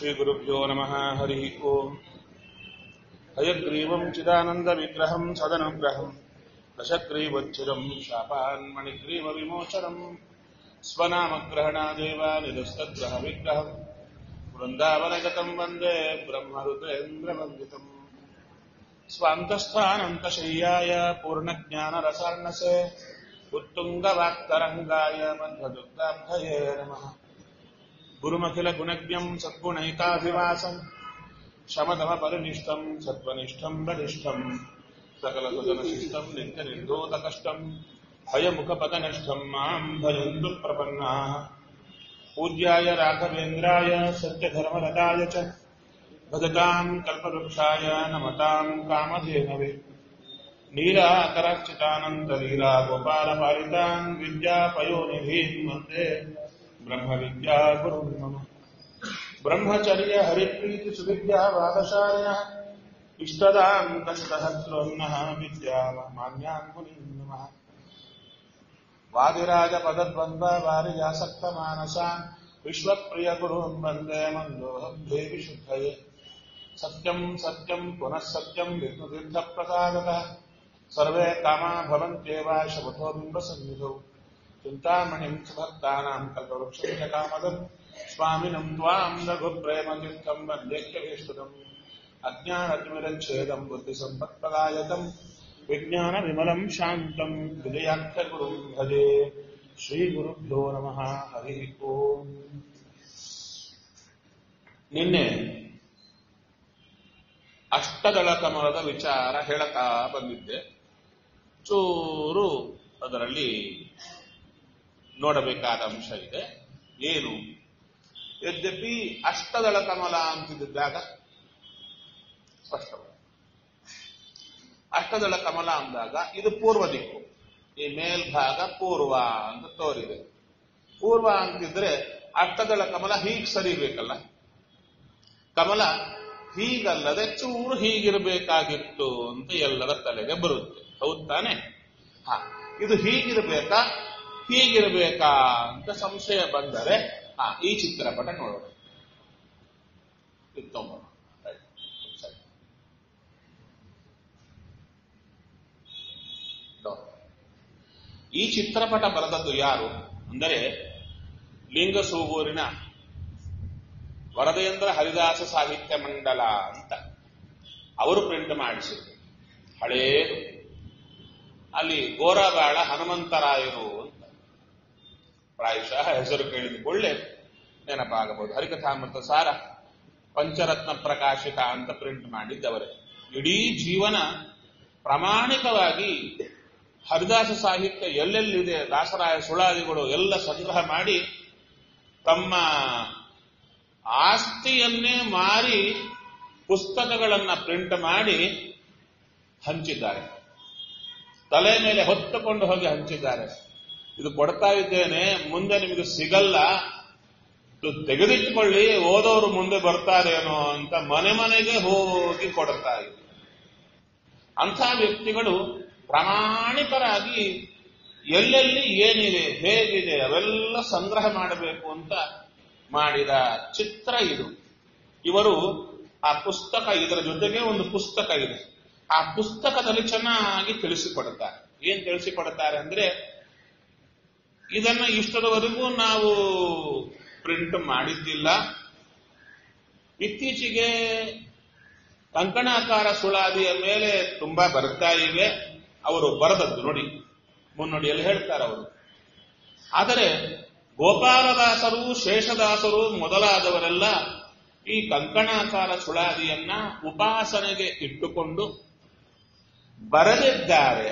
श्रीगुरुभ्यो नमः हरिः ओम् हयग्रीवम् चिदानन्दविग्रहम् सदनुग्रहम् दशग्रीवच्छिरम् शापान्मणिग्रीवविमोचनम् स्वनामग्रहणादेव निरस्तग्रहविग्रहम् वृन्दावनगतम् वन्दे ब्रह्मरुद्रेन्द्रवन्दितम् स्वान्तस्थानन्तशय्याय पूर्णज्ञानरसार्णसे उत्तुङ्गवाक्तरङ्गाय मध्वदुग्धाब्धये नमः गुरुमखिलगुणज्ञम् सद्गुणैकाभिवासम् शमदमपरिनिष्ठम् सत्त्वनिष्ठम् बलिष्ठम् सकलसुजनशिष्टम् नित्यनिर्धोतकष्टम् भयमुखपदनिष्ठम् माम् भजन्तु प्रपन्नाः पूज्याय राघवेन्द्राय सत्यधर्मरताय च भजताम् कल्पवृक्षाय नमताम् कामधेनवे नीलाकरक्षितानन्दलीला गोपालपालितान् विद्यापयोनिधीन् वन्दे ब्रह्मविद्या गुरुन् मम ब्रह्मचर्य हरिप्रीतिसुविद्यावादशालिनः इष्टदाम् दशसहस्रोन्नः विद्यामान्यान् मुनीन् नमः वादिराजपदद्वन्द्ववारिजासक्तमानसान् विश्वप्रियगुरून् वन्दे मन्दोहम् देवि शुद्धये सत्यम् सत्यम् पुनः सत्यम् विष्णुतीर्थप्रसादतः सर्वे कामा भवन्त्येव शपथो बिम्बसन्निधौ चिन्तामणिम् सुभक्तानाम् कल्पवृक्षम् च कामदम् स्वामिनम् त्वाम् रघुप्रेमतीर्थम् वन्देह्यभीष्टदम् अज्ञानतिमिरच्छेदम् बुद्धिसम्पत्प्रदायकम् विज्ञानविमलम् शान्तम् विजयाख्यगुरुम् भजे ಶ್ರೀಗುರುಭ್ಯೋ ನಮಃ ಹರಿ ಓಂ ನಿನ್ನೆ ಅಷ್ಟದಳ ಕಮಲದ ವಿಚಾರ ಹೇಳತಾ ಬಂದಿದ್ದೆ ಚೂರು ಅದರಲ್ಲಿ ನೋಡಬೇಕಾದ ಅಂಶ ಇದೆ ಏನು ಯದ್ಯಪಿ ಅಷ್ಟದಳ ಕಮಲ ಅಂತಿದ್ದಾಗ ಸ್ಪಷ್ಟವಾಗಿ ಅಷ್ಟದಳ ಕಮಲ ಅಂದಾಗ ಇದು ಪೂರ್ವ ದಿಕ್ಕು ಈ ಮೇಲ್ಭಾಗ ಪೂರ್ವ ಅಂತ ತೋರಿದೆ ಪೂರ್ವ ಅಂತಿದ್ರೆ ಅಷ್ಟದಳ ಕಮಲ ಹೀಗ್ ಸರಿಬೇಕಲ್ಲ ಕಮಲ ಹೀಗಲ್ಲದೆ ಚೂರು ಹೀಗಿರಬೇಕಾಗಿತ್ತು ಅಂತ ಎಲ್ಲರ ತಲೆಗೆ ಬರುತ್ತೆ ಹೌದ್ ತಾನೆ ಹಾ ಇದು ಹೀಗಿರಬೇಕಾ ಹೀಗಿರಬೇಕಾ ಅಂತ ಸಂಶಯ ಬಂದರೆ ಹಾ ಈ ಚಿತ್ರಪಟ ನೋಡೋಣ ಇತ್ತೊಂಬ ಈ ಚಿತ್ರಪಟ ಬರೆದದ್ದು ಯಾರು ಅಂದರೆ ಲಿಂಗಸೂಗೂರಿನ ವರದೇಂದ್ರ ಹರಿದಾಸ ಸಾಹಿತ್ಯ ಮಂಡಲ ಅಂತ ಅವರು ಪ್ರಿಂಟ್ ಮಾಡಿಸಿದ್ರು ಹಳೇದು ಅಲ್ಲಿ ಗೋರಬಾಳ ಹನುಮಂತರಾಯರು ಅಂತ ಪ್ರಾಯಶಃ ಹೆಸರು ಕೇಳಿದ ಕೊಳ್ಳೆ ನೆನಪಾಗಬಹುದು ಹರಿಕಥಾಮೃತ ಸಾರ ಪಂಚರತ್ನ ಪ್ರಕಾಶಿತ ಅಂತ ಪ್ರಿಂಟ್ ಮಾಡಿದ್ದವರೇ ಇಡೀ ಜೀವನ ಪ್ರಾಮಾಣಿಕವಾಗಿ ಹರಿದಾಸ ಸಾಹಿತ್ಯ ಎಲ್ಲೆಲ್ಲಿದೆ ದಾಸರಾಯ ಸುಳಾದಿಗಳು ಎಲ್ಲ ಸಂಗ್ರಹ ಮಾಡಿ ತಮ್ಮ ಆಸ್ತಿಯನ್ನೇ ಮಾರಿ ಪುಸ್ತಕಗಳನ್ನ ಪ್ರಿಂಟ್ ಮಾಡಿ ಹಂಚಿದ್ದಾರೆ ತಲೆ ಮೇಲೆ ಹೊತ್ತುಕೊಂಡು ಹೋಗಿ ಹಂಚಿದ್ದಾರೆ ಇದು ಕೊಡ್ತಾ ಇದ್ದೇನೆ ಮುಂದೆ ನಿಮಗೆ ಸಿಗಲ್ಲ ಇದು ತೆಗೆದಿಟ್ಟುಕೊಳ್ಳಿ ಓದೋರು ಮುಂದೆ ಬರ್ತಾರೇನೋ ಅಂತ ಮನೆ ಮನೆಗೆ ಹೋಗಿ ಕೊಡ್ತಾ ಇದ್ದಾರೆ ಅಂಥ ವ್ಯಕ್ತಿಗಳು ಪ್ರಾಮಾಣಿಕರಾಗಿ ಎಲ್ಲೆಲ್ಲಿ ಏನಿದೆ ಹೇಗಿದೆ ಅವೆಲ್ಲ ಸಂಗ್ರಹ ಮಾಡಬೇಕು ಅಂತ ಮಾಡಿದ ಚಿತ್ರ ಇದು ಇವರು ಆ ಪುಸ್ತಕ ಇದರ ಜೊತೆಗೆ ಒಂದು ಪುಸ್ತಕ ಇದೆ ಆ ಪುಸ್ತಕದಲ್ಲಿ ಚೆನ್ನಾಗಿ ತಿಳಿಸಿಕೊಡುತ್ತಾರೆ ಏನ್ ತಿಳಿಸಿಕೊಡುತ್ತಾರೆ ಅಂದ್ರೆ ಇದನ್ನ ಇಷ್ಟದವರೆಗೂ ನಾವು ಪ್ರಿಂಟ್ ಮಾಡಿದ್ದಿಲ್ಲ ಇತ್ತೀಚೆಗೆ ಕಂಕಣಾಕಾರ ಸುಳಾದಿಯ ಮೇಲೆ ತುಂಬಾ ಬರ್ತಾ ಇವೆ ಅವರು ಬರದದ್ದು ನೋಡಿ ಮುನ್ನುಡಿಯಲ್ಲಿ ಹೇಳ್ತಾರೆ ಅವರು ಆದರೆ ಗೋಪಾಲದಾಸರು ಶೇಷದಾಸರು ಮೊದಲಾದವರೆಲ್ಲ ಈ ಕಂಕಣಾಕಾರ ಸುಳಾದಿಯನ್ನ ಉಪಾಸನೆಗೆ ಇಟ್ಟುಕೊಂಡು ಬರೆದಿದ್ದಾರೆ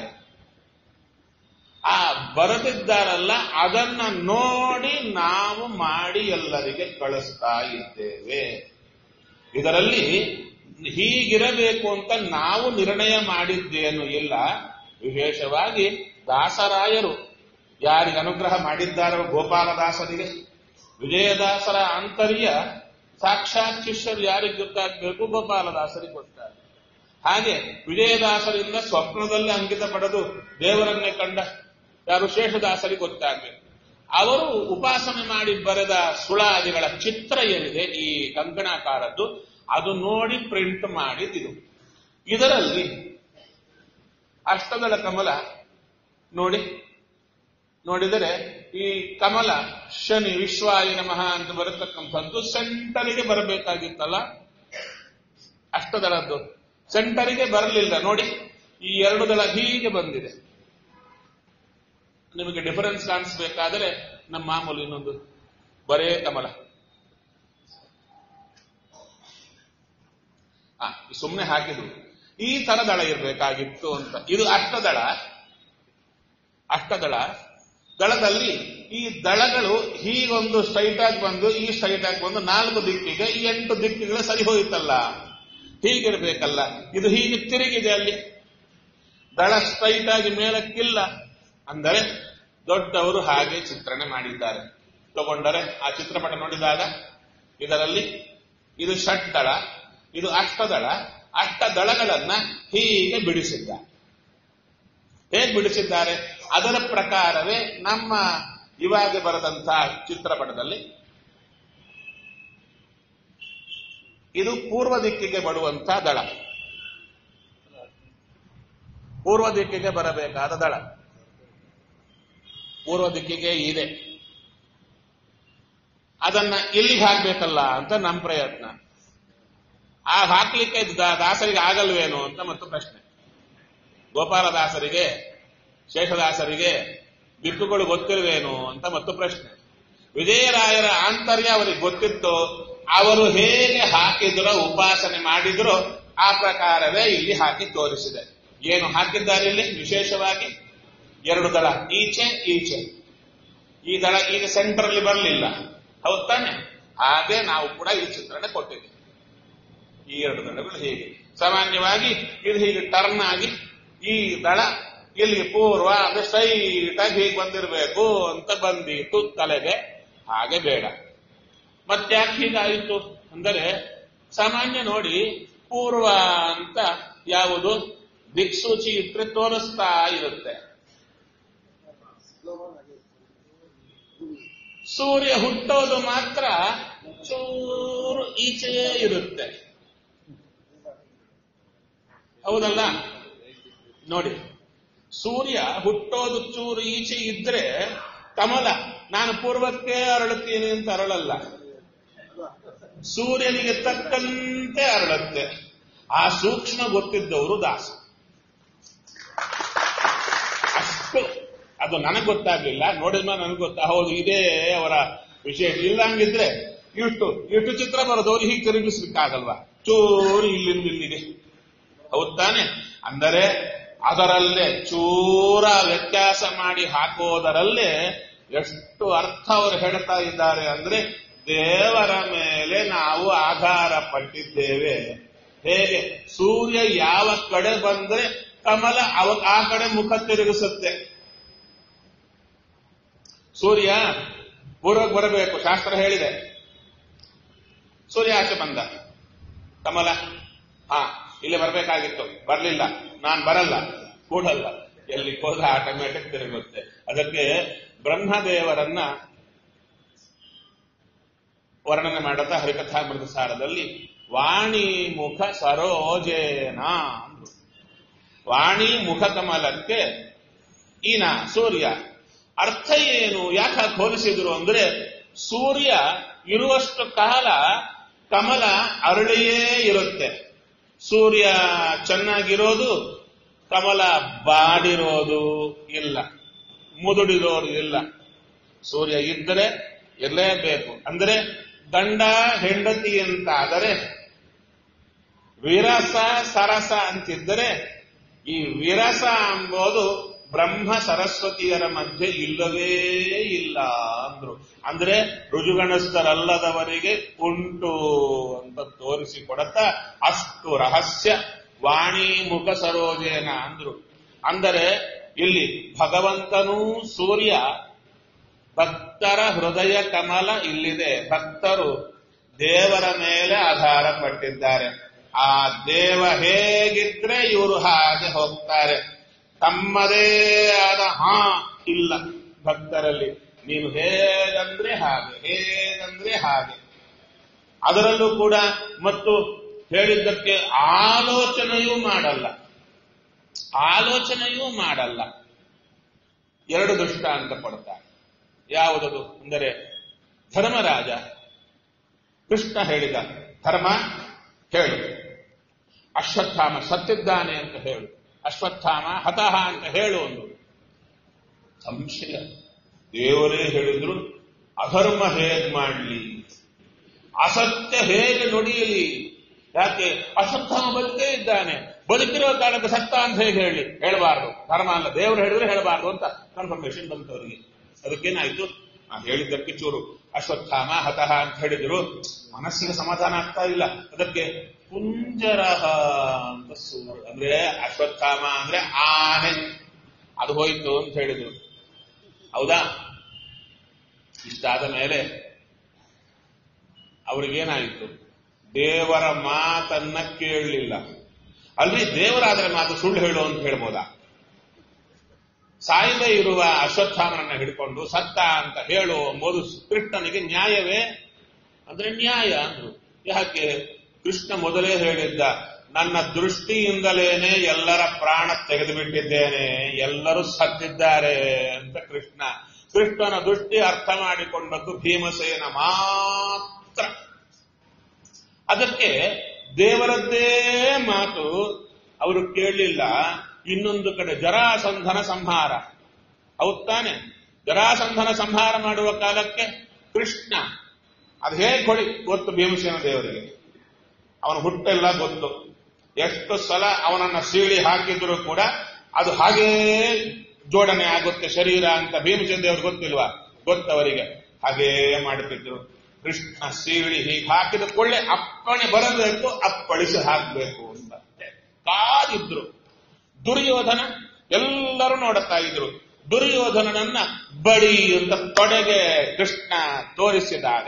ಆ ಬರೆದಿದ್ದಾರಲ್ಲ ಅದನ್ನ ನೋಡಿ ನಾವು ಮಾಡಿ ಎಲ್ಲರಿಗೆ ಕಳಿಸ್ತಾ ಇದ್ದೇವೆ ಇದರಲ್ಲಿ ಹೀಗಿರಬೇಕು ಅಂತ ನಾವು ನಿರ್ಣಯ ಮಾಡಿದ್ದೇನು ಇಲ್ಲ ವಿಶೇಷವಾಗಿ ದಾಸರಾಯರು ಯಾರಿಗೆ ಅನುಗ್ರಹ ಮಾಡಿದ್ದಾರೋ ಗೋಪಾಲದಾಸರಿಗೆ ವಿಜಯದಾಸರ ಆಂತರ್ಯ ಸಾಕ್ಷಾತ್ ಶಿಷ್ಯರು ಯಾರಿಗೆ ಗೊತ್ತಾಗಬೇಕು ಗೋಪಾಲದಾಸರಿಗೆ ಗೊತ್ತಾಗ ಹಾಗೆ ವಿಜಯದಾಸರಿಂದ ಸ್ವಪ್ನದಲ್ಲಿ ಅಂಕಿತ ಪಡೆದು ದೇವರನ್ನೇ ಕಂಡ ಯಾರು ಶೇಷದಾಸರಿಗೆ ಗೊತ್ತಾಗಬೇಕು ಅವರು ಉಪಾಸನೆ ಮಾಡಿ ಬರೆದ ಸುಳಾದಿಗಳ ಚಿತ್ರ ಏನಿದೆ ಈ ಕಂಕಣಾಕಾರದ್ದು ಅದು ನೋಡಿ ಪ್ರಿಂಟ್ ಮಾಡಿದ್ದು ಇದರಲ್ಲಿ ಅಷ್ಟದಳ ಕಮಲ ನೋಡಿ ನೋಡಿದರೆ ಈ ಕಮಲ ಶನಿ ವಿಶ್ವಾಯ ನಮಃ ಅಂತ ಬರತಕ್ಕಂಥದ್ದು ಸೆಂಟರಿಗೆ ಬರಬೇಕಾಗಿತ್ತಲ್ಲ ಅಷ್ಟದಳದ್ದು ಸೆಂಟರಿಗೆ ಬರಲಿಲ್ಲ ನೋಡಿ ಈ ಎರಡು ದಳ ಹೀಗೆ ಬಂದಿದೆ ನಿಮಗೆ ಡಿಫರೆನ್ಸ್ ಕಾಣಿಸ್ಬೇಕಾದರೆ ನಮ್ಮ ಮಾಮೂಲಿ ಇನ್ನೊಂದು ಬರೇ ಕಮಲ ಆ ಸುಮ್ಮನೆ ಹಾಕಿದ್ರು ಈ ತರ ದಳ ಇರಬೇಕಾಗಿತ್ತು ಅಂತ ಇದು ಅಷ್ಟದಳ ಅಷ್ಟದಳ ದಳದಲ್ಲಿ ಈ ದಳಗಳು ಹೀಗೊಂದು ಸ್ಟ್ರೈಟ್ ಆಗಿ ಬಂದು ಈ ಸ್ಟ್ರೈಟ್ ಆಗಿ ಬಂದು ನಾಲ್ಕು ದಿಕ್ಕಿಗೆ ಈ ಎಂಟು ದಿಕ್ಕಿಗಳು ಸರಿ ಹೋಯಿತಲ್ಲ ಹೀಗಿರ್ಬೇಕಲ್ಲ ಇದು ಹೀಗೆ ತಿರುಗಿದೆ ಅಲ್ಲಿ ದಳ ಸ್ಟ್ರೈಟ್ ಆಗಿ ಮೇಲಕ್ಕಿಲ್ಲ ಅಂದರೆ ದೊಡ್ಡವರು ಹಾಗೆ ಚಿತ್ರಣ ಮಾಡಿದ್ದಾರೆ ತಗೊಂಡರೆ ಆ ಚಿತ್ರಪಟ ನೋಡಿದಾಗ ಇದರಲ್ಲಿ ಇದು ಷಟ್ದಳ ಇದು ಅಷ್ಟದಳ ಅಷ್ಟ ದಳಗಳನ್ನ ಹೀಗೆ ಬಿಡಿಸಿದ್ದಾರೆ ಹೇಗೆ ಬಿಡಿಸಿದ್ದಾರೆ ಅದರ ಪ್ರಕಾರವೇ ನಮ್ಮ ಇವಾಗ ಬರೆದಂತಹ ಚಿತ್ರಪಟದಲ್ಲಿ ಇದು ಪೂರ್ವ ದಿಕ್ಕಿಗೆ ಬರುವಂತಹ ದಳ ಪೂರ್ವ ದಿಕ್ಕಿಗೆ ಬರಬೇಕಾದ ದಳ ಪೂರ್ವ ದಿಕ್ಕಿಗೆ ಇದೆ ಅದನ್ನ ಇಲ್ಲಿಗೆ ಹಾಕ್ಬೇಕಲ್ಲ ಅಂತ ನಮ್ಮ ಪ್ರಯತ್ನ ಆ ಹಾಕ್ಲಿಕ್ಕೆ ದ- ದಾಸರಿಗೆ ಆಗಲ್ವೇನೋ ಅಂತ ಮತ್ತು ಪ್ರಶ್ನೆ ಗೋಪಾಲದಾಸರಿಗೆ ಶೇಷದಾಸರಿಗೆ ದಿಕ್ಕುಗಳು ಗೊತ್ತಿರುವೇನು ಅಂತ ಮತ್ತು ಪ್ರಶ್ನೆ ವಿಜಯರಾಯರ ಆಂತರ್ಯ ಅವರಿಗೆ ಗೊತ್ತಿತ್ತು ಅವರು ಹೇಗೆ ಹಾಕಿದ್ರೋ ಉಪಾಸನೆ ಮಾಡಿದ್ರೋ ಆ ಪ್ರಕಾರವೇ ಇಲ್ಲಿ ಹಾಕಿ ತೋರಿಸಿದೆ ಏನು ಹಾಕಿದ್ದಾರೆ ಇಲ್ಲಿ ವಿಶೇಷವಾಗಿ ಎರಡು ದಳ ಈಚೆ ಈಚೆ ಈ ದಳ ಈಗ ಸೆಂಟರ್ ಅಲ್ಲಿ ಬರಲಿಲ್ಲ ಹೌದ್ ತಾನೆ ಹಾಗೆ ನಾವು ಕೂಡ ಈ ಚಿತ್ರಣ ಕೊಟ್ಟಿದ್ದೀವಿ ಈ ಎರಡು ದಳಗಳು ಹೀಗೆ ಸಾಮಾನ್ಯವಾಗಿ ಇದು ಹೀಗೆ ಟರ್ನ್ ಆಗಿ ಈ ದಳ ಇಲ್ಲಿ ಪೂರ್ವ ಅಂದ್ರೆ ಸ್ಟ್ರೈಟ್ ಆಗಿ ಹೀಗೆ ಬಂದಿರಬೇಕು ಅಂತ ಬಂದಿತ್ತು ತಲೆಗೆ ಹಾಗೆ ಬೇಡ ಮತ್ತ್ಯಾಕೆ ಹೀಗಾಯಿತು ಅಂದರೆ ಸಾಮಾನ್ಯ ನೋಡಿ ಪೂರ್ವ ಅಂತ ಯಾವುದು ದಿಕ್ಸೂಚಿ ಇಟ್ಟರೆ ತೋರಿಸ್ತಾ ಇರುತ್ತೆ ಸೂರ್ಯ ಹುಟ್ಟೋದು ಮಾತ್ರ ಚೂರು ಈಚೆಯೇ ಇರುತ್ತೆ ಹೌದಲ್ಲ ನೋಡಿ ಸೂರ್ಯ ಹುಟ್ಟೋದು ಚೂರು ಈಚೆ ಇದ್ರೆ ಕಮಲ ನಾನು ಪೂರ್ವಕ್ಕೆ ಅರಳುತ್ತೀನಿ ಅಂತ ಅರಳಲ್ಲ ಸೂರ್ಯನಿಗೆ ತಕ್ಕಂತೆ ಅರಳುತ್ತೆ ಆ ಸೂಕ್ಷ್ಮ ಗೊತ್ತಿದ್ದವರು ದಾಸ ಅಷ್ಟು ಅದು ನನಗೆ ಗೊತ್ತಾಗ್ಲಿಲ್ಲ ನೋಡಿದ್ಮೇಲೆ ನನಗೆ ಗೊತ್ತಾ ಹೌದು ಇದೇ ಅವರ ವಿಶೇಷ ಇಲ್ಲ ಹಂಗಿದ್ರೆ ಇಷ್ಟು ಇಷ್ಟು ಚಿತ್ರ ಬರೋದವ್ರು ಹೀಗೆ ತಿರುಗಿಸ್ಲಿಕ್ಕಾಗಲ್ವಾ ಚೂರು ಇಲ್ಲಿಂದ ಇಲ್ಲಿಗೆ ಹೌದ್ ತಾನೆ ಅಂದರೆ ಅದರಲ್ಲೇ ಚೂರ ವ್ಯತ್ಯಾಸ ಮಾಡಿ ಹಾಕೋದರಲ್ಲೇ ಎಷ್ಟು ಅರ್ಥ ಅವರು ಹೇಳ್ತಾ ಇದ್ದಾರೆ ಅಂದ್ರೆ ದೇವರ ಮೇಲೆ ನಾವು ಆಧಾರ ಪಟ್ಟಿದ್ದೇವೆ ಹೇಗೆ ಸೂರ್ಯ ಯಾವ ಕಡೆ ಬಂದ್ರೆ ಕಮಲ ಅವ ಆ ಕಡೆ ಮುಖ ತಿರುಗಿಸುತ್ತೆ ಸೂರ್ಯ ಪೂರ್ವಕ್ಕೆ ಬರಬೇಕು ಶಾಸ್ತ್ರ ಹೇಳಿದೆ ಸೂರ್ಯ ಆಚೆ ಬಂದ ಕಮಲ ಹಾ ಇಲ್ಲಿ ಬರಬೇಕಾಗಿತ್ತು ಬರ್ಲಿಲ್ಲ ನಾನ್ ಬರಲ್ಲ ಕೂಡಲ್ಲ ಎಲ್ಲಿ ಹೋದ ಆಟೋಮ್ಯಾಟಿಕ್ ತಿರುಗುತ್ತೆ ಅದಕ್ಕೆ ಬ್ರಹ್ಮದೇವರನ್ನ ವರ್ಣನೆ ಮಾಡುತ್ತಾ ಹರಿಕಥಾಮೃತ ಸಾರದಲ್ಲಿ ವಾಣಿ ಮುಖ ಸರೋಜೇನ ಅಂದ್ರು ವಾಣಿ ಮುಖ ಕಮಲಕ್ಕೆ ಈನ ಸೂರ್ಯ ಅರ್ಥ ಏನು ಯಾಕೆ ಹೋಲಿಸಿದ್ರು ಅಂದ್ರೆ ಸೂರ್ಯ ಇರುವಷ್ಟು ಕಾಲ ಕಮಲ ಅರಳಿಯೇ ಇರುತ್ತೆ ಸೂರ್ಯ ಚೆನ್ನಾಗಿರೋದು ಕಮಲ ಬಾಡಿರೋದು ಇಲ್ಲ ಮುದುಡಿರೋದು ಇಲ್ಲ ಸೂರ್ಯ ಇದ್ದರೆ ಇರಲೇಬೇಕು ಅಂದ್ರೆ ಗಂಡ ಹೆಂಡತಿ ಅಂತಾದರೆ ವಿರಸ ಸರಸ ಅಂತಿದ್ದರೆ ಈ ವಿರಸ ಎಂಬುದು ಬ್ರಹ್ಮ ಸರಸ್ವತಿಯರ ಮಧ್ಯೆ ಇಲ್ಲವೇ ಇಲ್ಲ ಅಂದ್ರು ಅಂದ್ರೆ ರುಜುಗಣಸ್ಥರಲ್ಲದವರಿಗೆ ಉಂಟು ಅಂತ ತೋರಿಸಿಕೊಡತ್ತಾ ಅಷ್ಟು ರಹಸ್ಯ ವಾಣಿ ಮುಖ ಸರೋಜೇನ ಅಂದ್ರು ಅಂದರೆ ಇಲ್ಲಿ ಭಗವಂತನೂ ಸೂರ್ಯ ಭಕ್ತರ ಹೃದಯ ಕಮಲ ಇಲ್ಲಿದೆ ಭಕ್ತರು ದೇವರ ಮೇಲೆ ಆಧಾರ ಪಟ್ಟಿದ್ದಾರೆ ಆ ದೇವ ಹೇಗಿದ್ರೆ ಇವರು ಹಾಗೆ ಹೋಗ್ತಾರೆ ತಮ್ಮದೇ ಆದ ಹಾ ಇಲ್ಲ ಭಕ್ತರಲ್ಲಿ ನೀನು ಹೇಗಂದ್ರೆ ಹಾಗೆ ಹೇಗಂದ್ರೆ ಹಾಗೆ ಅದರಲ್ಲೂ ಕೂಡ ಮತ್ತು ಹೇಳಿದ್ದಕ್ಕೆ ಆಲೋಚನೆಯೂ ಮಾಡಲ್ಲ ಆಲೋಚನೆಯೂ ಮಾಡಲ್ಲ ಎರಡು ದೃಷ್ಟಾಂತ ಕೊಡ್ತಾರೆ ಯಾವುದದು ಅಂದರೆ ಧರ್ಮರಾಜ ಕೃಷ್ಣ ಹೇಳಿದ ಧರ್ಮ ಹೇಳು ಅಶ್ವತ್ಥಾಮ ಸತ್ತಿದ್ದಾನೆ ಅಂತ ಹೇಳು ಅಶ್ವತ್ಥಾಮ ಹತಃ ಅಂತ ಹೇಳು ಒಂದು ಸಂಶಯ ದೇವರೇ ಹೇಳಿದ್ರು ಅಧರ್ಮ ಹೇಗ್ ಮಾಡಲಿ ಅಸತ್ಯ ಹೇಗೆ ನುಡಿಯಲಿ ಯಾಕೆ ಅಶ್ವತ್ಥಾಮ ಬದುಕೇ ಇದ್ದಾನೆ ಬದುಕಿರೋ ಕಾರಣಕ್ಕೆ ಸತ್ತ ಅಂತ ಹೇಗೆ ಹೇಳಿ ಹೇಳಬಾರ್ದು ಧರ್ಮ ಅಲ್ಲ ದೇವರು ಹೇಳಿದ್ರೆ ಹೇಳಬಾರ್ದು ಅಂತ ಕನ್ಫರ್ಮೇಶನ್ ಬಂತು ಅವರಿಗೆ ಅದಕ್ಕೇನಾಯ್ತು ಆ ಹೇಳಿದ್ದಕ್ಕೆ ಚೂರು ಅಶ್ವತ್ಥಾಮ ಹತಃ ಅಂತ ಹೇಳಿದ್ರು ಮನಸ್ಸಿಗೆ ಸಮಾಧಾನ ಆಗ್ತಾ ಇಲ್ಲ ಅದಕ್ಕೆ ಕುಂಜರಹ ಅಂತ ಸೂರು ಅಂದ್ರೆ ಅಶ್ವತ್ಥಾಮ ಅಂದ್ರೆ ಆನೆ ಅದು ಹೋಯ್ತು ಅಂತ ಹೇಳಿದ್ರು ಹೌದಾ ಇಷ್ಟಾದ ಮೇಲೆ ಅವ್ರಿಗೇನಾಯಿತು ದೇವರ ಮಾತನ್ನ ಕೇಳಲಿಲ್ಲ ಅಲ್ಲಿ ದೇವರಾದರೆ ಮಾತು ಸುಳ್ಳು ಹೇಳು ಅಂತ ಹೇಳ್ಬೋದಾ ಸಾಯದೆ ಇರುವ ಅಶ್ವತ್ಥಾಮನನ್ನ ಹಿಡ್ಕೊಂಡು ಸತ್ತ ಅಂತ ಹೇಳು ಎಂಬುದು ಕೃಷ್ಣನಿಗೆ ನ್ಯಾಯವೇ ಅಂದ್ರೆ ನ್ಯಾಯ ಅಂದ್ರು ಯಾಕೆ ಕೃಷ್ಣ ಮೊದಲೇ ಹೇಳಿದ್ದ ನನ್ನ ದೃಷ್ಟಿಯಿಂದಲೇನೆ ಎಲ್ಲರ ಪ್ರಾಣ ತೆಗೆದುಬಿಟ್ಟಿದ್ದೇನೆ ಎಲ್ಲರೂ ಸತ್ತಿದ್ದಾರೆ ಅಂತ ಕೃಷ್ಣ ಕೃಷ್ಣನ ದೃಷ್ಟಿ ಅರ್ಥ ಮಾಡಿಕೊಂಡದ್ದು ಭೀಮಸೇನ ಮಾತ್ರ ಅದಕ್ಕೆ ದೇವರದ್ದೇ ಮಾತು ಅವರು ಕೇಳಲಿಲ್ಲ ಇನ್ನೊಂದು ಕಡೆ ಜರಾಸಂಧನ ಸಂಹಾರ ಹೌದ್ ತಾನೆ ಜರಾಸಂಧನ ಸಂಹಾರ ಮಾಡುವ ಕಾಲಕ್ಕೆ ಕೃಷ್ಣ ಅದು ಹೇಗೆ ಹೊಡಿ ಗೊತ್ತು ಭೀಮಸೇನ ದೇವರಿಗೆ ಅವನ ಹುಟ್ಟೆಲ್ಲ ಗೊತ್ತು ಎಷ್ಟು ಸಲ ಅವನನ್ನ ಸೀಳಿ ಹಾಕಿದ್ರು ಕೂಡ ಅದು ಹಾಗೇ ಜೋಡಣೆ ಆಗುತ್ತೆ ಶರೀರ ಅಂತ ಭೀಮಸೇನ ದೇವರು ಗೊತ್ತಿಲ್ವಾ ಗೊತ್ತವರಿಗೆ ಹಾಗೇ ಮಾಡುತ್ತಿದ್ರು ಕೃಷ್ಣ ಸೀಳಿ ಹೀಗೆ ಹಾಕಿದ ಕೊಳ್ಳೆ ಅಪ್ಪಣೆ ಬರಬೇಕು ಅಪ್ಪಳಿಸಿ ಹಾಕಬೇಕು ಅಂತ ಕಾದಿದ್ರು ದುರ್ಯೋಧನ ಎಲ್ಲರೂ ನೋಡುತ್ತಾ ಇದ್ರು ದುರ್ಯೋಧನನನ್ನ ಬಡಿ ಅಂತ ತೊಡೆಗೆ ಕೃಷ್ಣ ತೋರಿಸಿದಾಗ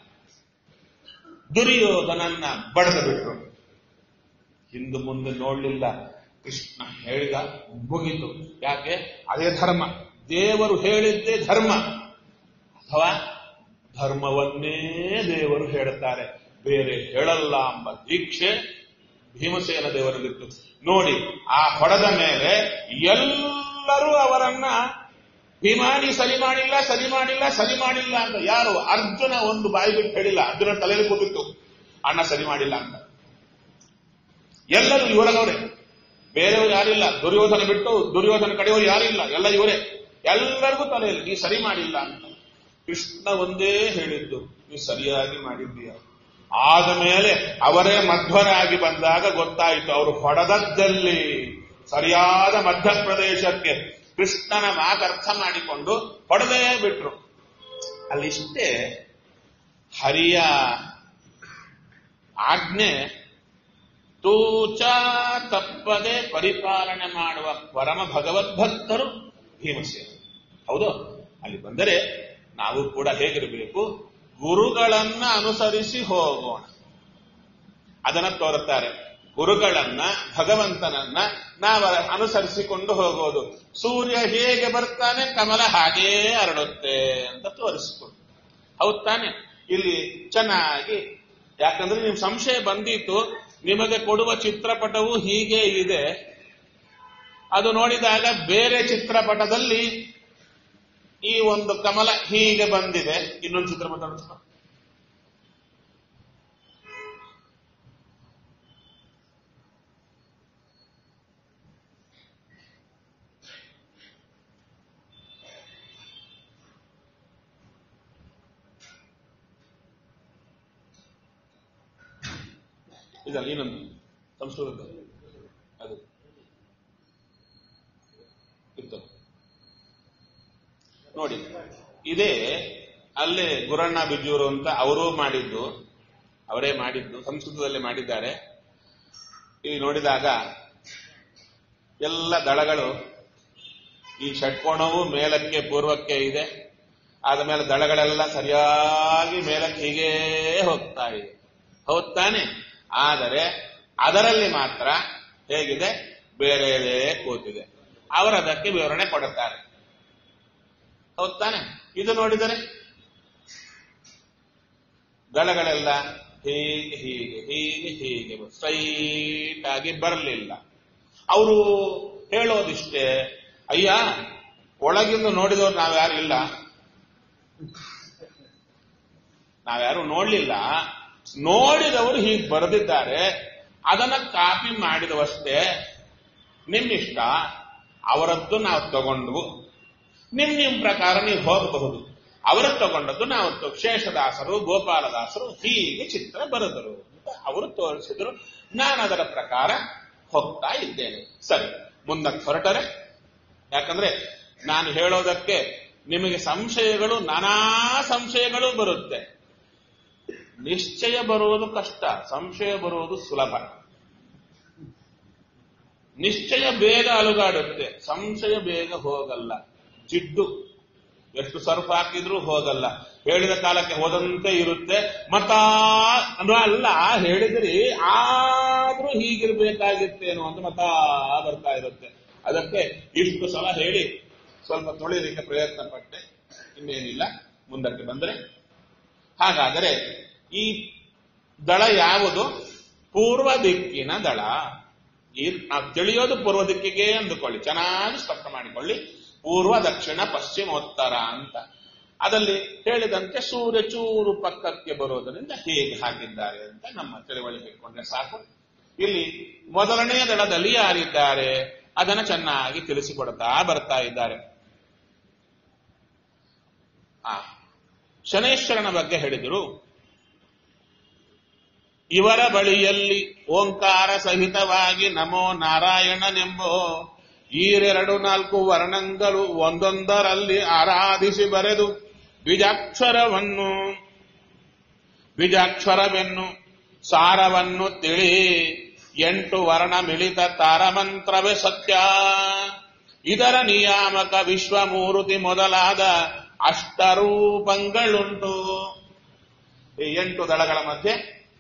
ದುರ್ಯೋಧನನ್ನ ಬಡದು ಬಿಟ್ರು ಹಿಂದು ಮುಂದೆ ನೋಡ್ಲಿಲ್ಲ ಕೃಷ್ಣ ಹೇಳಿದ ಮುಗಿತು ಯಾಕೆ ಅದೇ ಧರ್ಮ ದೇವರು ಹೇಳಿದ್ದೇ ಧರ್ಮ ಅಥವಾ ಧರ್ಮವನ್ನೇ ದೇವರು ಹೇಳುತ್ತಾರೆ ಬೇರೆ ಹೇಳಲ್ಲ ಎಂಬ ದೀಕ್ಷೆ ಭೀಮಸೇನ ದೇವರಲ್ಲಿತ್ತು ನೋಡಿ ಆ ಹೊಡೆದ ಮೇಲೆ ಎಲ್ಲರೂ ಅವರನ್ನ ಭೀಮಾನಿ ಸರಿ ಮಾಡಿಲ್ಲ ಸರಿ ಮಾಡಿಲ್ಲ ಸರಿ ಮಾಡಿಲ್ಲ ಅಂತ ಯಾರು ಅರ್ಜುನ ಒಂದು ಬಾಯಿ ಬಿಟ್ಟು ಹೇಳಿಲ್ಲ ಅರ್ಜುನ ತಲೆಯಲ್ಲಿ ಕೂತಿತ್ತು ಅಣ್ಣ ಸರಿ ಮಾಡಿಲ್ಲ ಅಂತ ಎಲ್ಲರೂ ಇವರದವರೇ ಬೇರೆಯವರು ಯಾರಿಲ್ಲ ದುರ್ಯೋಧನ ಬಿಟ್ಟು ದುರ್ಯೋಧನ ಕಡೆಯವರು ಯಾರಿಲ್ಲ ಎಲ್ಲ ಇವರೇ ಎಲ್ಲರಿಗೂ ತಲೆಯಲ್ಲಿ ನೀ ಸರಿ ಮಾಡಿಲ್ಲ ಅಂತ ಕೃಷ್ಣ ಒಂದೇ ಹೇಳಿದ್ದು ನೀ ಸರಿಯಾಗಿ ಮಾಡಿದ್ದೀಯ ಆದ ಮೇಲೆ ಅವರೇ ಮಧ್ವರಾಗಿ ಬಂದಾಗ ಗೊತ್ತಾಯಿತು ಅವರು ಹೊಡೆದದ್ದಲ್ಲಿ ಸರಿಯಾದ ಮಧ್ಯಪ್ರದೇಶಕ್ಕೆ ಕೃಷ್ಣನ ಮಾತರ್ಥ ಮಾಡಿಕೊಂಡು ಹೊಡೆದೇ ಬಿಟ್ರು ಅಲ್ಲಿಷ್ಟೇ ಹರಿಯ ಆಜ್ಞೆ ತೂಚ ತಪ್ಪದೆ ಪರಿಪಾಲನೆ ಮಾಡುವ ಪರಮ ಭಗವದ್ಭಕ್ತರು ಭೀಮಸೇನ ಹೌದು ಅಲ್ಲಿ ಬಂದರೆ ನಾವು ಕೂಡ ಹೇಗಿರಬೇಕು ಗುರುಗಳನ್ನ ಅನುಸರಿಸಿ ಹೋಗೋಣ ಅದನ್ನ ತೋರುತ್ತಾರೆ ಗುರುಗಳನ್ನ ಭಗವಂತನನ್ನ ನಾವು ಅನುಸರಿಸಿಕೊಂಡು ಹೋಗೋದು ಸೂರ್ಯ ಹೇಗೆ ಬರ್ತಾನೆ ಕಮಲ ಹಾಗೇ ಹರಡುತ್ತೆ ಅಂತ ತೋರಿಸಿಕೊಂಡು ಹೌದ್ ತಾನೆ ಇಲ್ಲಿ ಚೆನ್ನಾಗಿ ಯಾಕಂದ್ರೆ ನಿಮ್ ಸಂಶಯ ಬಂದಿತ್ತು ನಿಮಗೆ ಕೊಡುವ ಚಿತ್ರಪಟವು ಹೀಗೆ ಇದೆ ಅದು ನೋಡಿದಾಗ ಬೇರೆ ಚಿತ್ರಪಟದಲ್ಲಿ ಈ ಒಂದು ಕಮಲ ಹೀಗೆ ಬಂದಿದೆ ಇನ್ನೊಂದು ಚಿತ್ರಪಟ ನೋಡ್ಕೊ. ಇದಲ್ಲ ಇನ್ನೊಂದು ಸಂಸ್ಕೃತದ ಅದು ಇತ್ತು ನೋಡಿ ಇದೇ ಅಲ್ಲೇ ಗುರಣ್ಣ ಬಿಜೂರು ಅಂತ ಅವರೂ ಮಾಡಿದ್ದು ಅವರೇ ಮಾಡಿದ್ದು ಸಂಸ್ಕೃತದಲ್ಲಿ ಮಾಡಿದ್ದಾರೆ ಇಲ್ಲಿ ನೋಡಿದಾಗ ಎಲ್ಲ ದಳಗಳು ಈ ಷಟ್ಕೋಣವು ಮೇಲಕ್ಕೆ ಪೂರ್ವಕ್ಕೆ ಇದೆ ಆದ ಮೇಲೆ ದಳಗಳೆಲ್ಲ ಸರಿಯಾಗಿ ಮೇಲಕ್ಕೆ ಹೀಗೇ ಹೋಗ್ತಾ ಇದೆ ಹೌದ್ ತಾನೆ ಆದರೆ ಅದರಲ್ಲಿ ಮಾತ್ರ ಹೇಗಿದೆ ಬೇರೆದೇ ಕೂತಿದೆ ಅವರದಕ್ಕೆ ವಿವರಣೆ ಕೊಡುತ್ತಾರೆ ಹೌದ್ ತಾನೆ ಇದು ನೋಡಿದರೆ ದಳಗಳೆಲ್ಲ ಹೀಗೆ ಹೀಗೆ ಹೀಗೆ ಹೀಗೆ ಸ್ಟ್ರೈಟ್ ಆಗಿ ಬರಲಿಲ್ಲ ಅವರು ಹೇಳೋದಿಷ್ಟೇ ಅಯ್ಯ ಒಳಗಿಂದ ನೋಡಿದವ್ರು ನಾವ್ಯಾರು ಇಲ್ಲ ನಾವ್ಯಾರು ನೋಡ್ಲಿಲ್ಲ ನೋಡಿದವರು ಹೀಗೆ ಬರೆದಿದ್ದಾರೆ ಅದನ್ನ ಕಾಪಿ ಮಾಡಿದವಷ್ಟೇ ನಿಮ್ಮಿಷ್ಟ ಅವರದ್ದು ನಾವು ತಗೊಂಡು ನಿಮ್ ನಿಮ್ ಪ್ರಕಾರ ನೀವು ಹೋಗಬಹುದು ಅವರು ತಗೊಂಡದ್ದು ನಾವು ತ- ಶೇಷದಾಸರು ಗೋಪಾಲದಾಸರು ಹೀಗೆ ಚಿತ್ರ ಬರೆದರು ಅಂತ ಅವರು ತೋರಿಸಿದ್ರು ನಾನು ಅದರ ಪ್ರಕಾರ ಹೋಗ್ತಾ ಇದ್ದೇನೆ ಸರಿ ಮುಂದಕ್ಕೆ ಹೊರಟರೆ ಯಾಕಂದ್ರೆ ನಾನು ಹೇಳೋದಕ್ಕೆ ನಿಮಗೆ ಸಂಶಯಗಳು ನಾನಾ ಸಂಶಯಗಳು ಬರುತ್ತೆ ನಿಶ್ಚಯ ಬರುವುದು ಕಷ್ಟ ಸಂಶಯ ಬರುವುದು ಸುಲಭ ನಿಶ್ಚಯ ಬೇಗ ಅಲುಗಾಡುತ್ತೆ ಸಂಶಯ ಬೇಗ ಹೋಗಲ್ಲ ಜಿಡ್ಡು ಎಷ್ಟು ಸರ್ಫ್ ಹಾಕಿದ್ರೂ ಹೋಗಲ್ಲ ಹೇಳಿದ ಕಾಲಕ್ಕೆ ಹೋದಂತೆ ಇರುತ್ತೆ ಮತ್ತ ಅದು ಅಲ್ಲ ಹೇಳಿದ್ರಿ ಆದ್ರೂ ಹೀಗಿರ್ಬೇಕಾಗಿತ್ತೇನೋ ಅಂತ ಮತ ಬರ್ತಾ ಇರುತ್ತೆ ಅದಕ್ಕೆ ಇಷ್ಟು ಸಲ ಹೇಳಿ ಸ್ವಲ್ಪ ತೊಳಿಲಿಕ್ಕೆ ಪ್ರಯತ್ನ ಪಟ್ಟೆ ಇನ್ನೇನಿಲ್ಲ ಮುಂದಕ್ಕೆ ಬಂದ್ರೆ ಹಾಗಾದರೆ ಈ ದಳ ಯಾವುದು ಪೂರ್ವ ದಿಕ್ಕಿನ ದಳ ಈ ನಾವು ತಿಳಿಯೋದು ಪೂರ್ವ ದಿಕ್ಕಿಗೆ ಅಂದುಕೊಳ್ಳಿ ಚೆನ್ನಾಗಿ ಸ್ಪಷ್ಟ ಮಾಡಿಕೊಳ್ಳಿ ಪೂರ್ವ ದಕ್ಷಿಣ ಪಶ್ಚಿಮೋತ್ತರ ಅಂತ ಅದಲ್ಲಿ ಹೇಳಿದಂತೆ ಸೂರ್ಯ ಚೂರು ಪಕ್ಕಕ್ಕೆ ಬರೋದರಿಂದ ಹೇಗೆ ಹಾಕಿದ್ದಾರೆ ಅಂತ ನಮ್ಮ ತಿಳುವಳಿಕೆ ಇಟ್ಕೊಂಡ್ರೆ ಸಾಕು ಇಲ್ಲಿ ಮೊದಲನೆಯ ದಳದಲ್ಲಿ ಯಾರಿದ್ದಾರೆ ಅದನ್ನ ಚೆನ್ನಾಗಿ ತಿಳಿಸಿಕೊಡ್ತಾ ಬರ್ತಾ ಇದ್ದಾರೆ ಆ ಶನೇಶ್ವರನ ಬಗ್ಗೆ ಹೇಳಿದರು ಇವರ ಬಳಿಯಲ್ಲಿ ಓಂಕಾರ ಸಹಿತವಾಗಿ ನಮೋ ನಾರಾಯಣನೆಂಬೋ ಈರೆರಡು ನಾಲ್ಕು ವರ್ಣಗಳು ಒಂದೊಂದರಲ್ಲಿ ಆರಾಧಿಸಿ ಬರೆದು ಬೀಜಾಕ್ಷರವನ್ನು ಬೀಜಾಕ್ಷರವೆನ್ನು ಸಾರವನ್ನು ತಿಳಿ ಎಂಟು ವರ್ಣ ಮಿಳಿತ ತಾರಮಂತ್ರವೇ ಸತ್ಯ ಇದರ ನಿಯಾಮಕ ವಿಶ್ವಮೂರುತಿ ಮೊದಲಾದ ಅಷ್ಟರೂಪങ്ങളുಂಟು ಈ ಎಂಟು ದಳಗಳ ಮಧ್ಯೆ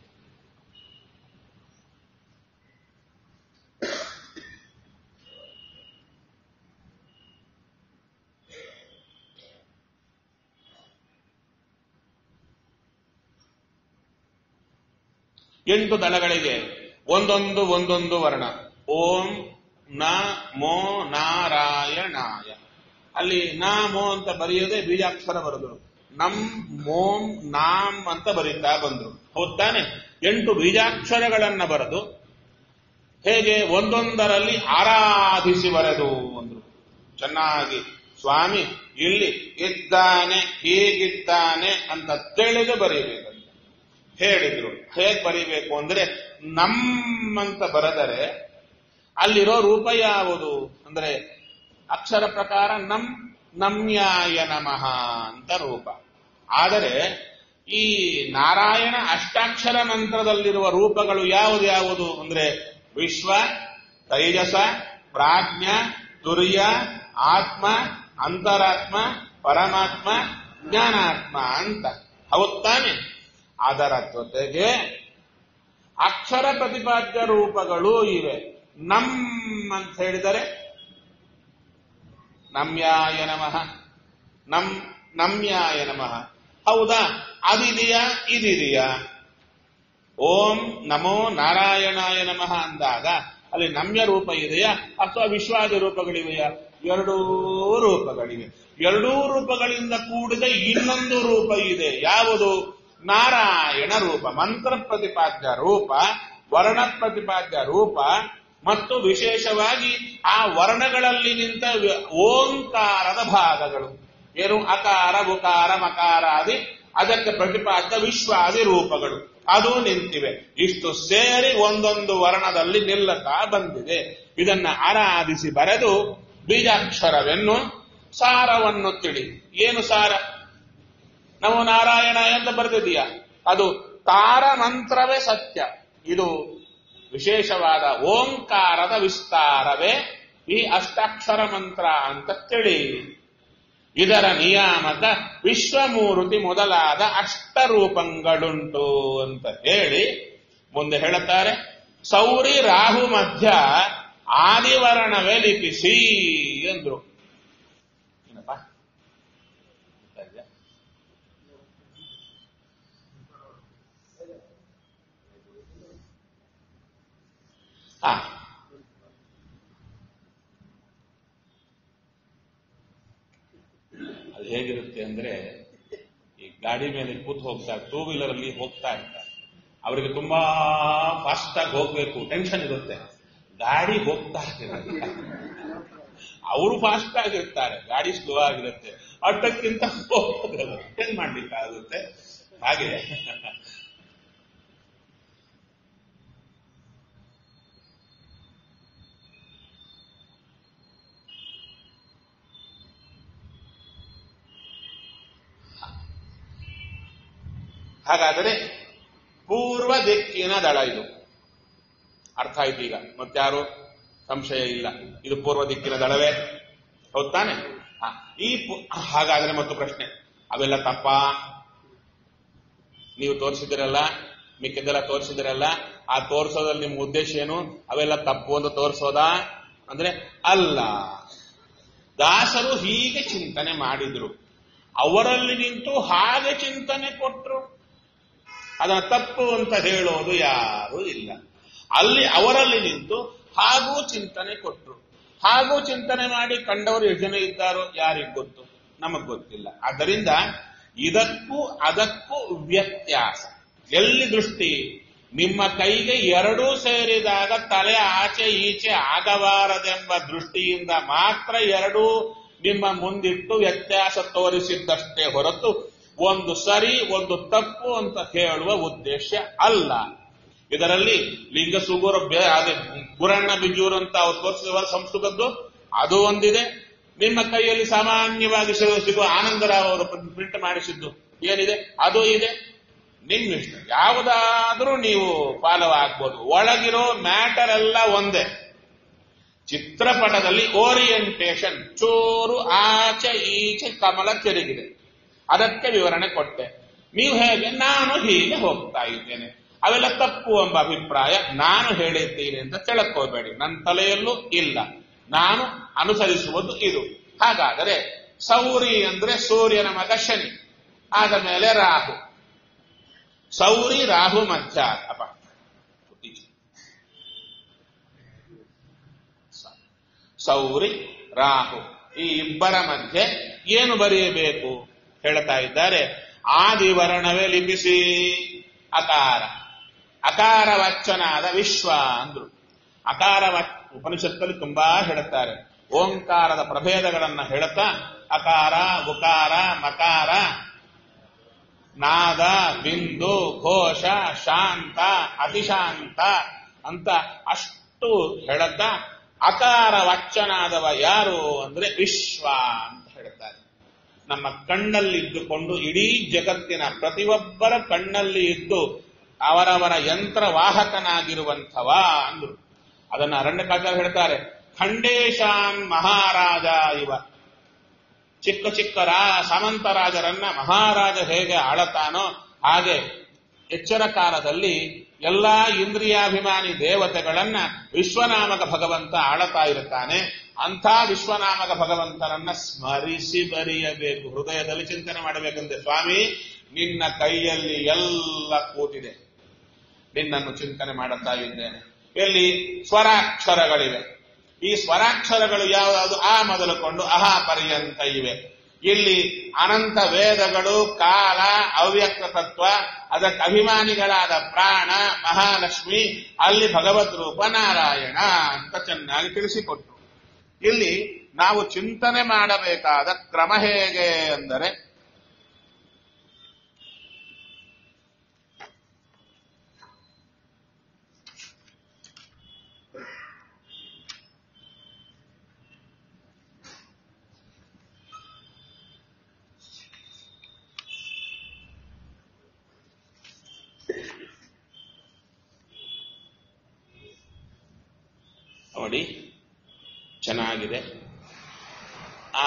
ಎಂಟು ದಳಗಳಿಗೆ ಒಂದೊಂದು ಒಂದೊಂದು ವರ್ಣ ಓಂ ನ ಮೋ ನಾರಾಯಣಾಯ ಅಲ್ಲಿ ನಾ ಮೋ ಅಂತ ಬರೆಯೋದೇ ಬೀಜಾಕ್ಷರ ಬರೆದ್ರು ನಮ್ ಮೋಂ ನಾಮ್ ಅಂತ ಬರೀತಾ ಬಂದ್ರು ಹೌದ್ ತಾನೆ ಎಂಟು ಬೀಜಾಕ್ಷರಗಳನ್ನ ಬರೆದು ಹೇಗೆ ಒಂದೊಂದರಲ್ಲಿ ಆರಾಧಿಸಿ ಬರೆದು ಅಂದ್ರು ಚೆನ್ನಾಗಿ ಸ್ವಾಮಿ ಇಲ್ಲಿ ಇದ್ದಾನೆ ಹೀಗಿದ್ದಾನೆ ಅಂತ ತಿಳಿದು ಬರೀಬೇಕಂತ ಹೇಳಿದ್ರು ಹೇಗ್ ಬರೀಬೇಕು ಅಂದ್ರೆ ನಮ್ಮಂತ ಬರೆದರೆ ಅಲ್ಲಿರೋ ರೂಪ ಯಾವುದು ಅಂದ್ರೆ ಅಕ್ಷರ ಪ್ರಕಾರ ನಮ್ ನಮ್ಯಾಯ ನಮಃ ಅಂತ ರೂಪ ಆದರೆ ಈ ನಾರಾಯಣ ಅಷ್ಟಾಕ್ಷರ ಮಂತ್ರದಲ್ಲಿರುವ ರೂಪಗಳು ಯಾವುದು ಯಾವುದು ಅಂದ್ರೆ ವಿಶ್ವ ತೈಜಸ ಪ್ರಾಜ್ಞ ತುರ್ಯ ಆತ್ಮ ಅಂತರಾತ್ಮ ಪರಮಾತ್ಮ ಜ್ಞಾನಾತ್ಮ ಅಂತ ಹೌದ್ ತಾನೆ ಅದರ ಜೊತೆಗೆ ಅಕ್ಷರ ಪ್ರತಿಪಾದ್ಯ ರೂಪಗಳು ಇವೆ ನಮ್ ಅಂತ ಹೇಳಿದರೆ ನಮ್ಯಾಯ ನಮಃ ನಮ್ ನಮ್ಯಾಯ ನಮಃ ಹೌದಾ ಅದಿದೆಯಾ ಇದಿದೆಯಾ ಓಂ ನಮೋ ನಾರಾಯಣಾಯ ನಮಃ ಅಂದಾಗ ಅಲ್ಲಿ ನಮ್ಯ ರೂಪ ಇದೆಯಾ ಅಥವಾ ವಿಶ್ವಾದಿ ರೂಪಗಳಿವೆಯಾ ಎರಡೂ ರೂಪಗಳಿವೆ ಎರಡೂ ರೂಪಗಳಿಂದ ಕೂಡಿದ ಇನ್ನೊಂದು ರೂಪ ಇದೆ ಯಾವುದು ನಾರಾಯಣ ರೂಪ ಮಂತ್ರ ಪ್ರತಿಪಾದ್ಯ ರೂಪ ವರ್ಣ ಪ್ರತಿಪಾದ್ಯ ರೂಪ ಮತ್ತು ವಿಶೇಷವಾಗಿ ಆ ವರ್ಣಗಳಲ್ಲಿ ನಿಂತ ವ- ಓಂಕಾರದ ಭಾಗಗಳು ಏನು ಅಕಾರ ಉಕಾರ ಮಕಾರಾದಿ ಅದಕ್ಕೆ ಪ್ರತಿಪಾದ್ಯ ವಿಶ್ವಾದಿ ರೂಪಗಳು ಅದು ನಿಂತಿವೆ ಇಷ್ಟು ಸೇರಿ ಒಂದೊಂದು ವರ್ಣದಲ್ಲಿ ನಿಲ್ಲುತ್ತಾ ಬಂದಿದೆ ಇದನ್ನ ಆರಾಧಿಸಿ ಬರೆದು ಬೀಜಾಕ್ಷರವೆನ್ನು ಸಾರವನ್ನು ತಿಳಿ ಏನು ಸಾರ ನಮೋ ನಾರಾಯಣ ಅಂತ ಬರೆದಿದೆಯಾ ಅದು ತಾರ ಮಂತ್ರವೇ ಸತ್ಯ ಇದು ವಿಶೇಷವಾದ ಓಂಕಾರದ ವಿಸ್ತಾರವೇ ಈ ಅಷ್ಟಾಕ್ಷರ ಮಂತ್ರ ಅಂತ ತಿಳಿ ಇದರ ನಿಯಾಮಕ ವಿಶ್ವಮೂರ್ತಿ ಮೊದಲಾದ ಅಷ್ಟರೂಪങ്ങളുಂಟು ಅಂತ ಹೇಳಿ ಮುಂದೆ ಹೇಳುತ್ತಾರೆ ಸೌರಿ ರಾಹು ಮಧ್ಯ ಆದಿವರ್ಣವೇ ಲಿಪಿಸಿ ಎಂದ್ರು ಏನಪ್ಪ ಸರಿ. ಹಾ ಅದು ಹೇಗಿರುತ್ತೆ ಅಂದ್ರೆ ಈ ಗಾಡಿ ಮೇಲೆ ಕೂತ್ ಹೋಗ್ತಾರೆ ಟೂ ವೀಲರ್ ಅಲ್ಲಿ ಹೋಗ್ತಾ ಇರ್ತಾರೆ ಅವರಿಗೆ ತುಂಬಾ ಫಾಸ್ಟ್ ಆಗಿ ಹೋಗ್ಬೇಕು ಟೆನ್ಷನ್ ಇರುತ್ತೆ ಗಾಡಿ ಹೋಗ್ತಾ ಇರಲ್ಲ ಅವರು ಫಾಸ್ಟ್ ಆಗಿರ್ತಾರೆ ಗಾಡಿ ಸ್ಲೋ ಆಗಿರುತ್ತೆ ಅಟ್ಟಕ್ಕಿಂತ ಹೋಗಲ್ಲ ಏನ್ ಮಾಡ್ಲಿಕ್ಕಾಗುತ್ತೆ ಹಾಗೆ ಹಾಗಾದರೆ ಪೂರ್ವ ದಿಕ್ಕಿನ ದಳ ಇದು ಅರ್ಥ ಆಯ್ತು ಈಗ ಮತ್ತಾರು ಸಂಶಯ ಇಲ್ಲ ಇದು ಪೂರ್ವ ದಿಕ್ಕಿನ ದಳವೇ ಹೌದಾನೆ ಹ, ಈ ಪು- ಹಾಗಾದ್ರೆ ಮತ್ತು ಪ್ರಶ್ನೆ ಅವೆಲ್ಲ ತಪ್ಪ ನೀವು ತೋರಿಸಿದಿರಲ್ಲ ಮಿಕ್ಕಿದ್ದೆಲ್ಲ ತೋರಿಸಿದಿರಲ್ಲ ಆ ತೋರಿಸೋದ್ರಲ್ಲಿ ನಿಮ್ಮ ಉದ್ದೇಶ ಏನು ಅವೆಲ್ಲ ತಪ್ಪು ಅಂತ ತೋರಿಸೋದಾ ಅಂದ್ರೆ ಅಲ್ಲ ದಾಸರು ಹೀಗೆ ಚಿಂತನೆ ಮಾಡಿದ್ರು ಅವರಲ್ಲಿ ನಿಂತು ಹಾಗೆ ಚಿಂತನೆ ಕೊಟ್ರು ಅದನ್ನ ತಪ್ಪು ಅಂತ ಹೇಳೋದು ಯಾರೂ ಇಲ್ಲ ಅಲ್ಲಿ ಅವರಲ್ಲಿ ನಿಂತು ಹಾಗೂ ಚಿಂತನೆ ಕೊಟ್ರು ಹಾಗೂ ಚಿಂತನೆ ಮಾಡಿ ಕಂಡವರು ಎಷ್ಟು ಜನ ಇದ್ದಾರೋ ಯಾರಿಗ್ ಗೊತ್ತು ನಮಗ್ ಗೊತ್ತಿಲ್ಲ ಆದ್ದರಿಂದ ಇದಕ್ಕೂ ಅದಕ್ಕೂ ವ್ಯತ್ಯಾಸ ಎಲ್ಲಿ ದೃಷ್ಟಿ ನಿಮ್ಮ ಕೈಗೆ ಎರಡೂ ಸೇರಿದಾಗ ತಲೆ ಆಚೆ ಈಚೆ ಆಗಬಾರದೆಂಬ ದೃಷ್ಟಿಯಿಂದ ಮಾತ್ರ ಎರಡೂ ನಿಮ್ಮ ಮುಂದಿಟ್ಟು ವ್ಯತ್ಯಾಸ ತೋರಿಸಿದ್ದಷ್ಟೇ ಹೊರತು ಒಂದು ಸರಿ ಒಂದು ತಪ್ಪು ಅಂತ ಹೇಳುವ ಉದ್ದೇಶ ಅಲ್ಲ ಇದರಲ್ಲಿ ಲಿಂಗ ಸುಗುರ ಬೇ- ಅದೇ ಗುರಣ್ಣ ಬಿಜೂರು ಅಂತ ಅವ್ರು ತೋರಿಸಿದವರ ಸಂಸ್ಕೃತದ್ದು ಅದು ಒಂದಿದೆ ನಿಮ್ಮ ಕೈಯಲ್ಲಿ ಸಾಮಾನ್ಯವಾಗಿ ಸಿಗು- ಸಿಗುವ ಆನಂದರಾವ್ ಅವರು ಪ್ರಿಂಟ್ ಮಾಡಿಸಿದ್ದು ಏನಿದೆ ಅದು ಇದೆ ನಿಮ್ಮ ಇಷ್ಟ ಯಾವುದಾದ್ರೂ ನೀವು ಫಾಲೋ ಆಗ್ಬೋದು ಒಳಗಿರೋ ಮ್ಯಾಟರ್ ಎಲ್ಲ ಒಂದೇ ಚಿತ್ರಪಟದಲ್ಲಿ ಓರಿಯಂಟೇಶನ್ ಚೂರು ಆಚೆ ಈಚೆ ಕಮಲ ತಿರುಗಿದೆ ಅದಕ್ಕೆ ವಿವರಣೆ ಕೊಟ್ಟೆ ನೀವು ಹೇಗೆ ನಾನು ಹೀಗೆ ಹೋಗ್ತಾ ಇದ್ದೇನೆ ಅವೆಲ್ಲ ತಪ್ಪು ಎಂಬ ಅಭಿಪ್ರಾಯ ನಾನು ಹೇಳಿದ್ದೀನಿ ಅಂತ ತಿಳ್ಕೋಬೇಡಿ ನನ್ನ ತಲೆಯಲ್ಲೂ ಇಲ್ಲ ನಾನು ಅನುಸರಿಸುವುದು ಇದು ಹಾಗಾದರೆ ಸೌರಿ ಅಂದ್ರೆ ಸೂರ್ಯನ ಮಗ ಶನಿ ಆದ ಮೇಲೆ ರಾಹು ಸೌರಿ ರಾಹು ಮಧ್ಯ ಅಪ್ಪ ಈಚೆ. ಸೌರಿ ರಾಹು ಈ ಇಬ್ಬರ ಮಧ್ಯೆ ಏನು ಬರೆಯಬೇಕು ಹೇಳ್ತಾ ಇದ್ದಾರೆ ಆದಿವರ್ಣವೇ ಲಿಪಿಸಿ ಅಕಾರ ಅಕಾರ ವಚನಾದ ವಿಶ್ವ ಅಂದ್ರು ಅಕಾರ ವ- ಉಪನಿಷತ್ತಲ್ಲಿ ತುಂಬಾ ಹೇಳುತ್ತಾರೆ ಓಂಕಾರದ ಪ್ರಭೇದಗಳನ್ನ ಹೇಳುತ್ತಾ ಅಕಾರ ಉಕಾರ ಮಕಾರ ನಾದ ಬಿಂದು ಘೋಷ ಶಾಂತ ಅತಿಶಾಂತ ಅಂತ ಅಷ್ಟು ಹೇಳುತ್ತಾ ಅಕಾರ ವಚನಾದವ ಯಾರು ಅಂದ್ರೆ ವಿಶ್ವ ಅಂತ ಹೇಳ್ತಾರೆ ನಮ್ಮ ಕಣ್ಣಲ್ಲಿ ಇದ್ದುಕೊಂಡು ಇಡೀ ಜಗತ್ತಿನ ಪ್ರತಿಯೊಬ್ಬರ ಕಣ್ಣಲ್ಲಿ ಇದ್ದು ಅವರವರ ಯಂತ್ರವಾಹಕನಾಗಿರುವಂಥವ ಅಂದ್ರು ಅದನ್ನ ಅರಣ್ಯಕಾಚಾರ್ಯ ಹೇಳ್ತಾರೆ ಖಂಡೇಶಾನ್ ಮಹಾರಾಜ ಇವ ಚಿಕ್ಕ ಚಿಕ್ಕ ರಾ ಸಾಮಂತ ರಾಜರನ್ನ ಮಹಾರಾಜ ಹೇಗೆ ಆಳತಾನೋ ಹಾಗೆ ಎಚ್ಚರ ಕಾಲದಲ್ಲಿ ಎಲ್ಲಾ ಇಂದ್ರಿಯಾಭಿಮಾನಿ ದೇವತೆಗಳನ್ನ ವಿಶ್ವನಾಮಕ ಭಗವಂತ ಆಳತಾ ಇರುತ್ತಾನೆ ಅಂಥ ವಿಶ್ವನಾಮಕ ಭಗವಂತನನ್ನ ಸ್ಮರಿಸಿ ಬರೆಯಬೇಕು ಹೃದಯದಲ್ಲಿ ಚಿಂತನೆ ಮಾಡಬೇಕಂತೆ ಸ್ವಾಮಿ ನಿನ್ನ ಕೈಯಲ್ಲಿ ಎಲ್ಲ ಕೂತಿದೆ ನಿನ್ನನ್ನು ಚಿಂತನೆ ಮಾಡುತ್ತಾ ಇದ್ದೇನೆ ಎಲ್ಲಿ ಸ್ವರಾಕ್ಷರಗಳಿವೆ ಈ ಸ್ವರಾಕ್ಷರಗಳು ಯಾವುದು ಆ ಮೊದಲುಕೊಂಡು ಅಹಾ ಪರ್ಯಂತ ಇವೆ ಇಲ್ಲಿ ಅನಂತ ವೇದಗಳು ಕಾಲ ಅವ್ಯಕ್ತ ತತ್ವ ಅದಕ್ಕೆ ಅಭಿಮಾನಿಗಳಾದ ಪ್ರಾಣ ಮಹಾಲಕ್ಷ್ಮಿ ಅಲ್ಲಿ ಭಗವದ್ ರೂಪ ನಾರಾಯಣ ಅಂತ ಚೆನ್ನಾಗಿ ತಿಳಿಸಿಕೊಟ್ರು ಇಲ್ಲಿ ನಾವು ಚಿಂತನೆ ಮಾಡಬೇಕಾದ ಕ್ರಮ ಹೇಗೆ ಅಂದರೆ ನೋಡಿ ಚೆನ್ನಾಗಿದೆ ಆ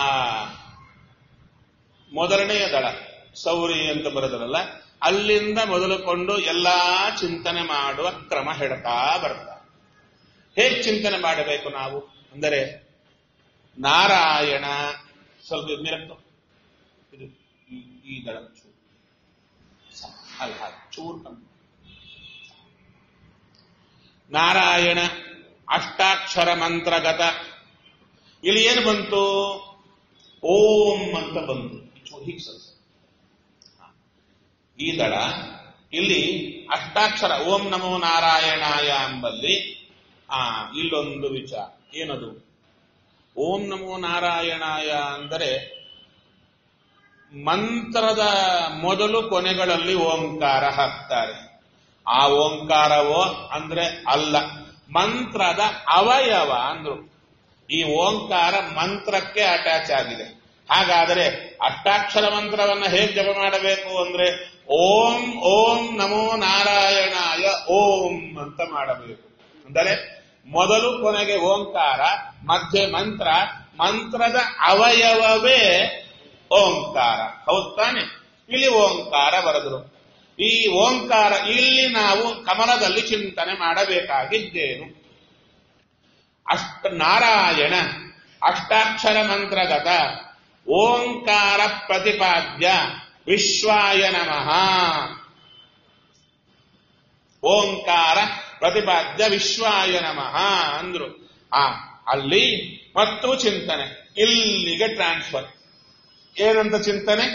ಮೊದಲನೆಯ ದಳ ಸೌರಿ ಅಂತ ಬರೋದಲ್ಲ ಅಲ್ಲಿಂದ ಮೊದಲುಕೊಂಡು ಎಲ್ಲಾ ಚಿಂತನೆ ಮಾಡುವ ಕ್ರಮ ಹೇಳ್ತಾ ಬರ್ತಾ ಹೇಗೆ ಚಿಂತನೆ ಮಾಡಬೇಕು ನಾವು ಅಂದರೆ ನಾರಾಯಣ ಸ್ವಲ್ಪ ಇದು ಮೇಲಕ್ಕೆ ಇದು ಈ- ಈ ದಳ ಚೂರು ಅಲ್ಲ ಹಾಗೆ ಚೂರು ಕಮ್ಮಿ ನಾರಾಯಣ ಅಷ್ಟಾಕ್ಷರ ಮಂತ್ರಗತ ಇಲ್ಲಿ ಏನು ಬಂತು ಓಂ ಅಂತ ಬಂತು ಹೀಗೆ ಸರ್ ಈ ದಳ ಇಲ್ಲಿ ಅಷ್ಟಾಕ್ಷರ ಓಂ ನಮೋ ನಾರಾಯಣಾಯ ಎಂಬಲ್ಲಿ ಆ ಇಲ್ಲೊಂದು ವಿಚಾರ ಏನದು ಓಂ ನಮೋ ನಾರಾಯಣಾಯ ಅಂದರೆ ಮಂತ್ರದ ಮೊದಲು ಕೊನೆಗಳಲ್ಲಿ ಓಂಕಾರ ಹಾಕ್ತಾರೆ ಆ ಓಂಕಾರವೋ ಅಂದ್ರೆ ಅಲ್ಲ ಮಂತ್ರದ ಅವಯವ ಅಂದ್ರು ಈ ಓಂಕಾರ ಮಂತ್ರಕ್ಕೆ ಅಟ್ಯಾಚ್ ಆಗಿದೆ ಹಾಗಾದರೆ ಅಷ್ಟಾಕ್ಷರ ಮಂತ್ರವನ್ನ ಹೇಗೆ ಜಪ ಮಾಡಬೇಕು ಅಂದ್ರೆ ಓಂ ಓಂ ನಮೋ ನಾರಾಯಣಾಯ ಓಂ ಅಂತ ಮಾಡಬೇಕು ಅಂದರೆ ಮೊದಲು ಕೊನೆಗೆ ಓಂಕಾರ ಮಧ್ಯೆ ಮಂತ್ರ ಮಂತ್ರದ ಅವಯವವೇ ಓಂಕಾರ ಹೌದ್ ತಾನೆ ಇಲ್ಲಿ ಓಂಕಾರ ಬರೆದರು ಈ ಓಂಕಾರ ಇಲ್ಲಿ ನಾವು ಕಮಲದಲ್ಲಿ ಚಿಂತನೆ ಮಾಡಬೇಕಾಗಿದ್ದೇನು ಅಷ್ಟ ನಾರಾಯಣ ಅಷ್ಟಾಕ್ಷರ ಮಂತ್ರಗತ ಓಂಕಾರ ಪ್ರತಿಪಾದ್ಯ ವಿಶ್ವಾಯ ನಮಃ ಓಂಕಾರ ಪ್ರತಿಪಾದ್ಯ ವಿಶ್ವಾಯ ನಮಃ ಅಂದ್ರು ಆ ಅಲ್ಲಿ ಮತ್ತು ಚಿಂತನೆ ಇಲ್ಲಿಗೆ ಟ್ರಾನ್ಸ್ಫರ್ ಏನಂತ ಚಿಂತನೆ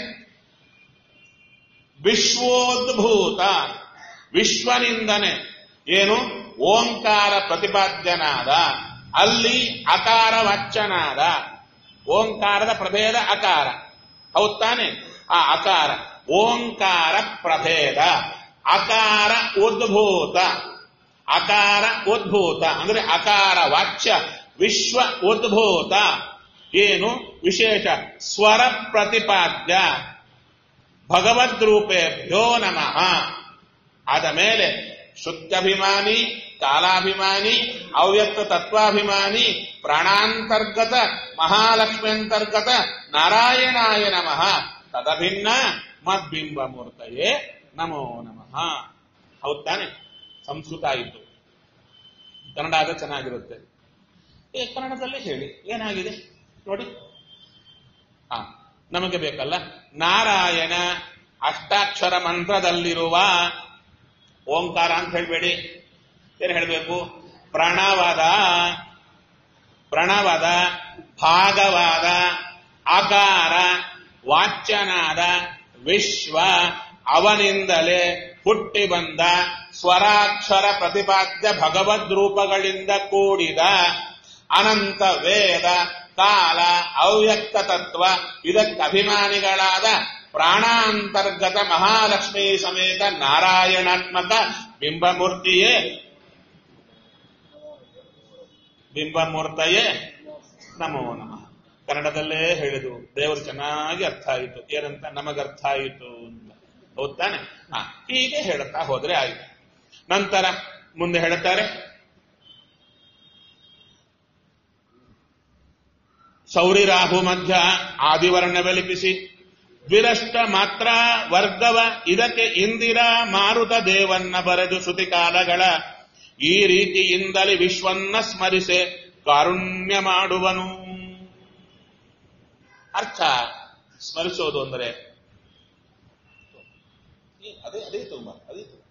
ವಿಶ್ವೋದ್ಭೂತ ವಿಶ್ವನಿಂದನೆ ಏನು ಓಂಕಾರ ಪ್ರತಿಪಾದ್ಯನಾದ ಅಲ್ಲಿ ಅಕಾರ ವಾಚ್ಯನಾದ ಓಂಕಾರದ ಪ್ರಭೇದ ಅಕಾರ ಹೌದ್ ತಾನೆ ಆ ಅಕಾರ ಓಂಕಾರ ಪ್ರಭೇದ ಅಕಾರ ಉದ್ಭೂತ ಅಕಾರ ಉದ್ಭೂತ ಅಂದ್ರೆ ಅಕಾರ ವಾಚ್ಯ ವಿಶ್ವ ಉದ್ಭೂತ ಏನು ವಿಶೇಷ ಸ್ವರ ಪ್ರತಿಪಾದ್ಯ ಭಗವದ್ರೂಪೇಭ್ಯೋ ನಮಃ ಆದ ಮೇಲೆ ಶುದ್ಧಾಭಿಮಾನಿ ಕಾಲಾಭಿಮಾನಿ ಅವ್ಯಕ್ತ ತತ್ವಾಭಿಮಾನಿ ಪ್ರಾಣಾಂತರ್ಗತ ಮಹಾಲಕ್ಷ್ಮ್ಯಂತರ್ಗತ ನಾರಾಯಣಾಯ ನಮಃ ತದಭಿನ್ನ ಮದ್ಬಿಂಬ ಮೂರ್ತಯೇ ನಮೋ ನಮಃ ಹೌದ್ ತಾನೆ ಸಂಸ್ಕೃತ ಆಯಿತು ಕನ್ನಡ ಆದ್ರೆ ಚೆನ್ನಾಗಿರುತ್ತೆ ಏ ಕನ್ನಡದಲ್ಲೇ ಹೇಳಿ ಏನಾಗಿದೆ ನೋಡಿ ಆ ನಮಗೆ ಬೇಕಲ್ಲ ನಾರಾಯಣ ಅಷ್ಟಾಕ್ಷರ ಮಂತ್ರದಲ್ಲಿರುವ ಓಂಕಾರ ಅಂತ ಹೇಳ್ಬೇಡಿ ಏನು ಹೇಳಬೇಕು ಪ್ರಣವದ ಪ್ರಣವದ ಭಾಗವಾದ ಆಕಾರ ವಾಚ್ಯನಾದ ವಿಶ್ವ ಅವನಿಂದಲೇ ಹುಟ್ಟಿ ಬಂದ ಸ್ವರಾಕ್ಷರ ಪ್ರತಿಪಾದ್ಯ ಭಗವದ್ ರೂಪಗಳಿಂದ ಕೂಡಿದ ಅನಂತ ವೇದ ಕಾಲ ಅವ್ಯಕ್ತ ತತ್ವ ಇದಕ್ಕೆ ಅಭಿಮಾನಿಗಳಾದ ಪ್ರಾಣಾಂತರ್ಗತ ಮಹಾಲಕ್ಷ್ಮೀ ಸಮೇತ ನಾರಾಯಣಾತ್ಮಕ ಬಿಂಬಮೂರ್ತಿಯೇ ಬಿಂಬಮೂರ್ತಯೇ ನಮೋ ನಮಃ ಕನ್ನಡದಲ್ಲೇ ಹೇಳಿದು ದೇವರು ಚೆನ್ನಾಗಿ ಅರ್ಥ ಆಯಿತು ಏನಂತ ನಮಗರ್ಥ ಆಯಿತು ಅಂತ ಹೌದ್ ತಾನೆ ಹಾ ಹೀಗೆ ಹೇಳುತ್ತಾ ಹೋದ್ರೆ ಆಯಿತು ನಂತರ ಮುಂದೆ ಹೇಳುತ್ತಾರೆ ಸೌರಿ ರಾಹು ಮಧ್ಯ ಆದಿವರ್ಣ ಬೆಲಿಪಿಸಿ ವಿರಷ್ಟ ಮಾತ್ರ ವರ್ಗವ ಇದಕ್ಕೆ ಇಂದಿರಾ ಮಾರುತ ದೇವನ್ನ ಬರೆದು ಶ್ರುತಿಕಾಲಗಳ ಈ ರೀತಿಯಿಂದಲೇ ವಿಶ್ವನ್ನ ಸ್ಮರಿಸೆ ಕಾರುಣ್ಯ ಮಾಡುವನು ಅರ್ಥ ಸ್ಮರಿಸೋದು ಅಂದರೆ ಅದೇ ಅದೇ ತುಂಬ ಅದೇ ತುಂಬ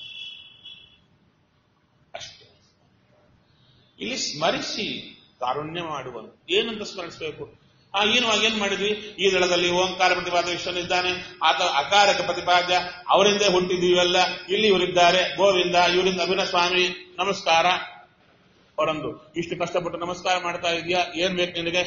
ಅಷ್ಟೇ ಇಲ್ಲಿ ಸ್ಮರಿಸಿ ಕಾರುಣ್ಯ ಮಾಡುವನು ಏನಂತ ಸ್ಮರಿಸಬೇಕು ಆ ಏನು ಏನ್ ಮಾಡಿದ್ವಿ ಈ ದಳದಲ್ಲಿ ಓಂಕಾರ ಪ್ರತಿಪಾದ ವಿಶ್ವನಿದ್ದಾನೆ ಆತ ಅಕಾರಕ ಪ್ರತಿಪಾದ್ಯ ಅವರಿಂದ ಹುಟ್ಟಿದೀವೆಲ್ಲ ಇಲ್ಲಿ ಇವರಿದ್ದಾರೆ ಗೋವಿಂದ ಇವರಿಂದ ಅಭಿನ ಸ್ವಾಮಿ ನಮಸ್ಕಾರ ಅವರಂದು ಇಷ್ಟು ಕಷ್ಟಪಟ್ಟು ನಮಸ್ಕಾರ ಮಾಡ್ತಾ ಇದೆಯಾ ಏನ್ ಬೇಕು ನಿನಗೆ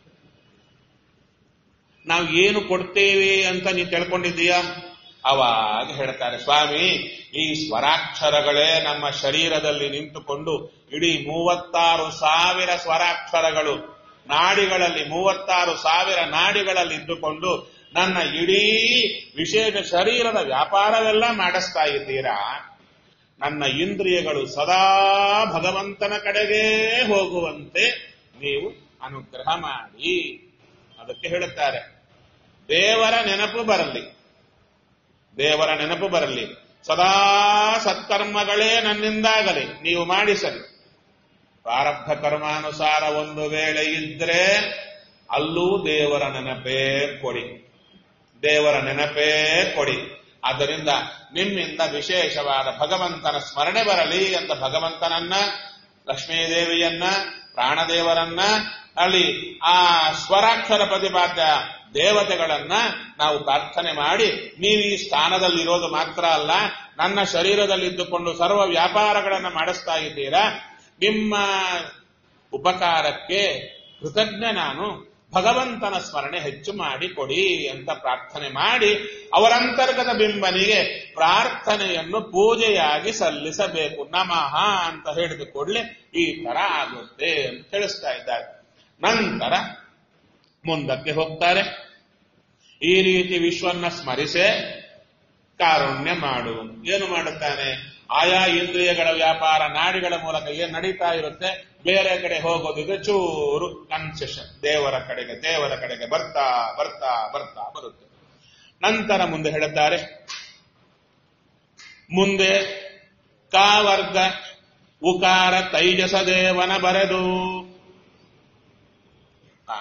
ನಾವು ಏನು ಕೊಡ್ತೇವೆ ಅಂತ ನೀ ತಿಳ್ಕೊಂಡಿದ್ದೀಯಾ ಅವಾಗ ಹೇಳ್ತಾರೆ ಸ್ವಾಮಿ ಈ ಸ್ವರಾಕ್ಷರಗಳೇ ನಮ್ಮ ಶರೀರದಲ್ಲಿ ನಿಂತುಕೊಂಡು ಇಡೀ ಮೂವತ್ತಾರು ಸಾವಿರ ಸ್ವರಾಕ್ಷರಗಳು ನಾಡಿಗಳಲ್ಲಿ ಮೂವತ್ತಾರು ಸಾವಿರ ನಾಡಿಗಳಲ್ಲಿ ಇದ್ದುಕೊಂಡು ನನ್ನ ಇಡೀ ವಿಶೇಷ ಶರೀರದ ವ್ಯಾಪಾರವೆಲ್ಲ ಮಾಡಿಸ್ತಾ ಇದ್ದೀರಾ ನನ್ನ ಇಂದ್ರಿಯಗಳು ಸದಾ ಭಗವಂತನ ಕಡೆಗೇ ಹೋಗುವಂತೆ ನೀವು ಅನುಗ್ರಹ ಮಾಡಿ ಅದಕ್ಕೆ ಹೇಳುತ್ತಾರೆ ದೇವರ ನೆನಪು ಬರಲಿ ದೇವರ ನೆನಪು ಬರಲಿ ಸದಾ ಸತ್ಕರ್ಮಗಳೇ ನನ್ನಿಂದಾಗಲಿ ನೀವು ಮಾಡಿ ಸರಿ ಪ್ರಾರಬ್ಧ ಕರ್ಮಾನುಸಾರ ಒಂದು ವೇಳೆ ಇದ್ರೆ ಅಲ್ಲೂ ದೇವರ ನೆನಪೇ ಕೊಡಿ ದೇವರ ನೆನಪೇ ಕೊಡಿ ಆದ್ದರಿಂದ ನಿಮ್ಮಿಂದ ವಿಶೇಷವಾದ ಭಗವಂತನ ಸ್ಮರಣೆ ಬರಲಿ ಅಂತ ಭಗವಂತನನ್ನ ಲಕ್ಷ್ಮೀದೇವಿಯನ್ನ ಪ್ರಾಣದೇವರನ್ನ ಅಲ್ಲಿ ಆ ಸ್ವರಾಕ್ಷರ ಪ್ರತಿಪಾದ್ಯ ದೇವತೆಗಳನ್ನ ನಾವು ಪ್ರಾರ್ಥನೆ ಮಾಡಿ ನೀವು ಈ ಸ್ಥಾನದಲ್ಲಿರೋದು ಮಾತ್ರ ಅಲ್ಲ ನನ್ನ ಶರೀರದಲ್ಲಿದ್ದುಕೊಂಡು ಸರ್ವ ವ್ಯಾಪಾರಗಳನ್ನ ಮಾಡಿಸ್ತಾ ಇದ್ದೀರಾ ನಿಮ್ಮ ಉಪಕಾರಕ್ಕೆ ಕೃತಜ್ಞ ನಾನು ಭಗವಂತನ ಸ್ಮರಣೆ ಹೆಚ್ಚು ಮಾಡಿ ಕೊಡಿ ಅಂತ ಪ್ರಾರ್ಥನೆ ಮಾಡಿ ಅವರಂತರ್ಗತ ಬಿಂಬನಿಗೆ ಪ್ರಾರ್ಥನೆಯನ್ನು ಪೂಜೆಯಾಗಿ ಸಲ್ಲಿಸಬೇಕು ನಮಃ ಅಂತ ಹೇಳಿದ ಕೂಡಲೇ ಈ ತರ ಆಗುತ್ತೆ ಅಂತ ತಿಳಿಸ್ತಾ ಇದ್ದಾರೆ ನಂತರ ಮುಂದಕ್ಕೆ ಹೋಗ್ತಾರೆ ಈ ರೀತಿ ವಿಶ್ವನ್ನ ಸ್ಮರಿಸೆ ಕಾರುಣ್ಯ ಮಾಡು ಏನು ಮಾಡುತ್ತಾನೆ ಆಯಾ ಇಂದ್ರಿಯಗಳ ವ್ಯಾಪಾರ ನಾಡಿಗಳ ಮೂಲಕ ಏನ್ ನಡೀತಾ ಇರುತ್ತೆ ಬೇರೆ ಕಡೆ ಹೋಗೋದಿದೆ ಚೂರು ಕನ್ಸೆಷನ್ ದೇವರ ಕಡೆಗೆ ದೇವರ ಕಡೆಗೆ ಬರ್ತಾ ಬರ್ತಾ ಬರ್ತಾ ಬರುತ್ತೆ ನಂತರ ಮುಂದೆ ಹೇಳುತ್ತಾರೆ ಮುಂದೆ ಕಾವರ್ಗ ಉಕಾರ ತೈಜಸ ದೇವನ ಬರೆದು ಆ.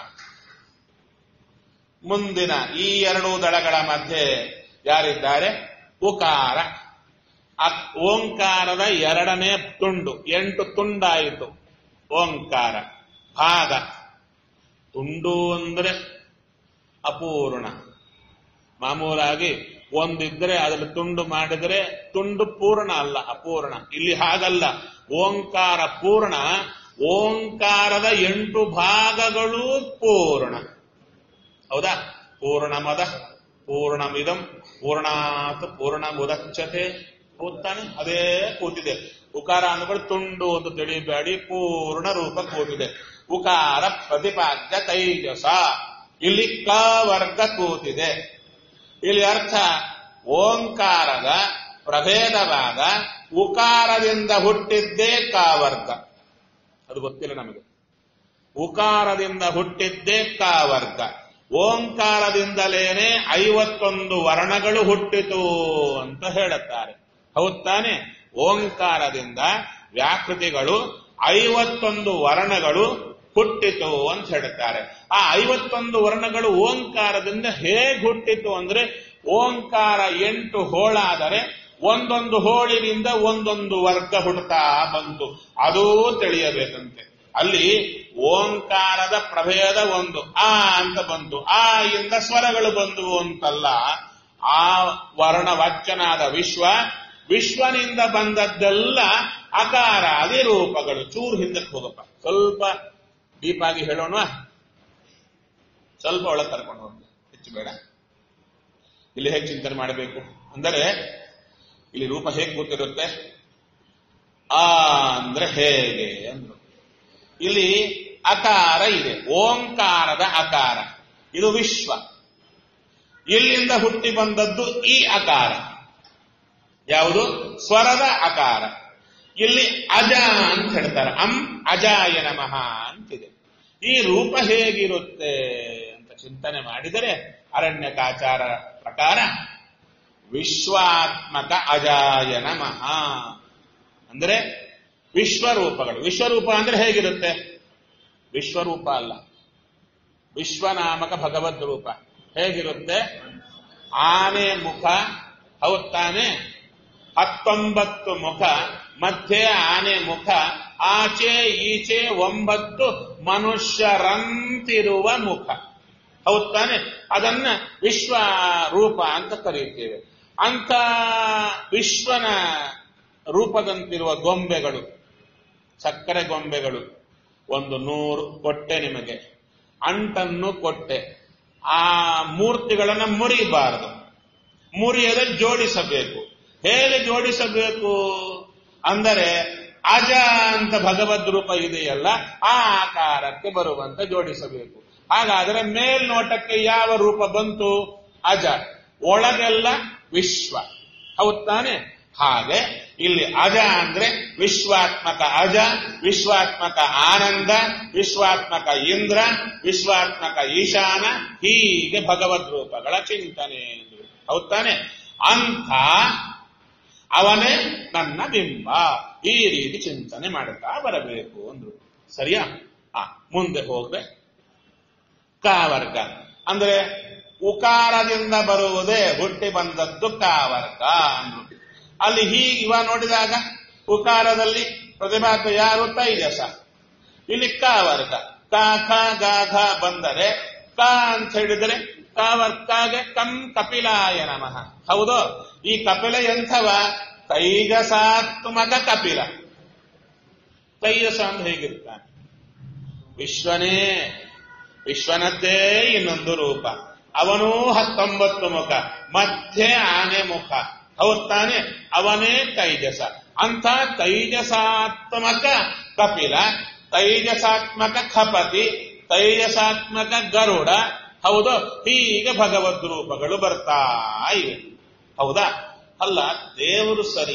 ಮುಂದಿನ ಈ ಎರಡು ದಳಗಳ ಮಧ್ಯೆ ಯಾರಿದ್ದಾರೆ ಉಕಾರ ಅ- ಓಂಕಾರದ ಎರಡನೇ ತುಂಡು ಎಂಟು ತುಂಡಾಯಿತು ಓಂಕಾರ ಭಾಗ ತುಂಡು ಅಂದ್ರೆ ಅಪೂರ್ಣ ಮಾಮೂಲಾಗಿ ಒಂದಿದ್ರೆ ಅದ್ರಲ್ಲಿ ತುಂಡು ಮಾಡಿದ್ರೆ ತುಂಡು ಪೂರ್ಣ ಅಲ್ಲ ಅಪೂರ್ಣ ಇಲ್ಲಿ ಹಾಗಲ್ಲ ಓಂಕಾರ ಪೂರ್ಣ ಓಂಕಾರದ ಎಂಟು ಭಾಗಗಳು ಪೂರ್ಣ ಹೌದಾ ಪೂರ್ಣಮದ ಪೂರ್ಣಮಿದಂ ಪೂರ್ಣಾತ್ ಪೂರ್ಣ ಮುದಚ್ಚತೆ ಕೂತಾನೆ ಅದೇ ಕೂತಿದೆ ಉಕಾರ ಅಂದ್ಕೊಂಡು ತುಂಡು ಅಂತ ತಿಳಿಬೇಡಿ ಪೂರ್ಣ ರೂಪ ಕೂತಿದೆ ಉಕಾರ ಪ್ರತಿಪಾದ್ಯ ತೈಜಸ ಇಲ್ಲಿ ಕ ವರ್ಗ ಕೂತಿದೆ ಇಲ್ಲಿ ಅರ್ಥ ಓಂಕಾರದ ಪ್ರಭೇದವಾದ ಉಕಾರದಿಂದ ಹುಟ್ಟಿದ್ದೇ ಕಾವರ್ಗ ಅದು ಗೊತ್ತಿಲ್ಲ ನಮಗೆ ಉಕಾರದಿಂದ ಹುಟ್ಟಿದ್ದೇ ಕಾವರ್ಗ ಓಂಕಾರದಿಂದಲೇನೆ ಐವತ್ತೊಂದು ವರ್ಣಗಳು ಹುಟ್ಟಿತು ಅಂತ ಹೇಳುತ್ತಾರೆ ಹೌದ್ ತಾನೆ ಓಂಕಾರದಿಂದ ವ್ಯಾಕೃತಿಗಳು ಐವತ್ತೊಂದು ವರ್ಣಗಳು ಹುಟ್ಟಿತು ಅಂತ ಹೇಳುತ್ತಾರೆ ಆ ಐವತ್ತೊಂದು ವರ್ಣಗಳು ಓಂಕಾರದಿಂದ ಹೇಗೆ ಹುಟ್ಟಿತು ಅಂದ್ರೆ ಓಂಕಾರ ಎಂಟು ಹೋಳಾದರೆ ಒಂದೊಂದು ಹೋಳಿನಿಂದ ಒಂದೊಂದು ವರ್ಗ ಹುಟ್ಟುತ್ತಾ ಬಂತು ಅದೂ ತಿಳಿಯಬೇಕಂತೆ ಅಲ್ಲಿ ಓಂಕಾರದ ಪ್ರಭೇದ ಒಂದು ಆ ಅಂತ ಬಂತು ಆ ಇಂದ ಸ್ವರಗಳು ಬಂದುವು ಅಂತಲ್ಲ ಆ ವರ್ಣವಾಚ್ಯನಾದ ವಿಶ್ವ ವಿಶ್ವನಿಂದ ಬಂದದ್ದೆಲ್ಲ ಅಕಾರ ರೂಪಗಳು ಚೂರು ಹಿಂದಕ್ಕೆ ಹೋಗಪ್ಪ ಸ್ವಲ್ಪ ಡೀಪಾಗಿ ಹೇಳೋಣ ಸ್ವಲ್ಪ ಒಳಗೆ ಕರ್ಕೊಂಡು ಹೋಗಿ ಹೆಚ್ಚು ಬೇಡ ಇಲ್ಲಿ ಹೇಗೆ ಚಿಂತನೆ ಮಾಡಬೇಕು ಅಂದರೆ ಇಲ್ಲಿ ರೂಪ ಹೇಗೆ ಗೊತ್ತಿರುತ್ತೆ ಆ ಅಂದ್ರೆ ಹೇಗೆ ಅಂದ್ರು ಇಲ್ಲಿ ಅಕಾರ ಇದೆ ಓಂಕಾರದ ಅಕಾರ ಇದು ವಿಶ್ವ ಇಲ್ಲಿಂದ ಹುಟ್ಟಿ ಬಂದದ್ದು ಈ ಅಕಾರ ಯಾವುದು ಸ್ವರದ ಅಕಾರ ಇಲ್ಲಿ ಅಜ ಅಂತ ಹೇಳ್ತಾರೆ ಅಂ ಅಜಾಯ ನಮಃ ಅಂತಿದೆ ಈ ರೂಪ ಹೇಗಿರುತ್ತೆ ಅಂತ ಚಿಂತನೆ ಮಾಡಿದರೆ ಅರಣ್ಯಕಾಚಾರ ಪ್ರಕಾರ ವಿಶ್ವಾತ್ಮಕ ಅಜಾಯ ನಮಃ ಅಂದ್ರೆ ವಿಶ್ವರೂಪಗಳು ವಿಶ್ವರೂಪ ಅಂದ್ರೆ ಹೇಗಿರುತ್ತೆ ವಿಶ್ವರೂಪ ಅಲ್ಲ ವಿಶ್ವನಾಮಕ ಭಗವದ್ ರೂಪ ಹೇಗಿರುತ್ತೆ ಆನೆ ಮುಖ ಹೌದ್ ತಾನೆ ಹತ್ತೊಂಬತ್ತು ಮುಖ ಮಧ್ಯೆ ಆನೆ ಮುಖ ಆಚೆ ಈಚೆ ಒಂಬತ್ತು ಮನುಷ್ಯರಂತಿರುವ ಮುಖ ಹೌದ್ ತಾನೆ ಅದನ್ನ ವಿಶ್ವ ರೂಪ ಅಂತ ಕರೆಯುತ್ತೇವೆ ಅಂತ ವಿಶ್ವನ ರೂಪದಂತಿರುವ ಗೊಂಬೆಗಳು ಸಕ್ಕರೆ ಗೊಂಬೆಗಳು ಒಂದು ನೂರು ಕೊಟ್ಟೆ ನಿಮಗೆ ಅಂಟನ್ನು ಕೊಟ್ಟೆ ಆ ಮೂರ್ತಿಗಳನ್ನ ಮುರಿಬಾರದು ಮುರಿಯದೆ ಜೋಡಿಸಬೇಕು ಹೇಗೆ ಜೋಡಿಸಬೇಕು ಅಂದರೆ ಅಜ ಅಂತ ಭಗವದ್ ರೂಪ ಇದೆಯಲ್ಲ ಆ ಆಕಾರಕ್ಕೆ ಬರುವಂತ ಜೋಡಿಸಬೇಕು ಹಾಗಾದರೆ ಮೇಲ್ನೋಟಕ್ಕೆ ಯಾವ ರೂಪ ಬಂತು ಅಜ ಒಳಗೆಲ್ಲ ವಿಶ್ವ ಹೌದ್ ತಾನೆ ಹಾಗೆ ಇಲ್ಲಿ ಅಜ ಅಂದ್ರೆ ವಿಶ್ವಾತ್ಮಕ ಅಜ ವಿಶ್ವಾತ್ಮಕ ಆನಂದ ವಿಶ್ವಾತ್ಮಕ ಇಂದ್ರ ವಿಶ್ವಾತ್ಮಕ ಈಶಾನ ಹೀಗೆ ಭಗವದ್ ರೂಪಗಳ ಚಿಂತನೆ ಹೌದ್ ತಾನೆ ಅಂಥ ಅವನೇ ನನ್ನ ಬಿಂಬ ಈ ರೀತಿ ಚಿಂತನೆ ಮಾಡುತ್ತಾ ಬರಬೇಕು ಅಂದ್ರು ಸರಿಯಾ ಆ ಮುಂದೆ ಹೋಗ್ರೆ ಕಾವರ್ಗ ಅಂದ್ರೆ ಉಕಾರದಿಂದ ಬರುವುದೇ ಹುಟ್ಟಿ ಬಂದದ್ದು ಕಾವರ್ಗ ಅಂದ್ರು ಅಲ್ಲಿ ಹೀಗೆ ಇವ ನೋಡಿದಾಗ ಉಕಾರದಲ್ಲಿ ಪ್ರತಿಪಾದ್ಯ ಯಾರು ತೈಜಸ ಇಲ್ಲಿ ಕ ವರ್ಗ ಕ ಖ ಗ ಘ ಬಂದರೆ ಕ ಅಂತ ಹೇಳಿದರೆ ಕ ವರ್ಗಾಗೆ ಕಂ ಕಪಿಲಾಯ ನಮಃ ಹೌದು ಈ ಕಪಿಲ ಎಂಥವ ತೈಜಸಾತ್ಮಕ ಕಪಿಲ ತೈಜಸ ಅಂದ್ರೆ ಹೇಗಿರ್ತಾನೆ ವಿಶ್ವನೇ ವಿಶ್ವನದ್ದೇ ಇನ್ನೊಂದು ರೂಪ ಅವನೂ ಹತ್ತೊಂಬತ್ತು ಮುಖ ಮಧ್ಯೆ ಆನೆ ಮುಖ ಹೌದ್ ತಾನೆ ಅವನೇ ತೈಜಸ ಅಂತ ತೈಜಸಾತ್ಮಕ ಕಪಿಲ ತೈಜಸಾತ್ಮಕ ಖಪತಿ ತೈಜಸಾತ್ಮಕ ಗರುಡ ಹೌದು ಹೀಗೆ ಭಗವದ್ ರೂಪಗಳು ಬರ್ತಾ ಇವೆ ಹೌದಾ ಅಲ್ಲ ದೇವರು ಸರಿ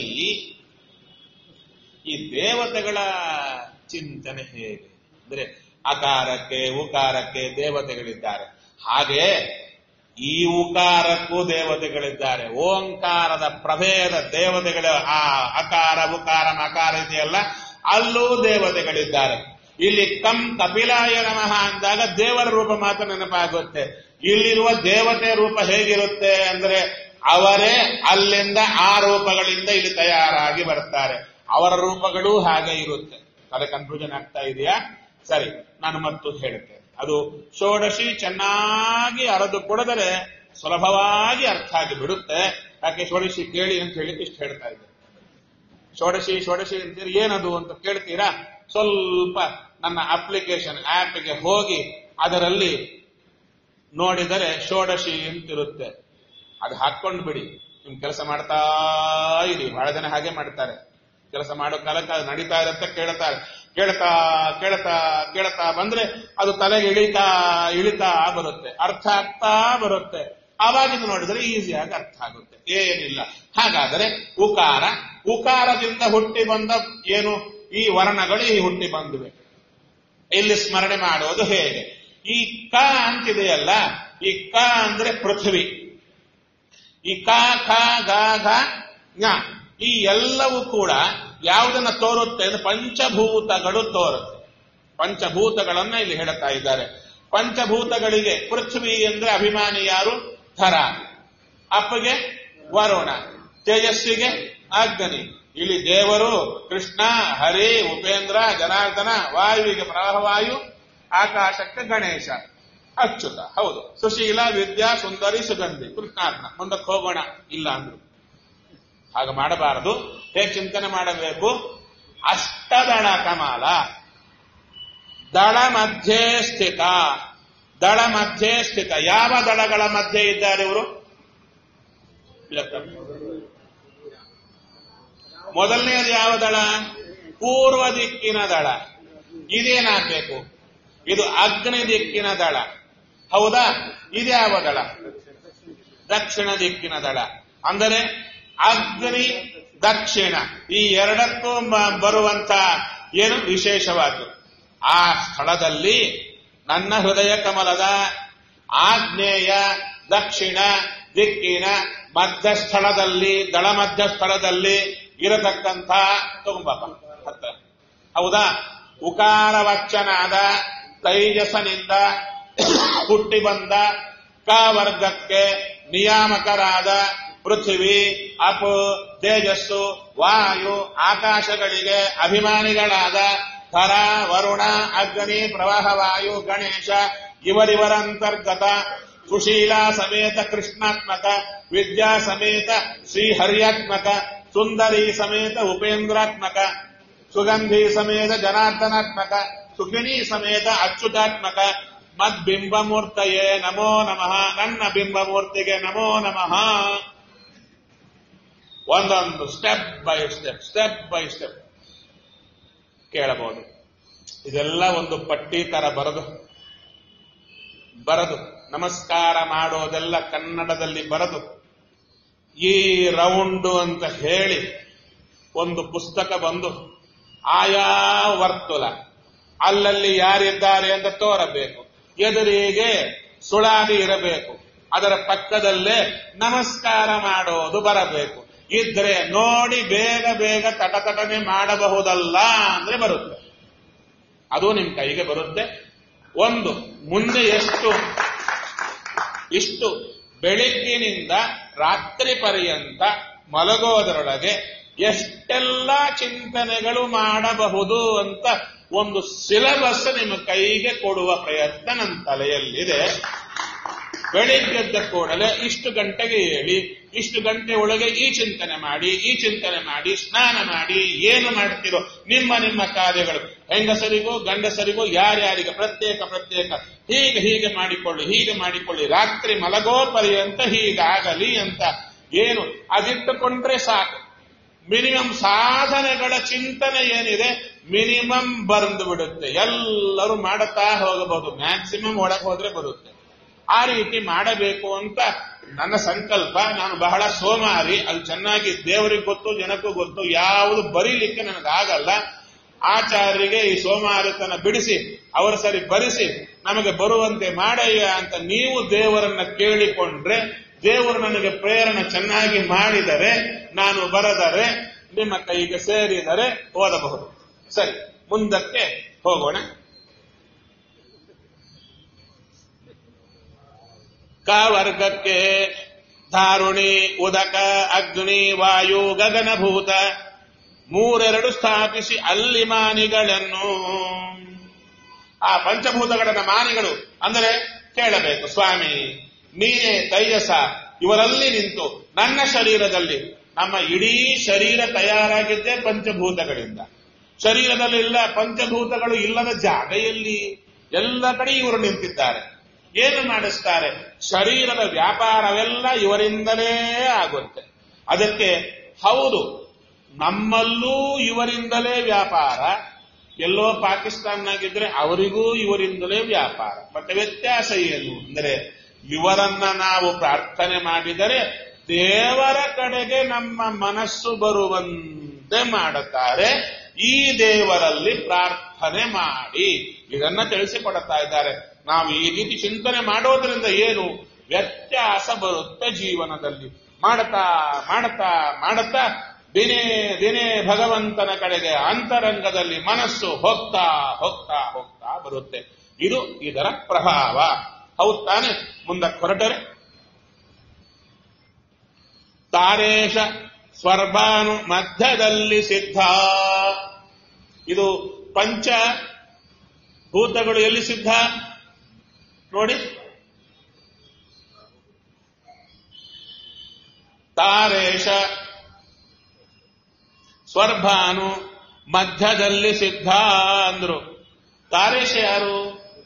ಈ ದೇವತೆಗಳ ಚಿಂತನೆ ಹೇಗೆ ಅಂದ್ರೆ ಅಕಾರಕ್ಕೆ ಉಕಾರಕ್ಕೆ ದೇವತೆಗಳಿದ್ದಾರೆ ಹಾಗೆ ಈ ಉಕಾರಕ್ಕೂ ದೇವತೆಗಳಿದ್ದಾರೆ ಓಂಕಾರದ ಪ್ರಭೇದ ದೇವತೆಗಳ ಆ ಅಕಾರ ಉಕಾರ ಮಕಾರ ಇದೆಯಲ್ಲ ಅಲ್ಲೂ ದೇವತೆಗಳಿದ್ದಾರೆ ಇಲ್ಲಿ ಕಂ ಕಪಿಲಾಯ ನಮಃ ಅಂದಾಗ ದೇವರ ರೂಪ ಮಾತ್ರ ನೆನಪಾಗುತ್ತೆ ಇಲ್ಲಿರುವ ದೇವತೆ ರೂಪ ಹೇಗಿರುತ್ತೆ ಅಂದ್ರೆ ಅವರೇ ಅಲ್ಲಿಂದ ಆ ರೂಪಗಳಿಂದ ಇಲ್ಲಿ ತಯಾರಾಗಿ ಬರ್ತಾರೆ ಅವರ ರೂಪಗಳು ಹಾಗೆ ಇರುತ್ತೆ ತಲೆ ಕನ್ಫ್ಯೂಷನ್ ಆಗ್ತಾ ಇದೆಯಾ ಸರಿ ನಾನು ಮತ್ತು ಹೇಳುತ್ತೇನೆ ಅದು ಷೋಡಶಿ ಚೆನ್ನಾಗಿ ಅರದು ಕೊಡದರೆ ಸುಲಭವಾಗಿ ಅರ್ಥ ಆಗಿ ಬಿಡುತ್ತೆ ಯಾಕೆ ಷೋಡಶಿ ಕೇಳಿ ಅಂತ ಹೇಳಿ ಇಷ್ಟು ಹೇಳ್ತಾ ಇದ್ದೆ ಷೋಡಶಿ ಷೋಡಶಿ ಅಂತೀರಿ ಏನದು ಅಂತ ಕೇಳ್ತೀರಾ ಸ್ವಲ್ಪ ನನ್ನ ಅಪ್ಲಿಕೇಶನ್ ಆಪ್ಗೆ ಹೋಗಿ ಅದರಲ್ಲಿ ನೋಡಿದರೆ ಷೋಡಶಿ ಅಂತಿರುತ್ತೆ ಅದು ಹಾಕೊಂಡು ಬಿಡಿ ನಿಮ್ ಕೆಲಸ ಮಾಡ್ತಾ ಇರಿ ಬಹಳ ಜನ ಹಾಗೆ ಮಾಡ್ತಾರೆ ಕೆಲಸ ಮಾಡೋ ಕಾಲಕ್ಕೆ ಅದು ನಡೀತಾ ಇರುತ್ತೆ ಕೇಳ್ತಾರೆ ಕೇಳ್ತಾ ಕೇಳ್ತಾ ಕೇಳ್ತಾ ಬಂದ್ರೆ ಅದು ತಲೆಗೆ ಇಳಿತಾ ಇಳಿತಾ ಬರುತ್ತೆ ಅರ್ಥ ಆಗ್ತಾ ಬರುತ್ತೆ ಆವಾಗಿಂದ ನೋಡಿದ್ರೆ ಈಸಿಯಾಗಿ ಅರ್ಥ ಆಗುತ್ತೆ ಏನಿಲ್ಲ ಹಾಗಾದರೆ ಉಕಾರ ಉಕಾರದಿಂದ ಹುಟ್ಟಿ ಬಂದ ಏನು ಈ ವರ್ಣಗಳು ಈ ಹುಟ್ಟಿ ಬಂದಿವೆ ಇಲ್ಲಿ ಸ್ಮರಣೆ ಮಾಡೋದು ಹೇಗೆ ಈ ಕ ಅಂತಿದೆಯಲ್ಲ ಈ ಕ ಅಂದ್ರೆ ಪೃಥ್ವಿ ಈ ಕ ಖ ಗ ಘ ಞ ಈ ಎಲ್ಲವೂ ಕೂಡ ಯಾವುದನ್ನ ತೋರುತ್ತೆ ಅಂದ್ರೆ ಪಂಚಭೂತಗಳು ತೋರುತ್ತೆ ಪಂಚಭೂತಗಳನ್ನ ಇಲ್ಲಿ ಹೇಳುತ್ತಾ ಇದ್ದಾರೆ ಪಂಚಭೂತಗಳಿಗೆ ಪೃಥ್ವಿ ಅಂದ್ರೆ ಅಭಿಮಾನಿ ಯಾರು ಥರ ಅಪ್ಪಗೆ ವರುಣ ತೇಜಸ್ವಿಗೆ ಅಗ್ನಿ ಇಲ್ಲಿ ದೇವರು ಕೃಷ್ಣ ಹರಿ ಉಪೇಂದ್ರ ಜನಾರ್ದನ ವಾಯುವಿಗೆ ಪ್ರವಾಹವಾಯು ಆಕಾಶಕ್ಕೆ ಗಣೇಶ ಅಚ್ಯುತ ಹೌದು ಸುಶೀಲ ವಿದ್ಯಾ ಸುಂದರಿ ಸುಗಂಧಿ ಕೃಷ್ಣಾರ್ಥ ಮುಂದಕ್ಕೆ ಹೋಗೋಣ ಇಲ್ಲ ಅಂದ್ರು ಹಾಗೆ ಮಾಡಬಾರದು ಹೇಗೆ ಚಿಂತನೆ ಮಾಡಬೇಕು ಅಷ್ಟದಳ ಕಮಾಲ ದಳ ಮಧ್ಯೆ ಸ್ಥಿತ ದಳ ಮಧ್ಯೆ ಸ್ಥಿತ ಯಾವ ದಳಗಳ ಮಧ್ಯೆ ಇದ್ದಾರೆ ಇವರು ಮೊದಲನೆಯದು ಯಾವ ದಳ ಪೂರ್ವ ದಿಕ್ಕಿನ ದಳ ಇದೇನಾಗಬೇಕು ಇದು ಅಗ್ನಿ ದಿಕ್ಕಿನ ದಳ ಹೌದಾ ಇದ್ಯಾವ ದಳ ದಕ್ಷಿಣ ದಿಕ್ಕಿನ ದಳ ಅಂದರೆ ಅಗ್ನಿ ದಕ್ಷಿಣ ಈ ಎರಡಕ್ಕೂ ಮ- ಬರುವಂತ ಏನು ವಿಶೇಷವಾದ್ದು ಆ ಸ್ಥಳದಲ್ಲಿ ನನ್ನ ಹೃದಯ ಕಮಲದ ಆಗ್ನೇಯ ದಕ್ಷಿಣ ದಿಕ್ಕಿನ ಮಧ್ಯ ಸ್ಥಳದಲ್ಲಿ ದಳ ಮಧ್ಯ ಸ್ಥಳದಲ್ಲಿ ಇರತಕ್ಕಂಥ ತಗೊಂಬಪ್ಪ ಹತ್ತ ಹೌದಾ ಉಕಾರವಚ್ಚನಾದ ತೈಜಸನಿಂದ ಹುಟ್ಟಿ ಬಂದ ಕ ವರ್ಗಕ್ಕೆ ನಿಯಾಮಕರಾದ ಪೃಥ್ವಿ ಅಪ್ ತೇಜಸ್ಸು ವಾಯು ಆಕಾಶಗಳಿಗೆ ಅಭಿಮಾನಿಗಳಾದ ಥರ ವರುಣ ಅಗ್ನಿ ಪ್ರವಾಹ ವಾಯು ಗಣೇಶ ಇವರಿವರಂತರ್ಗತ ಸುಶೀಲ ಸಮೇತ ಕೃಷ್ಣಾತ್ಮಕ ವಿದ್ಯಾ ಸಮೇತ ಶ್ರೀಹರ್ಯಾತ್ಮಕ ಸುಂದರಿ ಸಮೇತ ಉಪೇಂದ್ರಾತ್ಮಕ ಸುಗಂಧಿ ಸಮೇತ ಜನಾರ್ದನಾತ್ಮಕ ಸುಖಿಣಿ ಸಮೇತ ಅಚ್ಯುತಾತ್ಮಕ ಮದ್ಬಿಂಬಮೂರ್ತಯೇ ನಮೋ ನಮಃ ನನ್ನ ಬಿಂಬಮೂರ್ತಿಗೆ ನಮೋ ನಮಃ ಒಂದೊಂದು step by step step by step ಕೇಳಬಹುದು ಇದೆಲ್ಲ ಒಂದು ಪಟ್ಟಿ ತರ ಬರದು ಬರದು ನಮಸ್ಕಾರ ಮಾಡೋದೆಲ್ಲ ಕನ್ನಡದಲ್ಲಿ ಬರದು ಈ ರೌಂಡು ಅಂತ ಹೇಳಿ ಒಂದು ಪುಸ್ತಕ ಬಂದು ಆಯಾ ವರ್ತುಲ ಅಲ್ಲಲ್ಲಿ ಯಾರಿದ್ದಾರೆ ಅಂತ ತೋರಬೇಕು ಎದುರಿಗೆ ಸುಳಾದಿ ಇರಬೇಕು ಅದರ ಪಕ್ಕದಲ್ಲೇ ನಮಸ್ಕಾರ ಮಾಡೋದು ಬರಬೇಕು ಇದ್ರೆ ನೋಡಿ ಬೇಗ ಬೇಗ ತಟತಟನೆ ಮಾಡಬಹುದಲ್ಲ ಅಂದ್ರೆ ಬರುತ್ತೆ ಅದು ನಿಮ್ ಕೈಗೆ ಬರುತ್ತೆ ಒಂದು ಮುಂದೆ ಎಷ್ಟು ಇಷ್ಟು ಬೆಳಿಗ್ಗಿನಿಂದ ರಾತ್ರಿ ಪರ್ಯಂತ ಮಲಗೋದರೊಳಗೆ ಎಷ್ಟೆಲ್ಲ ಚಿಂತನೆಗಳು ಮಾಡಬಹುದು ಅಂತ ಒಂದು ಸಿಲೆಬಸ್ ನಿಮ್ಮ ಕೈಗೆ ಕೊಡುವ ಪ್ರಯತ್ನ ನನ್ನ ತಲೆಯಲ್ಲಿದೆ ಬೆಳಿಗ್ಗೆದ್ದ ಕೂಡಲೇ ಇಷ್ಟು ಗಂಟೆಗೆ ಹೇಳಿ ಇಷ್ಟು ಗಂಟೆ ಒಳಗೆ ಈ ಚಿಂತನೆ ಮಾಡಿ ಈ ಚಿಂತನೆ ಮಾಡಿ ಸ್ನಾನ ಮಾಡಿ ಏನು ಮಾಡ್ತಿರೋ ನಿಮ್ಮ ನಿಮ್ಮ ಕಾರ್ಯಗಳು ಹೆಂಗಸರಿಗೂ ಗಂಡಸರಿಗೂ ಯಾರ್ಯಾರಿಗೆ ಪ್ರತ್ಯೇಕ ಪ್ರತ್ಯೇಕ ಹೀಗೆ ಹೀಗೆ ಮಾಡಿಕೊಳ್ಳಿ ಹೀಗೆ ಮಾಡಿಕೊಳ್ಳಿ ರಾತ್ರಿ ಮಲಗೋ ಪರ್ಯಂತ ಹೀಗಾಗಲಿ ಅಂತ ಏನು ಅದಿಟ್ಟುಕೊಂಡ್ರೆ ಸಾಕು ಮಿನಿಮಮ್ ಸಾಧನೆಗಳ ಚಿಂತನೆ ಏನಿದೆ ಮಿನಿಮಮ್ ಬಂದು ಬಿಡುತ್ತೆ ಎಲ್ಲರೂ ಮಾಡುತ್ತಾ ಹೋಗಬಹುದು ಮ್ಯಾಕ್ಸಿಮಮ್ ಒಳಗೆ ಹೋದ್ರೆ ಬರುತ್ತೆ ಆ ರೀತಿ ಮಾಡಬೇಕು ಅಂತ ನನ್ನ ಸಂಕಲ್ಪ ನಾನು ಬಹಳ ಸೋಮಾರಿ ಅದು ಚೆನ್ನಾಗಿ ದೇವರಿಗೆ ಗೊತ್ತು ಜನಕ್ಕೂ ಗೊತ್ತು ಯಾವುದು ಬರೀಲಿಕ್ಕೆ ನನಗಾಗಲ್ಲ ಆಚಾರ್ಯರಿಗೆ ಈ ಸೋಮಾರಿತನ ಬಿಡಿಸಿ ಅವರ ಸರಿ ಬರಿಸಿ ನಮಗೆ ಬರುವಂತೆ ಮಾಡಯ್ಯ ಅಂತ ನೀವು ದೇವರನ್ನ ಕೇಳಿಕೊಂಡ್ರೆ ದೇವರು ನನಗೆ ಪ್ರೇರಣೆ ಚೆನ್ನಾಗಿ ಮಾಡಿದರೆ ನಾನು ಬರೆದರೆ ನಿಮ್ಮ ಕೈಗೆ ಸೇರಿದರೆ ಓದಬಹುದು ಸರಿ ಮುಂದಕ್ಕೆ ಹೋಗೋಣ ಕ ವರ್ಗಕ್ಕೆ ಧಾರುಣಿ ಉದಕ ಅಗ್ನಿ ವಾಯು ಗಗನಭೂತ ಮೂರೆರಡು ಸ್ಥಾಪಿಸಿ ಅಲ್ಲಿ ಮಾನಿಗಳನ್ನು ಆ ಪಂಚಭೂತಗಳ ಮಾನಿಗಳು ಅಂದರೆ ಕೇಳಬೇಕು ಸ್ವಾಮಿ ನೀನೇ ತೈಜಸ ಇವರಲ್ಲಿ ನಿಂತು ನನ್ನ ಶರೀರದಲ್ಲಿ ನಮ್ಮ ಇಡೀ ಶರೀರ ತಯಾರಾಗಿದ್ದೇ ಪಂಚಭೂತಗಳಿಂದ ಶರೀರದಲ್ಲಿ ಇಲ್ಲ ಪಂಚಭೂತಗಳು ಇಲ್ಲದ ಜಾಗ ಎಲ್ಲಿ ಎಲ್ಲ ಕಡೆ ಇವರು ನಿಂತಿದ್ದಾರೆ ಏನು ಮಾಡಿಸ್ತಾರೆ ಶರೀರದ ವ್ಯಾಪಾರವೆಲ್ಲ ಇವರಿಂದಲೇ ಆಗುತ್ತೆ ಅದಕ್ಕೆ ಹೌದು ನಮ್ಮಲ್ಲೂ ಇವರಿಂದಲೇ ವ್ಯಾಪಾರ ಎಲ್ಲೋ ಪಾಕಿಸ್ತಾನ್ನಾಗಿದ್ರೆ ಅವರಿಗೂ ಇವರಿಂದಲೇ ವ್ಯಾಪಾರ ಮತ್ತೆ ವ್ಯತ್ಯಾಸ ಏನು ಅಂದರೆ ಇವರನ್ನ ನಾವು ಪ್ರಾರ್ಥನೆ ಮಾಡಿದರೆ ದೇವರ ಕಡೆಗೆ ನಮ್ಮ ಮನಸ್ಸು ಬರುವಂತೆ ಮಾಡುತ್ತಾರೆ ಈ ದೇವರಲ್ಲಿ ಪ್ರಾರ್ಥನೆ ಮಾಡಿ ಇದನ್ನ ತಿಳಿಸಿಕೊಡುತ್ತಾ ಇದ್ದಾರೆ ನಾವು ಈ ರೀತಿ ಚಿಂತನೆ ಮಾಡೋದ್ರಿಂದ ಏನು ವ್ಯತ್ಯಾಸ ಬರುತ್ತೆ ಜೀವನದಲ್ಲಿ ಮಾಡುತ್ತಾ ಮಾಡುತ್ತಾ ಮಾಡುತ್ತಾ ದಿನೇ ದಿನೇ ಭಗವಂತನ ಕಡೆಗೆ ಅಂತರಂಗದಲ್ಲಿ ಮನಸ್ಸು ಹೋಗ್ತಾ ಹೋಗ್ತಾ ಹೋಗ್ತಾ ಬರುತ್ತೆ ಇದು ಇದರ ಪ್ರಭಾವ ಹೌದ್ ತಾನೆ ಮುಂದಕ್ಕೆ ಹೊರಟರೆ ತಾರೇಶ ಸ್ವರ್ಭಾನು ಮಧ್ಯದಲ್ಲಿ ಸಿದ್ಧ ಇದು ಪಂಚ ಭೂತಗಳು ಎಲ್ಲಿ ಸಿದ್ಧ ನೋಡಿ ತಾರೇಶ ಸ್ವರ್ಭಾನು ಮಧ್ಯದಲ್ಲಿ ಸಿದ್ಧ ಅಂದ್ರು ತಾರೇಶ ಯಾರು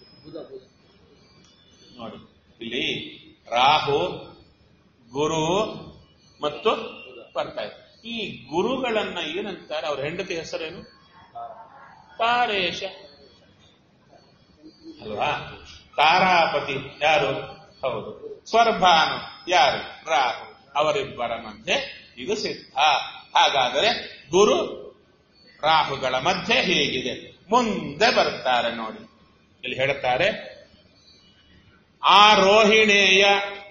ನೋಡಿ ಇಲ್ಲಿ ರಾಹು ಗುರು ಮತ್ತು ಬರ್ತಾ ಇದೆ ಈ ಗುರುಗಳನ್ನ ಏನಂತಾರೆ ಅವ್ರ ಹೆಂಡತಿ ಹೆಸರೇನು ತಾರೇಶ ಅಲ್ವಾ ತಾರಾಪತಿ ಯಾರು ಹೌದು ಸ್ವರ್ಭಾನು ಯಾರು ರಾಹು ಅವರಿಬ್ಬರ ಮಧ್ಯೆ ಇದು ಸಿದ್ಧ ಹಾಗಾದರೆ ಗುರು ರಾಹುಗಳ ಮಧ್ಯೆ ಹೇಗಿದೆ ಮುಂದೆ ಬರ್ತಾರೆ ನೋಡಿ ಇಲ್ಲಿ ಹೇಳುತ್ತಾರೆ ಆ ರೋಹಿಣೇಯ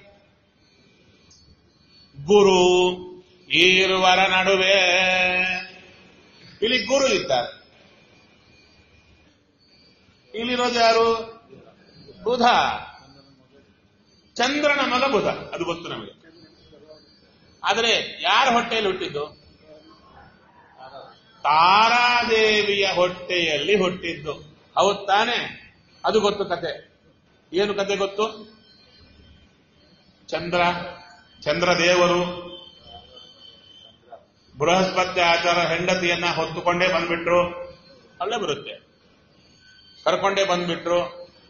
ಗುರು ಈರುವರ ನಡುವೆ ಇಲ್ಲಿ ಗುರು ಇದ್ದಾರೆ ಇಲ್ಲಿರೋದು ಯಾರು ಬುಧ ಚಂದ್ರನ ಮಗ ಬುಧ ಅದು ಗೊತ್ತು ನಮಗೆ ಆದರೆ ಯಾರ ಹೊಟ್ಟೆಯಲ್ಲಿ ಹುಟ್ಟಿದ್ದು ತಾರಾದೇವಿಯ ಹೊಟ್ಟೆಯಲ್ಲಿ ಹುಟ್ಟಿದ್ದು ಹೌದ್ ತಾನೆ ಅದು ಗೊತ್ತು ಕತೆ ಏನು ಕತೆ ಗೊತ್ತು ಚಂದ್ರ ಚಂದ್ರದೇವರು ಬೃಹಸ್ಪತಿ ಆಚಾರ ಹೆಂಡತಿಯನ್ನ ಹೊತ್ತುಕೊಂಡೇ ಬಂದ್ಬಿಟ್ರು ಅಲ್ಲೇ ಬರುತ್ತೆ ಕರ್ಕೊಂಡೇ ಬಂದ್ಬಿಟ್ರು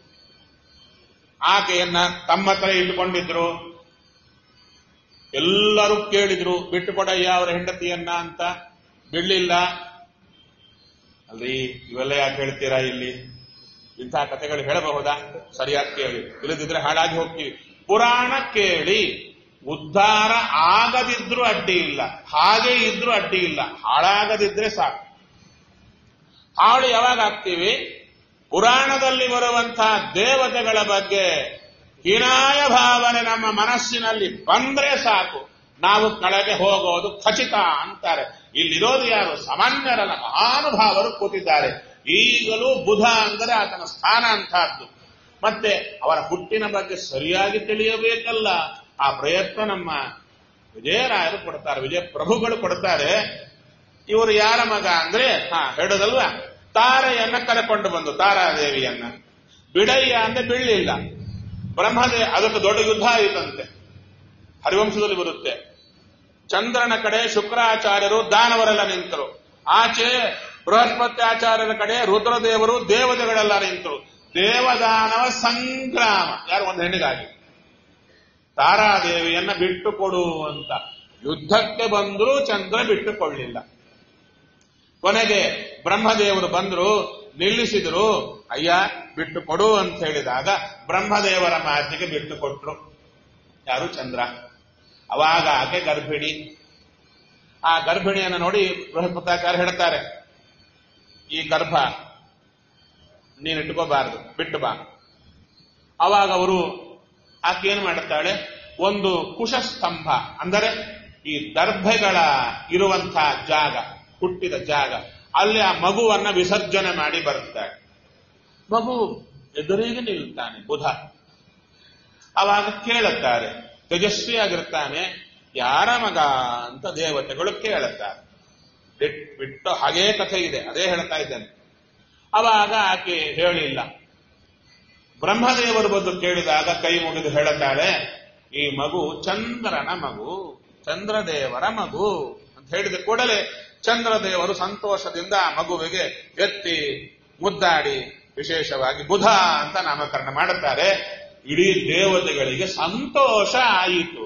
ಆಕೆಯನ್ನ ತಮ್ಮ ಹತ್ರ ಇಟ್ಟುಕೊಂಡಿದ್ರು ಎಲ್ಲರೂ ಕೇಳಿದ್ರು ಬಿಟ್ಟು ಕೊಡಯ್ಯ ಅವರ ಹೆಂಡತಿಯನ್ನ ಅಂತ ಬಿಡ್ಲಿಲ್ಲ ಅಲ್ರಿ ಇವೆಲ್ಲ ಯಾಕೆ ಹೇಳ್ತೀರಾ ಇಲ್ಲಿ ಇಂತಹ ಕಥೆಗಳು ಹೇಳಬಹುದಾ ಸರಿಯಾಗಿ ಕೇಳಿ ಇಲ್ಲದಿದ್ರೆ ಹಾಳಾಗಿ ಹೋಗ್ತೀವಿ ಪುರಾಣ ಕೇಳಿ ಉದ್ಧಾರ ಆಗದಿದ್ರೂ ಅಡ್ಡಿ ಇಲ್ಲ ಹಾಗೆ ಇದ್ರೂ ಅಡ್ಡಿ ಇಲ್ಲ ಹಾಳಾಗದಿದ್ರೆ ಸಾಕು ಹಾಳು ಯಾವಾಗ ಆಗ್ತೀವಿ ಪುರಾಣದಲ್ಲಿ ಬರುವಂತಹ ದೇವತೆಗಳ ಬಗ್ಗೆ ಹೀನಾಯ ಭಾವನೆ ನಮ್ಮ ಮನಸ್ಸಿನಲ್ಲಿ ಬಂದ್ರೆ ಸಾಕು ನಾವು ಕೆಳಗೆ ಹೋಗೋದು ಖಚಿತ ಅಂತಾರೆ ಇಲ್ಲಿರೋದು ಯಾರು ಸಾಮಾನ್ಯರಲ್ಲ ಮಹಾನುಭಾವರು ಕೂತಿದ್ದಾರೆ ಈಗಲೂ ಬುಧ ಅಂದರೆ ಆತನ ಸ್ಥಾನ ಅಂತಹದ್ದು ಮತ್ತೆ ಅವರ ಹುಟ್ಟಿನ ಬಗ್ಗೆ ಸರಿಯಾಗಿ ತಿಳಿಯಬೇಕಲ್ಲ ಆ ಪ್ರಯತ್ನ ನಮ್ಮ ವಿಜಯರಾಯರು ಕೊಡ್ತಾರೆ ವಿಜಯ ಪ್ರಭುಗಳು ಕೊಡ್ತಾರೆ ಇವರು ಯಾರ ಮಗ ಅಂದ್ರೆ ಹಾ ಹೇಳೋದಲ್ವಾ ತಾರೆಯನ್ನ ಕರೆಕೊಂಡು ಬಂದು ತಾರಾದೇವಿಯನ್ನ ಬಿಡಯ್ಯ ಅಂದ್ರೆ ಬೀಳಲಿಲ್ಲ ಬ್ರಹ್ಮದೇ ಅದಕ್ಕೆ ದೊಡ್ಡ ಯುದ್ಧ ಆಯಿತಂತೆ ಹರಿವಂಶದಲ್ಲಿ ಬರುತ್ತೆ ಚಂದ್ರನ ಕಡೆ ಶುಕ್ರಾಚಾರ್ಯರು ದಾನವರೆಲ್ಲ ನಿಂತರು ಆಚೆ ಬೃಹಸ್ಪತಿ ಆಚಾರ್ಯರ ಕಡೆ ರುದ್ರದೇವರು ದೇವತೆಗಳೆಲ್ಲ ನಿಂತರು ದೇವದಾನವ ಸಂಗ್ರಾಮ ಯಾರು ಒಂದು ಹೆಣ್ಣಿಗಾಗಿ ತಾರಾದೇವಿಯನ್ನ ಬಿಟ್ಟು ಕೊಡು ಅಂತ ಯುದ್ಧಕ್ಕೆ ಬಂದರೂ ಚಂದ್ರ ಬಿಟ್ಟುಕೊಳ್ಳಿಲ್ಲ ಕೊನೆಗೆ ಬ್ರಹ್ಮದೇವರು ಬಂದ್ರು ನಿಲ್ಲಿಸಿದ್ರು ಅಯ್ಯ ಬಿಟ್ಟು ಕೊಡು ಅಂತ ಹೇಳಿದಾಗ ಬ್ರಹ್ಮದೇವರ ಮಾತಿಗೆ ಬಿಟ್ಟು ಕೊಟ್ರು ಯಾರು ಚಂದ್ರ ಅವಾಗ ಆಕೆ ಗರ್ಭಿಣಿ ಆ ಗರ್ಭಿಣಿಯನ್ನು ನೋಡಿ ಬೃಹಸ್ಪತಾಚಾರ್ಯ ಹೇಳ್ತಾರೆ ಈ ಗರ್ಭ ನೀನು ಇಟ್ಕೋಬಾರದು ಬಿಟ್ಟು ಬಾ ಅವಾಗ ಅವರು ಆಕೆ ಏನು ಮಾಡುತ್ತಾಳೆ ಒಂದು ಕುಶಸ್ತಂಭ ಅಂದರೆ ಈ ದರ್ಭೆಗಳ ಇರುವಂತಹ ಜಾಗ ಹುಟ್ಟಿದ ಜಾಗ ಅಲ್ಲಿ ಆ ಮಗುವನ್ನ ವಿಸರ್ಜನೆ ಮಾಡಿ ಬರುತ್ತಾಳೆ ಮಗು ಎದುರಿಗೆ ನಿಲ್ತಾನೆ ಬುಧ ಅವಾಗ ಕೇಳುತ್ತಾರೆ ತೇಜಸ್ವಿಯಾಗಿರ್ತಾನೆ ಯಾರ ಮಗ ಅಂತ ದೇವತೆಗಳು ಕೇಳುತ್ತಾರೆ ಬಿಟ್- ಬಿಟ್ಟು ಹಾಗೇ ಕಥೆ ಇದೆ ಅದೇ ಹೇಳ್ತಾ ಇದ್ದೇನೆ ಅವಾಗ ಆಕೆ ಹೇಳಿಲ್ಲ ಬ್ರಹ್ಮದೇವರು ಬಂದು ಕೇಳಿದಾಗ ಕೈ ಮುಗಿದು ಹೇಳುತ್ತಾಳೆ ಈ ಮಗು ಚಂದ್ರನ ಮಗು ಚಂದ್ರದೇವರ ಮಗು ಅಂತ ಹೇಳಿದ ಕೂಡಲೇ ಚಂದ್ರದೇವರು ಸಂತೋಷದಿಂದ ಆ ಮಗುವಿಗೆ ಎತ್ತಿ ಮುದ್ದಾಡಿ ವಿಶೇಷವಾಗಿ ಬುಧ ಅಂತ ನಾಮಕರಣ ಮಾಡುತ್ತಾರೆ ಇಡೀ ದೇವತೆಗಳಿಗೆ ಸಂತೋಷ ಆಯಿತು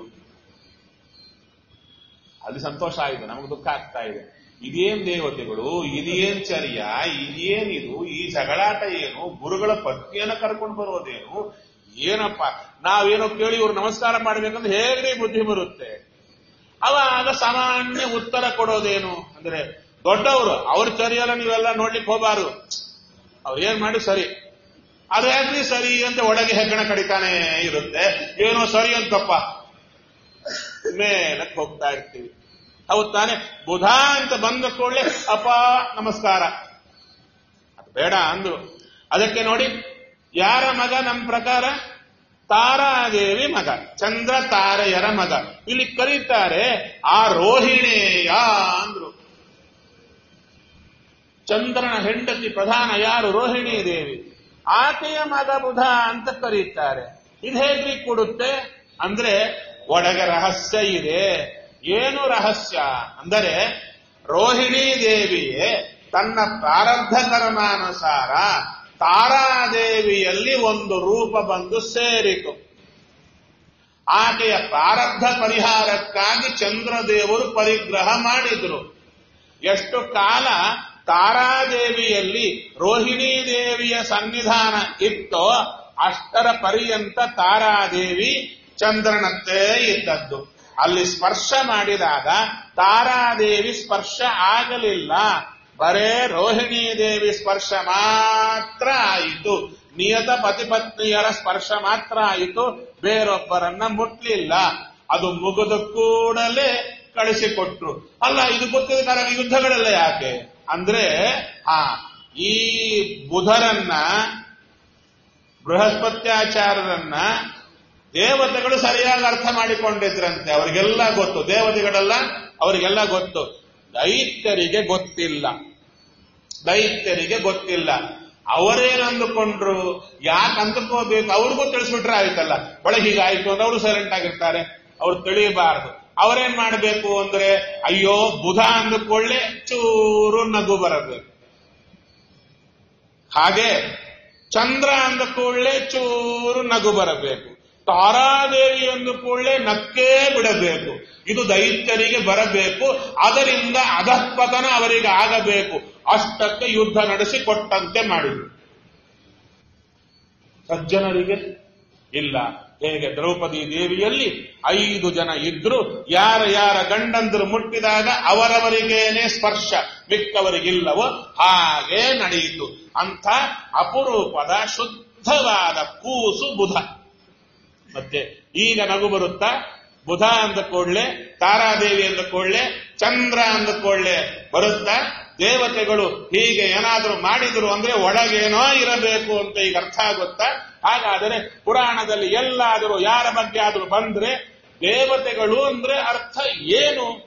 ಅಲ್ಲಿ ಸಂತೋಷ ಆಯಿತು ನಮಗೆ ದುಃಖ ಆಗ್ತಾ ಇದೆ ಇದೇನ್ ದೇವತೆಗಳು ಇದೇನ್ ಚರ್ಯ ಇದೇನಿದು ಈ ಜಗಳಾಟ ಏನು ಗುರುಗಳ ಪತ್ನಿಯನ್ನ ಕರ್ಕೊಂಡು ಬರೋದೇನು ಏನಪ್ಪ ನಾವೇನೋ ಕೇಳಿ ಇವ್ರು ನಮಸ್ಕಾರ ಮಾಡ್ಬೇಕಂದ್ರೆ ಹೇಗೆ ಬುದ್ಧಿ ಬರುತ್ತೆ ಅವಾಗ ಸಾಮಾನ್ಯ ಉತ್ತರ ಕೊಡೋದೇನು ಅಂದ್ರೆ ದೊಡ್ಡವರು ಅವ್ರ ಚರ್ಯೆಲ್ಲ ನೀವೆಲ್ಲ ನೋಡ್ಲಿಕ್ಕೆ ಹೋಗಬಾರದು ಅವ್ರು ಏನ್ ಮಾಡಿ ಸರಿ ಅದೇನ್ರಿ ಸರಿ ಅಂತ ಒಳಗೆ ಹೆಗ್ಗಣ ಕಡಿತಾನೆ ಇರುತ್ತೆ ಏನೋ ಸರಿ ಅಂತಪ್ಪ ಮೇಲಕ್ಕೆ ಹೋಗ್ತಾ ಇರ್ತೀವಿ ಹೌದ್ ತಾನೆ ಬುಧ ಅಂತ ಬಂದ ಕೂಡಲೇ ಅಪ್ಪ ನಮಸ್ಕಾರ ಅದು ಬೇಡ ಅಂದ್ರು ಅದಕ್ಕೆ ನೋಡಿ ಯಾರ ಮಗ ನಮ್ಮ ಪ್ರಕಾರ ತಾರಾದೇವಿ ಮಗ ಚಂದ್ರ ತಾರೆಯರ ಮಗ ಇಲ್ಲಿ ಕರೀತಾರೆ ಆ ರೋಹಿಣೇಯ ಅಂದ್ರು ಚಂದ್ರನ ಹೆಂಡತಿ ಪ್ರಧಾನ ಯಾರು ರೋಹಿಣಿ ದೇವಿ ಆಕೆಯ ಮಗ ಬುಧ ಅಂತ ಕರೀತಾರೆ ಇದು ಹೇಗ್ರಿ ಕೊಡುತ್ತೆ ಅಂದ್ರೆ ಒಳಗೆ ರಹಸ್ಯ ಇದೆ ಏನು ರಹಸ್ಯ ಅಂದರೆ ರೋಹಿಣಿ ದೇವಿಯೇ ತನ್ನ ಪ್ರಾರಬ್ಧ ಕರ್ಮಾನುಸಾರ ತಾರಾದೇವಿಯಲ್ಲಿ ಒಂದು ರೂಪ ಬಂದು ಸೇರಿತು ಆಕೆಯ ಪ್ರಾರಬ್ಧ ಪರಿಹಾರಕ್ಕಾಗಿ ಚಂದ್ರದೇವರು ಪರಿಗ್ರಹ ಮಾಡಿದ್ರು ಎಷ್ಟು ಕಾಲ ತಾರಾದೇವಿಯಲ್ಲಿ ರೋಹಿಣೀ ದೇವಿಯ ಸನ್ನಿಧಾನ ಇತ್ತೋ ಅಷ್ಟರ ಪರ್ಯಂತ ತಾರಾದೇವಿ ಚಂದ್ರನಂತೆ ಇದ್ದದ್ದು ಅಲ್ಲಿ ಸ್ಪರ್ಶ ಮಾಡಿದಾಗ ತಾರಾದೇವಿ ಸ್ಪರ್ಶ ಆಗಲಿಲ್ಲ ಬರೇ ರೋಹಿಣೀ ದೇವಿ ಸ್ಪರ್ಶ ಮಾತ್ರ ಆಯಿತು ನಿಯತ ಪತಿಪತ್ನಿಯರ ಸ್ಪರ್ಶ ಮಾತ್ರ ಆಯಿತು ಬೇರೊಬ್ಬರನ್ನ ಮುಟ್ಲಿಲ್ಲ ಅದು ಮುಗಿದ ಕೂಡಲೇ ಕಳಿಸಿಕೊಟ್ರು ಅಲ್ಲ ಇದು ಗೊತ್ತಿದ ಕಾರಣ ಯುದ್ಧಗಳೆಲ್ಲ ಯಾಕೆ ಅಂದ್ರೆ ಆ ಈ ಬುಧರನ್ನ ಬೃಹಸ್ಪತ್ಯಾಚಾರ್ಯರನ್ನ ದೇವತೆಗಳು ಸರಿಯಾಗಿ ಅರ್ಥ ಮಾಡಿಕೊಂಡಿದ್ರಂತೆ ಅವರಿಗೆಲ್ಲ ಗೊತ್ತು ದೇವತೆಗಳೆಲ್ಲ ಅವರಿಗೆಲ್ಲ ಗೊತ್ತು ದೈತ್ಯರಿಗೆ ಗೊತ್ತಿಲ್ಲ ದೈತ್ಯರಿಗೆ ಗೊತ್ತಿಲ್ಲ ಅವರೇನು ಅಂದುಕೊಂಡ್ರು ಯಾಕೆ ಅಂದುಕೋಬೇಕು ಅವ್ರಿಗೂ ತಿಳಿಸ್ಬಿಟ್ರೆ ಆಯ್ತಲ್ಲ ಒಳಗೆ ಹೀಗಾಯ್ತು ಅಂದ್ರೆ ಅವರು ಸೈಲೆಂಟ್ ಆಗಿರ್ತಾರೆ ಅವ್ರು ತಿಳಿಯಬಾರದು ಅವರೇನ್ ಮಾಡಬೇಕು ಅಂದ್ರೆ ಅಯ್ಯೋ ಬುಧ ಅಂದುಕೊಳ್ಳೆ ಚೂರು ನಗು ಬರಬೇಕು ಹಾಗೆ ಚಂದ್ರ ಅಂದ ಕೂಡಲೇ ಚೂರು ನಗು ಬರಬೇಕು ತಾರಾದೇವಿ ಅಂದ ಕೂಡಲೇ ನಕ್ಕೇ ಬಿಡಬೇಕು ಇದು ದೈತ್ಯರಿಗೆ ಬರಬೇಕು ಅದರಿಂದ ಅಧಃಪತನ ಅವರಿಗೆ ಆಗಬೇಕು ಅಷ್ಟಕ್ಕೆ ಯುದ್ಧ ನಡೆಸಿ ಕೊಟ್ಟಂತೆ ಮಾಡಿದ್ರು ಸಜ್ಜನರಿಗೆ ಇಲ್ಲ ಹೇಗೆ ದ್ರೌಪದಿ ದೇವಿಯಲ್ಲಿ ಐದು ಜನ ಇದ್ರು ಯಾರ ಯಾರ ಗಂಡಂದರು ಮುಟ್ಟಿದಾಗ ಅವರವರಿಗೇನೆ ಸ್ಪರ್ಶ ಮಿಕ್ಕವರಿಗಿಲ್ಲವೋ ಹಾಗೆ ನಡೆಯಿತು ಅಂಥ ಅಪರೂಪದ ಶುದ್ಧವಾದ ಕೂಸು ಬುಧ ಮತ್ತೆ ಈಗ ನಗು ಬರುತ್ತಾ ಬುಧ ಅಂದ ಕೂಡಲೇ ತಾರಾದೇವಿ ಅಂದ ಕೂಡಲೇ ಚಂದ್ರ ಅಂದ ಕೂಡಲೇ ಬರುತ್ತಾ ದೇವತೆಗಳು ಹೀಗೆ ಏನಾದರೂ ಮಾಡಿದ್ರು ಅಂದ್ರೆ ಒಳಗೇನೋ ಇರಬೇಕು ಅಂತ ಈಗ ಅರ್ಥ ಆಗುತ್ತಾ ಹಾಗಾದರೆ ಪುರಾಣದಲ್ಲಿ ಎಲ್ಲಾದರೂ ಯಾರ ಬಗ್ಗೆ ಆದರೂ ಬಂದ್ರೆ ದೇವತೆಗಳು ಅಂದ್ರೆ ಅರ್ಥ ಏನು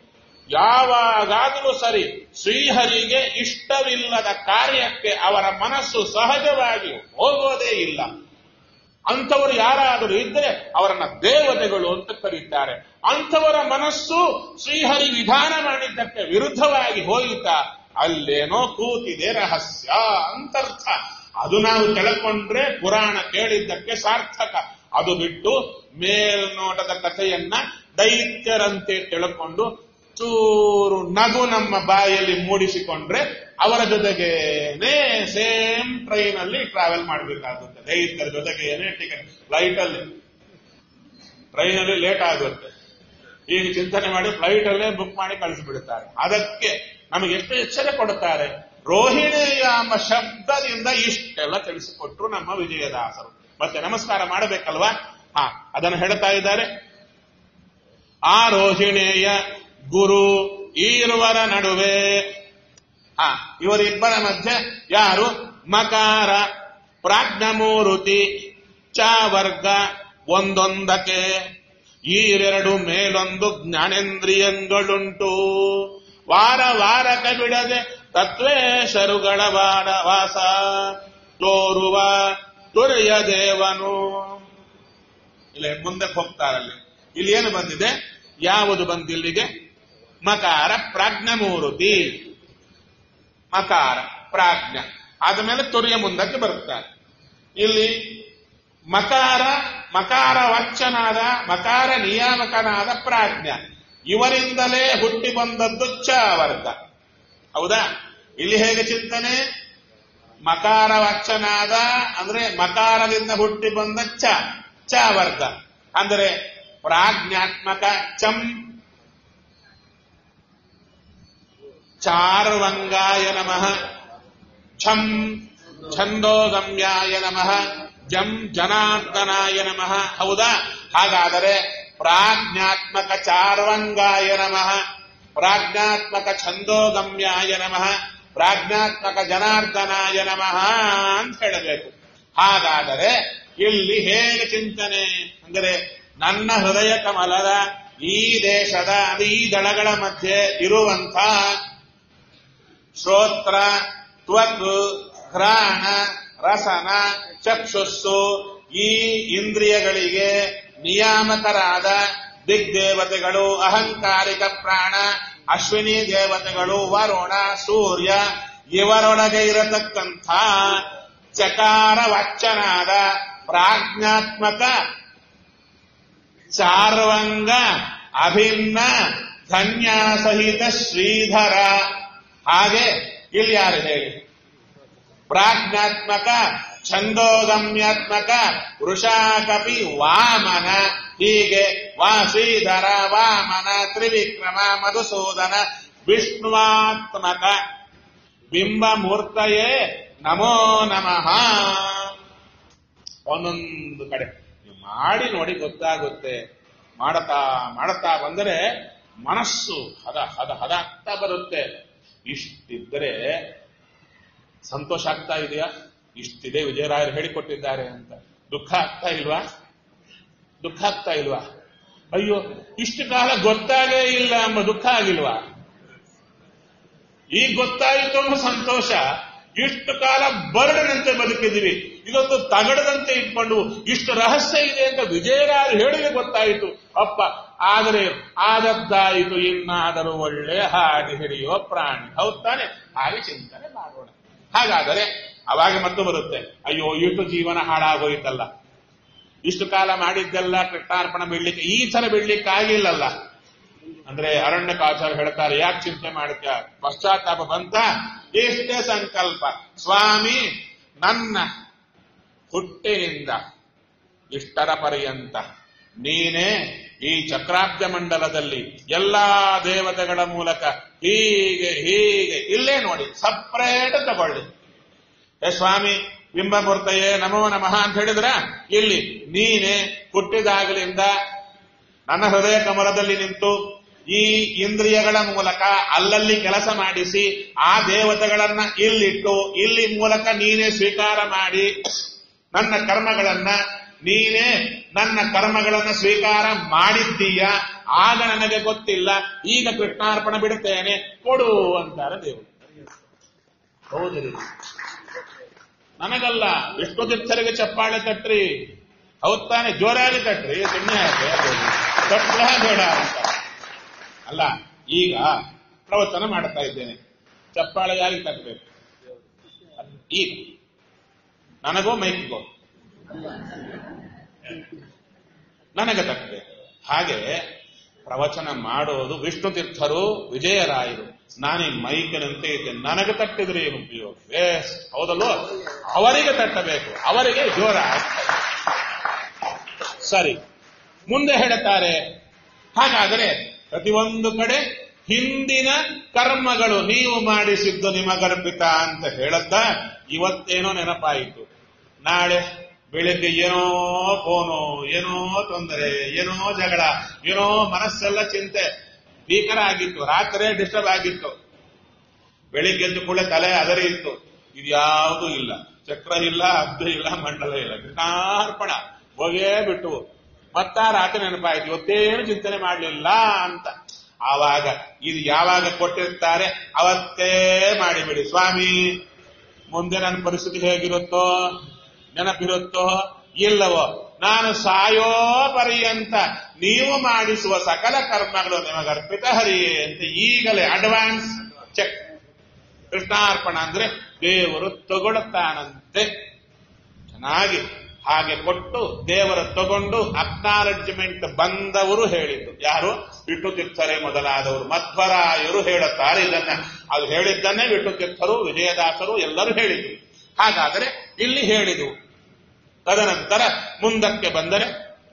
ಯಾವಾಗಾದರೂ ಸರಿ ಶ್ರೀಹರಿಗೆ ಇಷ್ಟವಿಲ್ಲದ ಕಾರ್ಯಕ್ಕೆ ಅವರ ಮನಸ್ಸು ಸಹಜವಾಗಿ ಹೋಗೋದೇ ಇಲ್ಲ ಅಂಥವರು ಯಾರಾದರೂ ಇದ್ದರೆ ಅವರನ್ನ ದೇವತೆಗಳು ಅಂತ ಕರೀತಾರೆ ಅಂಥವರ ಮನಸ್ಸು ಶ್ರೀಹರಿ ವಿಧಾನ ಮಾಡಿದ್ದಕ್ಕೆ ವಿರುದ್ಧವಾಗಿ ಹೋಯಿತಾ ಅಲ್ಲೇನೋ ಕೂತಿದೆ ರಹಸ್ಯ ಅಂತರ್ಥ ಅದು ನಾವು ತಿಳ್ಕೊಂಡ್ರೆ ಪುರಾಣ ಕೇಳಿದ್ದಕ್ಕೆ ಸಾರ್ಥಕ ಅದು ಬಿಟ್ಟು ಮೇಲ್ನೋಟದ ಕಥೆಯನ್ನ ದೈತ್ಯರಂತೆ ತಿಳ್ಕೊಂಡು ಚೂರು ನಗು ನಮ್ಮ ಬಾಯಲ್ಲಿ ಮೂಡಿಸಿಕೊಂಡ್ರೆ ಅವರ ಜೊತೆಗೇನೆ ಸೇಮ್ ಟ್ರೈನ್ ಅಲ್ಲಿ ಟ್ರಾವೆಲ್ ಮಾಡಬೇಕಾಗುತ್ತೆ ದೈತ್ಯರ ಜೊತೆಗೇನೆ ಟಿಕೆಟ್ ಫ್ಲೈಟ್ ಅಲ್ಲಿ ಟ್ರೈನ್ ಅಲ್ಲಿ ಲೇಟ್ ಆಗುತ್ತೆ ಈಗ ಚಿಂತನೆ ಮಾಡಿ ಫ್ಲೈಟ್ ಅಲ್ಲೇ ಬುಕ್ ಮಾಡಿ ಕಳಿಸಿಬಿಡುತ್ತಾರೆ ಅದಕ್ಕೆ ನಮಗೆ ಎಷ್ಟು ಎಚ್ಚರ ಕೊಡುತ್ತಾರೆ ರೋಹಿಣಿಯಾಮ ಶಬ್ದದಿಂದ ಇಷ್ಟೆಲ್ಲ ತಿಳಿಸಿಕೊಟ್ರು ನಮ್ಮ ವಿಜಯದಾಸರು ಮತ್ತೆ ನಮಸ್ಕಾರ ಮಾಡಬೇಕಲ್ವಾ ಹಾ ಅದನ್ನು ಹೇಳ್ತಾ ಇದ್ದಾರೆ ಆ ರೋಹಿಣೇಯ ಗುರು ಈರುವರ ನಡುವೆ ಹಾ ಇವರಿಬ್ಬರ ಮಧ್ಯೆ ಯಾರು ಮಕಾರ ಪ್ರಾಜ್ಞಮೂರುತಿ ಚ ವರ್ಗ ಒಂದೊಂದಕ್ಕೆ ಈರೆರಡು ಮೇಲೊಂದು ಜ್ಞಾನೇಂದ್ರಿಯಂಗಳುಂಟು ವಾರ ವಾರಕ್ಕೆ ಬಿಡದೆ ತತ್ವೇಶರುಗಳ ವಾರ ವಾಸ ತೋರುವ ತುರಿಯ ದೇವನು ಇಲ್ಲಿ ಮುಂದಕ್ಕೆ ಹೋಗ್ತಾರಲ್ಲಿ ಇಲ್ಲಿ ಏನು ಬಂದಿದೆ ಯಾವುದು ಬಂದಿಲ್ಲಿಗೆ ಮಕಾರ ಪ್ರಾಜ್ಞಮೂರುತಿ ಮಕಾರ ಪ್ರಾಜ್ಞ ಆದಮೇಲೆ ತುರಿಯ ಮುಂದಕ್ಕೆ ಬರುತ್ತಾರೆ ಇಲ್ಲಿ ಮಕಾರ ಮಕಾರ ವಚ್ಚನಾದ ಮಕಾರ ನಿಯಾಮಕನಾದ ಪ್ರಾಜ್ಞ ಇವರಿಂದಲೇ ಹುಟ್ಟಿ ಬಂದದ್ದು ಚ ವರ್ಗ ಹೌದಾ ಇಲ್ಲಿ ಹೇಗೆ ಚಿಂತನೆ ಮಕಾರ ವಚ್ಚನಾದ ಅಂದ್ರೆ ಮಕಾರದಿಂದ ಹುಟ್ಟಿ ಬಂದ ಚ ಚ ವರ್ಗ ಅಂದರೆ ಪ್ರಾಜ್ಞಾತ್ಮಕ ಚಂ ಚಾರ್ವಂಗಾಯ ನಮಃ ಛಂ ಛಂದೋಗಮ್ಯಾಯ ನಮಃ ಜಂ ಜನಾರ್ದನಾಯ ನಮಃ ಹೌದಾ ಹಾಗಾದರೆ ಪ್ರಾಜ್ಞಾತ್ಮಕ ಚಾರ್ವಂಗಾಯ ನಮಃ ಪ್ರಾಜ್ಞಾತ್ಮಕ ಛಂದೋಗಮ್ಯಾಯ ನಮಃ ಪ್ರಾಜ್ಞಾತ್ಮಕ ಜನಾರ್ದನಾಯ ನಮಃ ಅಂತ ಹೇಳಬೇಕು ಹಾಗಾದರೆ ಇಲ್ಲಿ ಹೇಗೆ ಚಿಂತನೆ ಅಂದರೆ ನನ್ನ ಹೃದಯ ಕಮಲದ ಈ ದೇಶದ ಅದು ಈ ದಳಗಳ ಮಧ್ಯೆ ಇರುವಂಥ ಶ್ರೋತ್ರ ತ್ವಕ್ ಘ್ರಾಣ ರಸನ ಚಕ್ಷುಸ್ಸು ಈ ಇಂದ್ರಿಯಗಳಿಗೆ ನಿಯಾಮಕರಾದ ದಿಗ್ದೇವತೆಗಳು ಅಹಂಕಾರಿಕ ಪ್ರಾಣ ಅಶ್ವಿನಿ ದೇವತೆಗಳು ವರುಣ ಸೂರ್ಯ ಇವರೊಳಗೆ ಇರತಕ್ಕಂಥ ಚಕಾರ ವಚ್ಚನಾದ ಪ್ರಾಜ್ಞಾತ್ಮಕ ಚಾರ್ವಂಗ ಅಭಿನ್ನ ಧನ್ಯಾಸಹಿತ ಶ್ರೀಧರ ಹಾಗೆ ಇಲ್ಲಿ ಯಾರು ಹೇಳಿ ಪ್ರಾಜ್ಞಾತ್ಮಕ ಛಂದೋಗಮ್ಯಾತ್ಮಕ ವೃಷಾಕಪಿ ವಾಮನ ಹೀಗೆ ವಾ ಶ್ರೀಧರ ವಾಮನ ತ್ರಿವಿಕ್ರಮ ಮಧುಸೂದನ ವಿಷ್ಣುವಾತ್ಮಕ ಬಿಂಬಮೂರ್ತಯೇ ನಮೋ ನಮಃ ಒಂದೊಂದು ಕಡೆ ನೀವು ಮಾಡಿ ನೋಡಿ ಗೊತ್ತಾಗುತ್ತೆ ಮಾಡತಾ ಮಾಡತಾ ಬಂದರೆ ಮನಸ್ಸು ಹದ ಹದ ಹದ ಆಗ್ತಾ ಬರುತ್ತೆ ಇಷ್ಟಿದ್ರೆ ಸಂತೋಷ ಆಗ್ತಾ ಇದೆಯಾ ಇಷ್ಟಿದೆ ವಿಜಯರಾಯರು ಹೇಳಿಕೊಟ್ಟಿದ್ದಾರೆ ಅಂತ ದುಃಖ ಆಗ್ತಾ ಇಲ್ವಾ ದುಃಖ ಆಗ್ತಾ ಇಲ್ವಾ ಅಯ್ಯೋ ಇಷ್ಟು ಕಾಲ ಗೊತ್ತಾಗೇ ಇಲ್ಲ ಎಂಬ ದುಃಖ ಆಗಿಲ್ವಾ ಈಗ ಗೊತ್ತಾಯಿತು ಅನ್ನೋ ಸಂತೋಷ ಇಷ್ಟು ಕಾಲ ಬರಡನಂತೆ ಬದುಕಿದ್ವಿ ಇದೊಂದು ತಗಡದಂತೆ ಇಟ್ಕೊಂಡು ಇಷ್ಟು ರಹಸ್ಯ ಇದೆ ಅಂತ ವಿಜಯರಾಯರು ಹೇಳಿದ್ರೆ ಗೊತ್ತಾಯಿತು ಅಪ್ಪ ಆದರೆ ಆದದ್ದಾಯಿತು ಇನ್ನಾದರೂ ಒಳ್ಳೆ ಹಾಗೆ ಹಿಡಿಯುವ ಪ್ರಾಣಿ ಹೌದ್ ತಾನೆ ಹಾಗೆ ಚಿಂತನೆ ಮಾಡೋಣ ಹಾಗಾದರೆ ಅವಾಗ ಮತ್ತು ಬರುತ್ತೆ ಅಯ್ಯೋ ಇಷ್ಟು ಜೀವನ ಹಾಳಾಗೋಯ್ತಲ್ಲ ಇಷ್ಟು ಕಾಲ ಮಾಡಿದ್ದೆಲ್ಲ ಕೃಷ್ಣಾರ್ಪಣ ಬಿಡ್ಲಿಕ್ಕೆ ಈ ಸಲ ಬಿಡ್ಲಿಕ್ಕೆ ಆಗಿಲ್ಲಲ್ಲ ಅಂದ್ರೆ ಅರಣ್ಯಕಾಚಾರ್ಯ ಹೇಳ್ತಾರೆ ಯಾಕೆ ಚಿಂತೆ ಮಾಡ್ತೀಯ ಪಶ್ಚಾತ್ತಾಪ ಬಂತ ಎಷ್ಟೇ ಸಂಕಲ್ಪ ಸ್ವಾಮಿ ನನ್ನ ಹುಟ್ಟಿನಿಂದ ಇಷ್ಟರ ಪರ್ಯಂತ ನೀನೇ ಈ ಚಕ್ರಾಬ್ಜ ಮಂಡಲದಲ್ಲಿ ಎಲ್ಲಾ ದೇವತೆಗಳ ಮೂಲಕ ಹೀಗೆ ಹೀಗೆ ಇಲ್ಲೇ ನೋಡಿ ಸಪ್ರೇಟ್ ತಗೊಳ್ಳಿ ಏ ಸ್ವಾಮಿ ಬಿಂಬಮೂರ್ತಯೇ ನಮೋ ನಮಃ ಅಂತ ಹೇಳಿದ್ರ ಇಲ್ಲಿ ನೀನೆ ಹುಟ್ಟಿದಾಗಲಿಂದ ನನ್ನ ಹೃದಯ ಕಮಲದಲ್ಲಿ ನಿಂತು ಈ ಇಂದ್ರಿಯಗಳ ಮೂಲಕ ಅಲ್ಲಲ್ಲಿ ಕೆಲಸ ಮಾಡಿಸಿ ಆ ದೇವತೆಗಳನ್ನ ಇಲ್ಲಿಟ್ಟು ಇಲ್ಲಿ ಮೂಲಕ ನೀನೇ ಸ್ವೀಕಾರ ಮಾಡಿ ನನ್ನ ಕರ್ಮಗಳನ್ನ ನೀನೇ ನನ್ನ ಕರ್ಮಗಳನ್ನು ಸ್ವೀಕಾರ ಮಾಡಿದ್ದೀಯ ಆಗ ನನಗೆ ಗೊತ್ತಿಲ್ಲ ಈಗ ಕೃಷ್ಣಾರ್ಪಣ ಬಿಡುತ್ತೇನೆ ಕೊಡು ಅಂತಾರೆ ದೇವರು ಹೌದ್ರಿ ನನಗಲ್ಲ ಎಷ್ಟು ತೀರ್ಥರಿಗೆ ಚಪ್ಪಾಳೆ ತಟ್ರಿ ಹೌದ್ ತಾನೆ ಜೋರಾಗಿ ತಟ್ರಿ ಸುಮ್ಮನೆ ತಟ್ಲ ಬೇಡ ಅಂತ ಅಲ್ಲ ಈಗ ಪ್ರವಚನ ಮಾಡ್ತಾ ಇದ್ದೇನೆ ಚಪ್ಪಾಳೆ ಯಾರಿಗೆ ತಟ್ಟಬೇಕು ಈಗ ನನಗೋ ಮೈಕ್ಗೋ ನನಗೆ ತಟ್ಟಬೇಕು ಹಾಗೆ ಪ್ರವಚನ ಮಾಡೋದು ವಿಷ್ಣು ತೀರ್ಥರು ವಿಜಯರಾಯರು ನಾನೇ ಮೈಕಿನಂತೆ ಇದ್ದೇನೆ ನನಗೆ ತಟ್ಟಿದ್ರೆ ಏನು ಉಪಯೋಗ ಬೇಸ್ ಹೌದಲ್ವೋ ಅವರಿಗೆ ತಟ್ಟಬೇಕು ಅವರಿಗೆ ಜೋರ ಸರಿ ಮುಂದೆ ಹೇಳುತ್ತಾರೆ ಹಾಗಾದರೆ ಪ್ರತಿಯೊಂದು ಕಡೆ ಹಿಂದಿನ ಕರ್ಮಗಳು ನೀವು ಮಾಡಿಸಿದ್ದು ನಿಮಗರ್ಪಿತ ಅಂತ ಹೇಳತ್ತ ಇವತ್ತೇನೋ ನೆನಪಾಯಿತು ನಾಳೆ ಬೆಳಿಗ್ಗೆ ಏನೋ ಫೋನು ಏನೋ ತೊಂದರೆ ಏನೋ ಜಗಳ ಏನೋ ಮನಸ್ಸೆಲ್ಲ ಚಿಂತೆ ಭೀಕರ ಆಗಿತ್ತು ರಾತ್ರಿ ಡಿಸ್ಟರ್ಬ್ ಆಗಿತ್ತು ಬೆಳಿಗ್ಗೆದ್ದು ಕೂಡ ತಲೆ ಅದರಿ ಇತ್ತು ಇದ್ಯಾವುದೂ ಇಲ್ಲ ಚಕ್ರ ಇಲ್ಲ ಅಬ್ಧ ಇಲ್ಲ ಮಂಡಲ ಇಲ್ಲ ಕೃಷ್ಣಾರ್ಪಣ ಹೋಗೇ ಬಿಟ್ಟು ಮತ್ತ ರಾತ್ರಿ ನೆನಪಾಯ್ತು ಇವತ್ತೇನು ಚಿಂತನೆ ಮಾಡಲಿಲ್ಲ ಅಂತ ಆವಾಗ ಇದು ಯಾವಾಗ ಕೊಟ್ಟಿರ್ತಾರೆ ಅವತ್ತೇ ಮಾಡಿಬಿಡಿ ಸ್ವಾಮಿ ಮುಂದೆ ನನ್ನ ಪರಿಸ್ಥಿತಿ ಹೇಗಿರುತ್ತೋ ನೆನಪಿರುತ್ತೋ ಇಲ್ಲವೋ ನಾನು ಸಾಯೋ ಪರ್ಯಂತ ನೀವು ಮಾಡಿಸುವ ಸಕಲ ಕರ್ಮಗಳು ನಿಮಗರ್ಪಿತ ಹರಿಯೇ ಅಂತ ಈಗಲೇ ಅಡ್ವಾನ್ಸ್ ಚೆಕ್ ಕೃಷ್ಣಾರ್ಪಣ ಅಂದ್ರೆ ದೇವರು ತಗೊಳ್ತಾನಂತೆ ಚೆನ್ನಾಗಿ ಹಾಗೆ ಕೊಟ್ಟು ದೇವರ ತಗೊಂಡು ಅಕ್ನಾಲಜ್ಮೆಂಟ್ ಬಂದವರು ಹೇಳಿದ್ದು ಯಾರು ವಿಷ್ಣು ತೀರ್ಥರೇ ಮೊದಲಾದವರು ಮಧ್ವರಾಯರು ಹೇಳುತ್ತಾರೆ ಇದನ್ನ ಅದು ಹೇಳಿದ್ದನ್ನೇ ವಿಷ್ಣು ತೀರ್ಥರು ವಿಜಯದಾಸರು ಎಲ್ಲರೂ ಹೇಳಿದ್ರು ಹಾಗಾದರೆ ಇಲ್ಲಿ ಹೇಳಿದು ತದನಂತರ ಮುಂದಕ್ಕೆ ಬಂದರೆ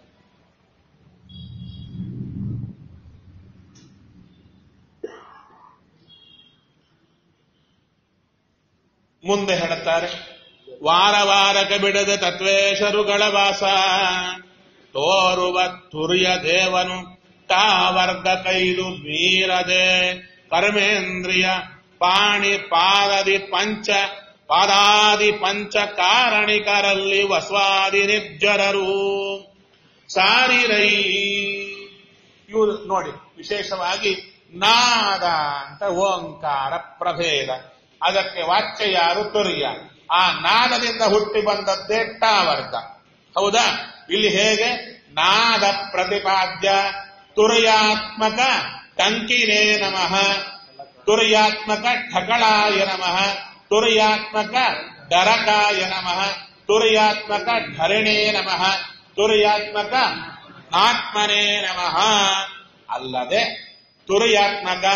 ಮುಂದೆ ಹೇಳುತ್ತಾರೆ ವಾರ ವಾರಕ್ಕೆ ಬಿಡದ ತತ್ವೇಶರುಗಳ ವಾಸ ತೋರುವ ತುರಿಯ ದೇವನು ತಾವರ್ಗ ಕೈದು ಮೀರದೆ ಕರ್ಮೇಂದ್ರಿಯ ಪಾಣಿ ಪಾದದಿ ಪಂಚ ಪಾದಾದಿ ಪಂಚ ಕಾರಣಿಕರಲ್ಲಿ ವಸ್ವಾದಿ ನಿರ್ಜರರು ಸಾರಿರೈ ಇವರು ನೋಡಿ ವಿಶೇಷವಾಗಿ ನಾದ ಅಂತ ಓಂಕಾರ ಪ್ರಭೇದ ಅದಕ್ಕೆ ವಾಚ್ಯ ಯಾರು ತುರ್ಯ ಆ ನಾದದಿಂದ ಹುಟ್ಟಿ ಬಂದದ್ದೇ ಟಾವರ್ಗ ಹೌದಾ ಇಲ್ಲಿ ಹೇಗೆ ನಾದ ಪ್ರತಿಪಾದ್ಯ ತುರ್ಯಾತ್ಮಕ ಟಂಕಿನೇ ನಮಃ ತುರ್ಯಾತ್ಮಕ ಠಕಳಾಯ ನಮಃ ತುರ್ಯಾತ್ಮಕ ಡರಕಾಯ ನಮಃ ತುರ್ಯಾತ್ಮಕ ಧರಣೇ ನಮಃ ತುರ್ಯಾತ್ಮಕ ಆತ್ಮನೇ ನಮಃ ಅಲ್ಲದೆ ತುರ್ಯಾತ್ಮಕ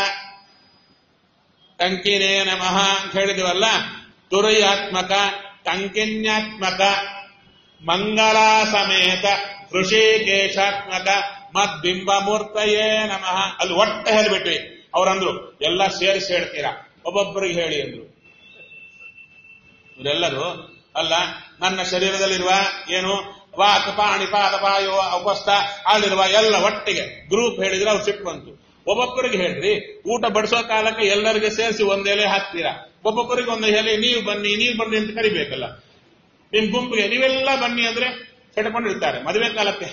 ಟಂಕಿನೇ ನಮಃ ಅಂತ ಹೇಳಿದ್ವಲ್ಲ ತುರ್ಯಾತ್ಮಕ ಟಂಕಿನ್ಯಾತ್ಮಕ ಮಂಗಲ ಸಮೇತ ಋಷಿಕೇಶಾತ್ಮಕ ಮದ್ಬಿಂಬಮೂರ್ತಯೇ ನಮಃ ಅಲ್ಲಿ ಒಟ್ಟೆ ಹೇಳ್ಬಿಟ್ವಿ ಅವರಂದ್ರು ಎಲ್ಲ ಸೇರಿಸಿ ಹೇಳ್ತೀರಾ ಒಬ್ಬೊಬ್ಬರಿಗೆ ಹೇಳಿ ಅಂದ್ರು ಇವರೆಲ್ಲರೂ ಅಲ್ಲ ನನ್ನ ಶರೀರದಲ್ಲಿರುವ ಏನು ವಾಕ್ ಪಾಣಿ ಪಾದ ಪಾಯೋ ಉಪಸ್ಥ ಅಲ್ಲಿರುವ ಎಲ್ಲ ಒಟ್ಟಿಗೆ ಗ್ರೂಪ್ ಹೇಳಿದ್ರೆ ಅವ್ರು ಸಿಟ್ಟು ಬಂತು ಒಬ್ಬೊಬ್ಬರಿಗೆ ಹೇಳ್ರಿ ಊಟ ಬಡಿಸೋ ಕಾಲಕ್ಕೆ ಎಲ್ಲರಿಗೆ ಸೇರಿಸಿ ಒಂದ್ ಎಲೆ ಹಾಕ್ತೀರಾ ಒಬ್ಬೊಬ್ಬರಿಗೆ ಒಂದು ಎಲೆ ನೀವು ಬನ್ನಿ ನೀವು ಬನ್ನಿ ಅಂತ ಕರಿಬೇಕಲ್ಲ ನಿಮ್ ಗುಂಪಿಗೆ ನೀವೆಲ್ಲ ಬನ್ನಿ ಅಂದ್ರೆ ಹಿಡ್ಕೊಂಡಿರ್ತಾರೆ ಮದುವೆ ಕಾಲಕ್ಕೆ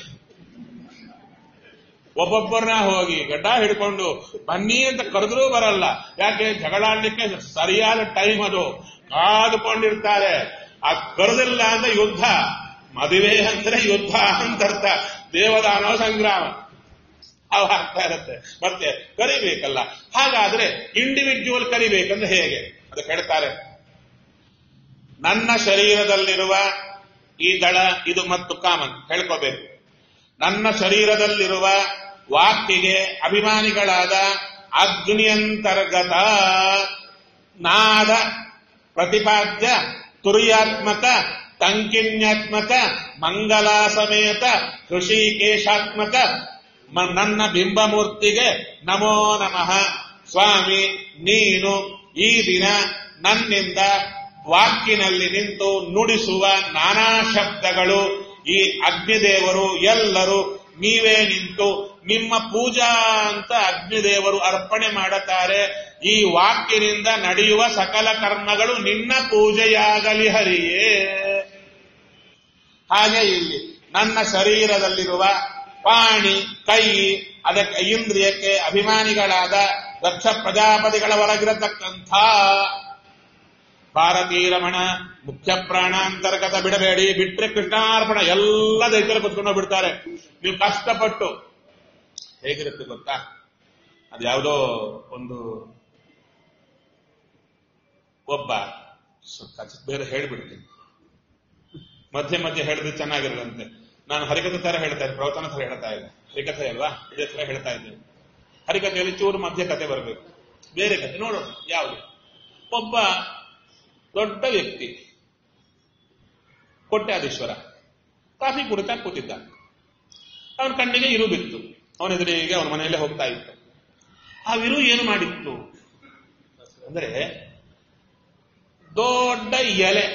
ಒಬ್ಬೊಬ್ಬರನ್ನ ಹೋಗಿ ಗಡ್ಡ ಹಿಡ್ಕೊಂಡು ಬನ್ನಿ ಅಂತ ಕರೆದ್ರೂ ಬರಲ್ಲ ಯಾಕೆ ಜಗಳಾಡ್ಲಿಕ್ಕೆ ಸರಿಯಾದ ಟೈಮ್ ಅದು ಕಾದುಕೊಂಡಿರ್ತಾರೆ ಆ ಕರೆದಿಲ್ಲ ಅಂದ್ರೆ ಯುದ್ಧ ಮದುವೆ ಅಂದ್ರೆ ಯುದ್ಧ ಅಂತ ಅರ್ಥ ದೇವದಾನವ ಸಂಗ್ರಾಮ ಅವು ಆಗ್ತಾ ಇರುತ್ತೆ ಮತ್ತೆ ಕರಿಬೇಕಲ್ಲ ಹಾಗಾದ್ರೆ ಇಂಡಿವಿಜುವಲ್ ಕರಿಬೇಕಂದ್ರೆ ಹೇಗೆ ಅದಕ್ಕೆ ಹೇಳ್ತಾರೆ ನನ್ನ ಶರೀರದಲ್ಲಿರುವ ಈ ದಳ ಇದು ಮತ್ತು ಕಾಮನ್ ಹೇಳ್ಕೋಬೇಕು ನನ್ನ ಶರೀರದಲ್ಲಿರುವ ವಾಕ್ಕಿಗೆ ಅಭಿಮಾನಿಗಳಾದ ಅಗ್ನಿಯಂತರ್ಗತ ನಾದ ಪ್ರತಿಪಾದ್ಯ ತುರ್ಯಾತ್ಮಕ ತಂಕಿನ್ಯಾತ್ಮಕ ಮಂಗಲ ಸಮೇತ ಋಷಿಕೇಶಾತ್ಮಕ ಮ- ನನ್ನ ಬಿಂಬಮೂರ್ತಿಗೆ ನಮೋ ನಮಃ ಸ್ವಾಮಿ ನೀನು ಈ ದಿನ ನನ್ನಿಂದ ವಾಕ್ಕಿನಲ್ಲಿ ನಿಂತು ನುಡಿಸುವ ನಾನಾ ಶಬ್ದಗಳು ಈ ಅಗ್ನಿದೇವರು ಎಲ್ಲರೂ ನೀವೇ ನಿಂತು ನಿಮ್ಮ ಪೂಜಾ ಅಂತ ಅಗ್ನಿದೇವರು ಅರ್ಪಣೆ ಮಾಡುತ್ತಾರೆ ಈ ವಾಕ್ಯನಿಂದ ನಡೆಯುವ ಸಕಲ ಕರ್ಮಗಳು ನಿನ್ನ ಪೂಜೆಯಾಗಲಿ ಹರಿಯೇ ಹಾಗೆ ಇಲ್ಲಿ ನನ್ನ ಶರೀರದಲ್ಲಿರುವ ಪಾಣಿ ಕೈ ಅದಕ್ಕೆ ಇಂದ್ರಿಯಕ್ಕೆ ಅಭಿಮಾನಿಗಳಾದ ದಕ್ಷ ಪ್ರಜಾಪತಿಗಳ ಒಳಗಿರತಕ್ಕಂಥ ಭಾರತೀರಮಣ ಮುಖ್ಯ ಪ್ರಾಣಾಂತರ್ಗತ ಬಿಡಬೇಡಿ ಬಿಟ್ರೆ ಕೃಷ್ಣಾರ್ಪಣ ಎಲ್ಲ ದೈತ್ಯರು ಕುತ್ಕೊಂಡು ಬಿಡ್ತಾರೆ ನೀವು ಕಷ್ಟಪಟ್ಟು ಹೇಗಿರುತ್ತೆ ಗೊತ್ತಾ ಅದ್ಯಾವುದೋ ಒಂದು ಒಬ್ಬ ಸ್ವಲ್ಪ ಬೇರೆ ಹೇಳಿಬಿಡ್ತೀನಿ ಮಧ್ಯೆ ಮಧ್ಯೆ ಹೇಳಿದ್ರೆ ಚೆನ್ನಾಗಿರದಂತೆ ನಾನು ಹರಿಕಥೆ ತರ ಹೇಳ್ತಾ ಇದ್ದೆ ಪ್ರವಚನ ತರ ಹೇಳ್ತಾ ಇದ್ದೆ ಹರಿಕಥೆ ಅಲ್ವಾ ಇದೇ ತರ ಹೇಳ್ತಾ ಇದ್ದೇನೆ ಹರಿಕಥೆಯಲ್ಲಿ ಚೂರು ಮಧ್ಯ ಕಥೆ ಬರಬೇಕು ಬೇರೆ ಕಥೆ ನೋಡೋಣ ಯಾವುದು ಒಬ್ಬ ದೊಡ್ಡ ವ್ಯಕ್ತಿ ಕೊಟ್ಟಾದೀಶ್ವರ ಕಾಫಿ ಕುಡಿತಾ ಕೂತಿದ್ದ ಅವನ ಕಣ್ಣಿಗೆ ಇರು ಬಿತ್ತು ಅವನ ಎದುರಿಗೆ ಅವನ ಮನೆಯಲ್ಲೇ ಹೋಗ್ತಾ ಇತ್ತು ಆ ವಿರು ಏನು ಮಾಡಿತ್ತು ಅಂದ್ರೆ ದೊಡ್ಡ ಎಲೆ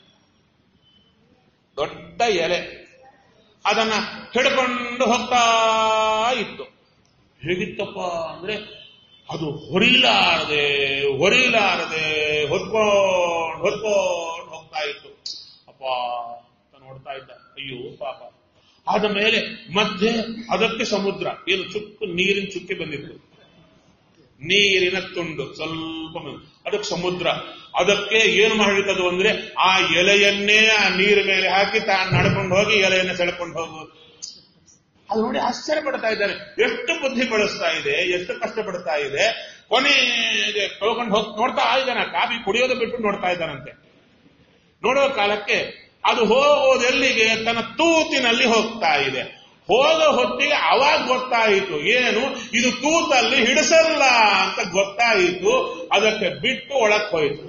ದೊಡ್ಡ ಎಲೆ ಅದನ್ನ ಹಿಡ್ಕೊಂಡು ಹೋಗ್ತಾ ಇತ್ತು ಹೇಗಿತ್ತಪ್ಪ ಅಂದ್ರೆ ಅದು ಹೊರಿಲಾರದೆ ಹೊರಿಲಾರದೆ ಹೊತ್ಕೊಂಡು ಹೊತ್ಕೊಂಡು ಹೋಗ್ತಾ ಇತ್ತು ಅಪ್ಪ ಅಂತ ನೋಡ್ತಾ ಇದ್ದ ಅಯ್ಯೋ ಪಾಪ ಆದ ಮೇಲೆ ಮಧ್ಯೆ ಅದಕ್ಕೆ ಸಮುದ್ರ ಏನು ಚುಕ್ಕು ನೀರಿನ ಚುಕ್ಕಿ ಬಂದಿತ್ತು ನೀರಿನ ತುಂಡು ಸ್ವಲ್ಪ ಮ- ಅದಕ್ಕೆ ಸಮುದ್ರ ಅದಕ್ಕೆ ಏನು ಮಾಡಿರ್ತದು ಅಂದ್ರೆ ಆ ಎಲೆಯನ್ನೇ ಆ ನೀರು ಮೇಲೆ ಹಾಕಿ ತಾನು ನಡ್ಕೊಂಡು ಹೋಗಿ ಎಲೆಯನ್ನು ಸೆಳ್ಕೊಂಡು ಹೋಗುವುದು ಅದು ನೋಡಿ ಆಶ್ಚರ್ಯ ಪಡ್ತಾ ಇದ್ದಾರೆ ಎಷ್ಟು ಬುದ್ಧಿ ಬಳಸ್ತಾ ಇದೆ ಎಷ್ಟು ಕಷ್ಟಪಡ್ತಾ ಇದೆ ಕೊನೆಗೆ ಕಳ್ಕೊಂಡು ಹೋಗಿ ನೋಡ್ತಾ ಇದ್ದಾನೆ ಕಾಫಿ ಕುಡಿಯೋದು ಬಿಟ್ಟು ನೋಡ್ತಾ ಇದ್ದಾನಂತೆ ನೋಡೋ ಕಾಲಕ್ಕೆ ಅದು ಹೋಗೋದೆಲ್ಲಿಗೆ ತನ್ನ ತೂತಿನಲ್ಲಿ ಹೋಗ್ತಾ ಇದೆ ಹೋಗೋ ಹೊತ್ತಿಗೆ ಅವಾಗ ಗೊತ್ತಾಯಿತು ಏನು ಇದು ತೂತಲ್ಲಿ ಹಿಡಿಸಲ್ಲ ಅಂತ ಗೊತ್ತಾಯಿತು ಅದಕ್ಕೆ ಬಿಟ್ಟು ಒಳಕ್ ಹೋಯಿತು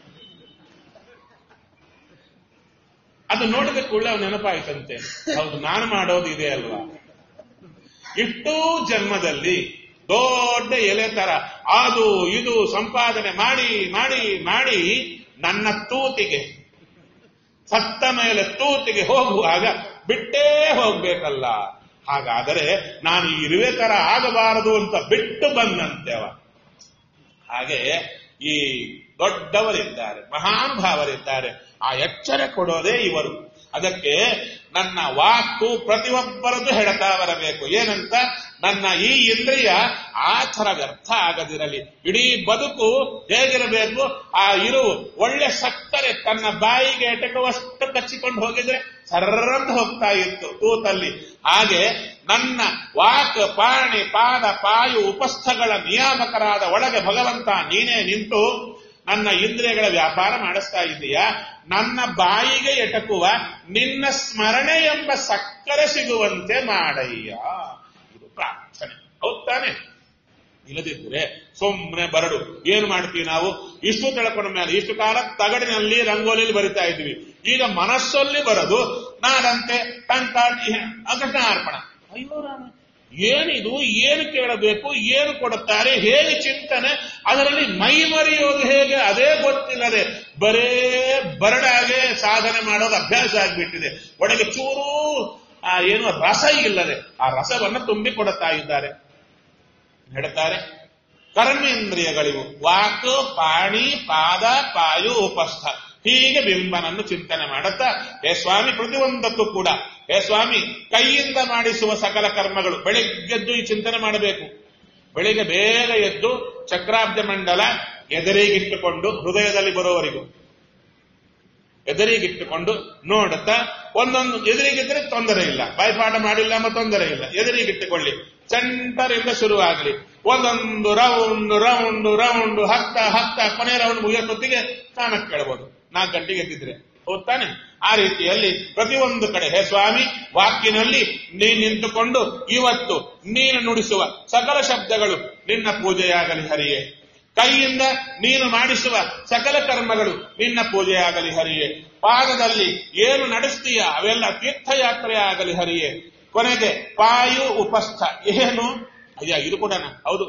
ಅದು ನೋಡಿದ ಕೂಡಲೇ ಅವ್ನು ನೆನಪಾಯ್ತಂತೆ ಹೌದು ನಾನು ಮಾಡೋದು ಇದೆ ಅಲ್ವಾ ಇಷ್ಟೂ ಜನ್ಮದಲ್ಲಿ ದೊಡ್ಡ ಎಲೆ ತರ ಅದು ಇದು ಸಂಪಾದನೆ ಮಾಡಿ ಮಾಡಿ ಮಾಡಿ ನನ್ನ ತೂತಿಗೆ ಸತ್ತ ಮೇಲೆ ತೂತಿಗೆ ಹೋಗುವಾಗ ಬಿಟ್ಟೇ ಹೋಗ್ಬೇಕಲ್ಲ ಹಾಗಾದರೆ ನಾನು ಈ ಇರುವೆ ತರ ಆಗಬಾರದು ಅಂತ ಬಿಟ್ಟು ಬಂದಂತೆ ಅವ ಹಾಗೆ ಈ ದೊಡ್ಡವರಿದ್ದಾರೆ ಮಹಾನುಭಾವರಿದ್ದಾರೆ ಆ ಎಚ್ಚರ ಕೊಡೋದೇ ಇವರು ಅದಕ್ಕೆ ನನ್ನ ವಾಕು ಪ್ರತಿಯೊಬ್ಬರದ್ದು ಹೇಳ್ತಾ ಬರಬೇಕು ಏನಂತ ನನ್ನ ಈ ಇಂದ್ರಿಯ ಆಚರ ವ್ಯರ್ಥ ಆಗದಿರಲಿ ಇಡೀ ಬದುಕು ಹೇಗಿರಬೇಕು ಆ ಇರು ಒಳ್ಳೆ ಸಕ್ಕರೆ ತನ್ನ ಬಾಯಿಗೆ ಎಟಕುವಷ್ಟು ಕಚ್ಚಿಕೊಂಡು ಹೋಗಿದ್ರೆ ಸರ್ರಂತ ಹೋಗ್ತಾ ಇತ್ತು ತೂತಲ್ಲಿ ಹಾಗೆ ನನ್ನ ವಾಕ್ ಪಾಣಿ ಪಾದ ಪಾಯು ಉಪಸ್ಥಗಳ ನಿಯಾಮಕರಾದ ಒಳಗೆ ಭಗವಂತ ನೀನೇ ನಿಂತು ನನ್ನ ಇಂದ್ರಿಯಗಳ ವ್ಯಾಪಾರ ಮಾಡಿಸ್ತಾ ಇದೀಯಾ ನನ್ನ ಬಾಯಿಗೆ ಎಟಕುವ ನಿನ್ನ ಸ್ಮರಣೆ ಎಂಬ ಸಕ್ಕರೆ ಸಿಗುವಂತೆ ಮಾಡಯ್ಯ ಇದು ಪ್ರಾರ್ಥನೆ ಹೌದ್ ತಾನೆ ಇಲ್ಲದಿದ್ರೆ ಸುಮ್ಮನೆ ಬರಡು ಏನು ಮಾಡ್ತೀವಿ ನಾವು ಇಷ್ಟು ತಿಳ್ಕೊಂಡ ಮೇಲೆ ಇಷ್ಟು ಕಾಲ ತಗಡಿನಲ್ಲಿ ರಂಗೋಲಿಯಲ್ಲಿ ಬರಿತಾ ಇದ್ವಿ ಈಗ ಮನಸ್ಸಲ್ಲಿ ಬರೋದು ನಾನಂತೆ ಟಂಕಾಟಿ ಅರ್ಪಣ ಅಯ್ಯೋ ರಾಮ ಏನಿದು ಏನು ಕೇಳಬೇಕು ಏನು ಕೊಡುತ್ತಾರೆ ಹೇಗೆ ಚಿಂತನೆ ಅದರಲ್ಲಿ ಮೈ ಮರೆಯೋದು ಹೇಗೆ ಅದೇ ಗೊತ್ತಿಲ್ಲದೆ ಬರೇ ಬರಡಾಗೆ ಸಾಧನೆ ಮಾಡೋದು ಅಭ್ಯಾಸ ಆಗಿಬಿಟ್ಟಿದೆ ಒಳಗೆ ಚೂರು ಆ ಏನು ರಸ ಇಲ್ಲದೆ ಆ ರಸವನ್ನು ತುಂಬಿ ಕೊಡುತ್ತಾ ಇದ್ದಾರೆ ಹೇಳ್ತಾರೆ ಕರ್ಮೇಂದ್ರಿಯಗಳಿವು ವಾಕ್ ಪಾಣಿ ಪಾದ ಪಾಯು ಉಪಸ್ಥ ಹೀಗೆ ಬಿಂಬನನ್ನು ಚಿಂತನೆ ಮಾಡುತ್ತಾ ಹೇ ಸ್ವಾಮಿ ಪ್ರತಿಯೊಂದಕ್ಕೂ ಕೂಡ ಹೇ ಸ್ವಾಮಿ ಕೈಯಿಂದ ಮಾಡಿಸುವ ಸಕಲ ಕರ್ಮಗಳು ಬೆಳಿಗ್ಗೆದ್ದು ಈ ಚಿಂತನೆ ಮಾಡಬೇಕು ಬೆಳಿಗ್ಗೆ ಬೇಗ ಎದ್ದು ಚಕ್ರಾಬ್ಜ ಮಂಡಲ ಎದುರಿಗಿಟ್ಟುಕೊಂಡು ಹೃದಯದಲ್ಲಿ ಬರೋವರೆಗೂ ಎದುರಿಗಿಟ್ಟುಕೊಂಡು ನೋಡುತ್ತಾ ಒಂದೊಂದು ಎದುರಿಗಿದ್ರೆ ತೊಂದರೆ ಇಲ್ಲ ಬಾಯ್ಪಾಠ ಮಾಡಿಲ್ಲ ಎಂಬ ತೊಂದರೆ ಇಲ್ಲ ಎದುರಿಗಿಟ್ಟುಕೊಳ್ಳಿ ಸೆಂಟರಿಂದ ಶುರುವಾಗಲಿ ಒಂದೊಂದು ರೌಂಡ್ ರೌಂಡ್ ರೌಂಡ್ ಹತ್ತ ಹತ್ತ ಕೊನೆ ರೌಂಡ್ ಮುಗಿಯೋ ಹೊತ್ತಿಗೆ ಸ್ನಾನಕ್ಕೆ ಕೇಳಬಹುದು ನಾಲ್ಕು ಗಂಟೆಗೆ ಎದ್ದಿದ್ರೆ ಹೌದಾನೆ ಆ ರೀತಿಯಲ್ಲಿ ಪ್ರತಿಯೊಂದು ಕಡೆ ಹೇ ಸ್ವಾಮಿ ವಾಕ್ಯನಲ್ಲಿ ನೀ ನಿಂತುಕೊಂಡು ಇವತ್ತು ನೀನು ನುಡಿಸುವ ಸಕಲ ಶಬ್ದಗಳು ನಿನ್ನ ಪೂಜೆಯಾಗಲಿ ಹರಿಯೇ ಕೈಯಿಂದ ನೀನು ಮಾಡಿಸುವ ಸಕಲ ಕರ್ಮಗಳು ನಿನ್ನ ಪೂಜೆಯಾಗಲಿ ಹರಿಯೇ ಪಾದದಲ್ಲಿ ಏನು ನಡೆಸ್ತೀಯ ಅವೆಲ್ಲ ತೀರ್ಥಯಾತ್ರೆ ಆಗಲಿ ಹರಿಯೇ ಕೊನೆಗೆ ಪಾಯು ಉಪಸ್ಥ ಏನು ಅಯ್ಯ ಇದು ಕೂಡ ಹೌದು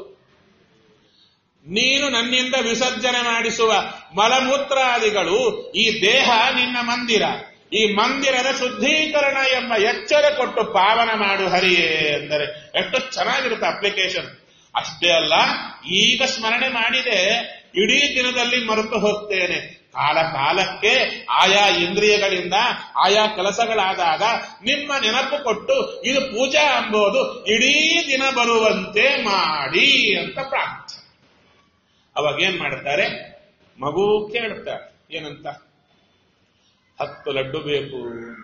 ನೀನು ನನ್ನಿಂದ ವಿಸರ್ಜನೆ ಮಾಡಿಸುವ ಮಲಮೂತ್ರಾದಿಗಳು ಈ ದೇಹ ನಿನ್ನ ಮಂದಿರ ಈ ಮಂದಿರದ ಶುದ್ಧೀಕರಣ ಎಂಬ ಎಚ್ಚರ ಕೊಟ್ಟು ಪಾವನ ಮಾಡು ಹರಿಯೇ ಅಂದರೆ ಎಷ್ಟು ಚೆನ್ನಾಗಿರುತ್ತೆ ಅಪ್ಲಿಕೇಶನ್ ಅಷ್ಟೇ ಅಲ್ಲ ಈಗ ಸ್ಮರಣೆ ಮಾಡಿದೆ ಇಡೀ ದಿನದಲ್ಲಿ ಮರೆತು ಹೋಗ್ತೇನೆ ಕಾಲ ಕಾಲಕ್ಕೆ ಆಯಾ ಇಂದ್ರಿಯಗಳಿಂದ ಆಯಾ ಕೆಲಸಗಳಾದಾಗ ನಿಮ್ಮ ನೆನಪು ಕೊಟ್ಟು ಇದು ಪೂಜಾ ಎಂಬುದು ಇಡೀ ದಿನ ಬರುವಂತೆ ಮಾಡಿ ಅಂತ ಪ್ರಾರ್ಥನೆ ಅವಾಗ ಏನ್ ಮಾಡ್ತಾರೆ ಮಗು ಕೇಳ್ತಾರೆ ಏನಂತ ಹತ್ತು ಲಡ್ಡು ಬೇಕು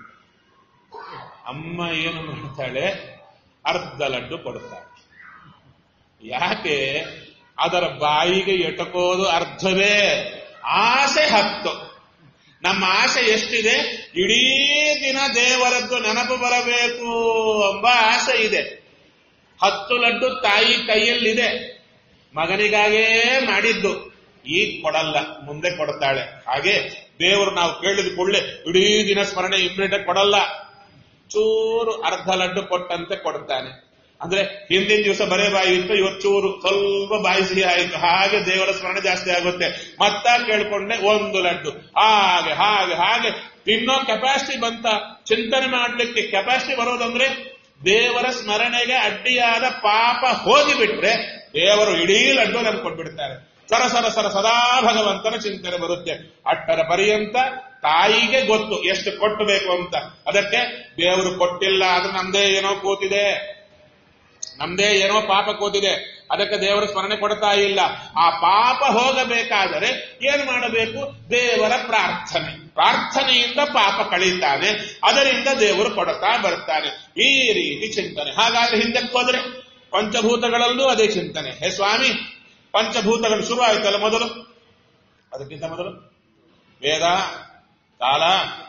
ಅಮ್ಮ ಏನು ಮಾಡ್ತಾಳೆ ಅರ್ಧ ಲಡ್ಡು ಕೊಡ್ತಾಳೆ ಯಾಕೆ ಅದರ ಬಾಯಿಗೆ ಎಟಕೋದು ಅರ್ಧವೇ ಆಸೆ ಹತ್ತು ನಮ್ಮ ಆಸೆ ಎಷ್ಟಿದೆ ಇಡೀ ದಿನ ದೇವರದ್ದು ನೆನಪು ಬರಬೇಕು ಎಂಬ ಆಸೆ ಇದೆ ಹತ್ತು ಲಡ್ಡು ತಾಯಿ ಕೈಯಲ್ಲಿದೆ ಮಗನಿಗಾಗೇ ಮಾಡಿದ್ದು ಈಗ ಕೊಡಲ್ಲ ಮುಂದೆ ಕೊಡ್ತಾಳೆ ಹಾಗೆ ದೇವರು ನಾವು ಕೇಳಿದ ಕೂಡಲೇ ಇಡೀ ದಿನ ಸ್ಮರಣೆ ಇಮ್ಮಿಡಿಯೇಟ್ ಕೊಡಲ್ಲ ಚೂರು ಅರ್ಧ ಲಡ್ಡು ಕೊಟ್ಟಂತೆ ಕೊಡ್ತಾನೆ ಅಂದ್ರೆ ಹಿಂದಿನ ದಿವಸ ಬರೇ ಬಾಯಿ ಇತ್ತು ಇವತ್ತು ಚೂರು ಸ್ವಲ್ಪ ಬಾಯಿ ಸಿಹಿ ಆಯಿತು ಹಾಗೆ ದೇವರ ಸ್ಮರಣೆ ಜಾಸ್ತಿ ಆಗುತ್ತೆ ಮತ್ತ ಕೇಳ್ಕೊಂಡೆ ಒಂದು ಲಡ್ಡು ಹಾಗೆ ಹಾಗೆ ಹಾಗೆ ತಿನ್ನೋ ಕೆಪಾಸಿಟಿ ಬಂತ ಚಿಂತನೆ ಮಾಡ್ಲಿಕ್ಕೆ ಕೆಪಾಸಿಟಿ ಬರೋದಂದ್ರೆ ದೇವರ ಸ್ಮರಣೆಗೆ ಅಡ್ಡಿಯಾದ ಪಾಪ ಹೋಗಿಬಿಟ್ರೆ ದೇವರು ಇಡೀ ಲಡ್ಡು ನಮ್ಗೆ ಕೊಟ್ಬಿಡ್ತಾರೆ ಸರ ಸರ ಸರ ಸದಾ ಭಗವಂತನ ಚಿಂತನೆ ಬರುತ್ತೆ ಅಟ್ಟರ ಪರ್ಯಂತ ತಾಯಿಗೆ ಗೊತ್ತು ಎಷ್ಟು ಕೊಟ್ಟಬೇಕು ಅಂತ ಅದಕ್ಕೆ ದೇವರು ಕೊಟ್ಟಿಲ್ಲ ಆದ್ರೆ ನಮ್ದೇ ಏನೋ ಕೂತಿದೆ ನಮ್ದೇ ಏನೋ ಪಾಪ ಕೂತಿದೆ ಅದಕ್ಕೆ ದೇವರ ಸ್ಮರಣೆ ಕೊಡ್ತಾ ಇಲ್ಲ ಆ ಪಾಪ ಹೋಗಬೇಕಾದರೆ ಏನು ಮಾಡಬೇಕು ದೇವರ ಪ್ರಾರ್ಥನೆ ಪ್ರಾರ್ಥನೆಯಿಂದ ಪಾಪ ಕಳೀತಾನೆ ಅದರಿಂದ ದೇವರು ಕೊಡ್ತಾ ಬರ್ತಾನೆ ಈ ರೀತಿ ಚಿಂತನೆ ಹಾಗಾದ್ರೆ ಹಿಂದಕ್ಕೆ ಹೋದ್ರೆ ಪಂಚಭೂತಗಳಲ್ಲೂ ಅದೇ ಚಿಂತನೆ ಹೇ ಸ್ವಾಮಿ ಪಂಚಭೂತಗಳು ಶುರು ಆಯ್ತಲ್ಲ ಮೊದಲು ಅದಕ್ಕಿಂತ ಮೊದಲು ವೇದ ಕಾಲ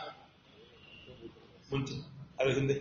ಮುಂಚೆ ಅದ್ರ ಹಿಂದೆ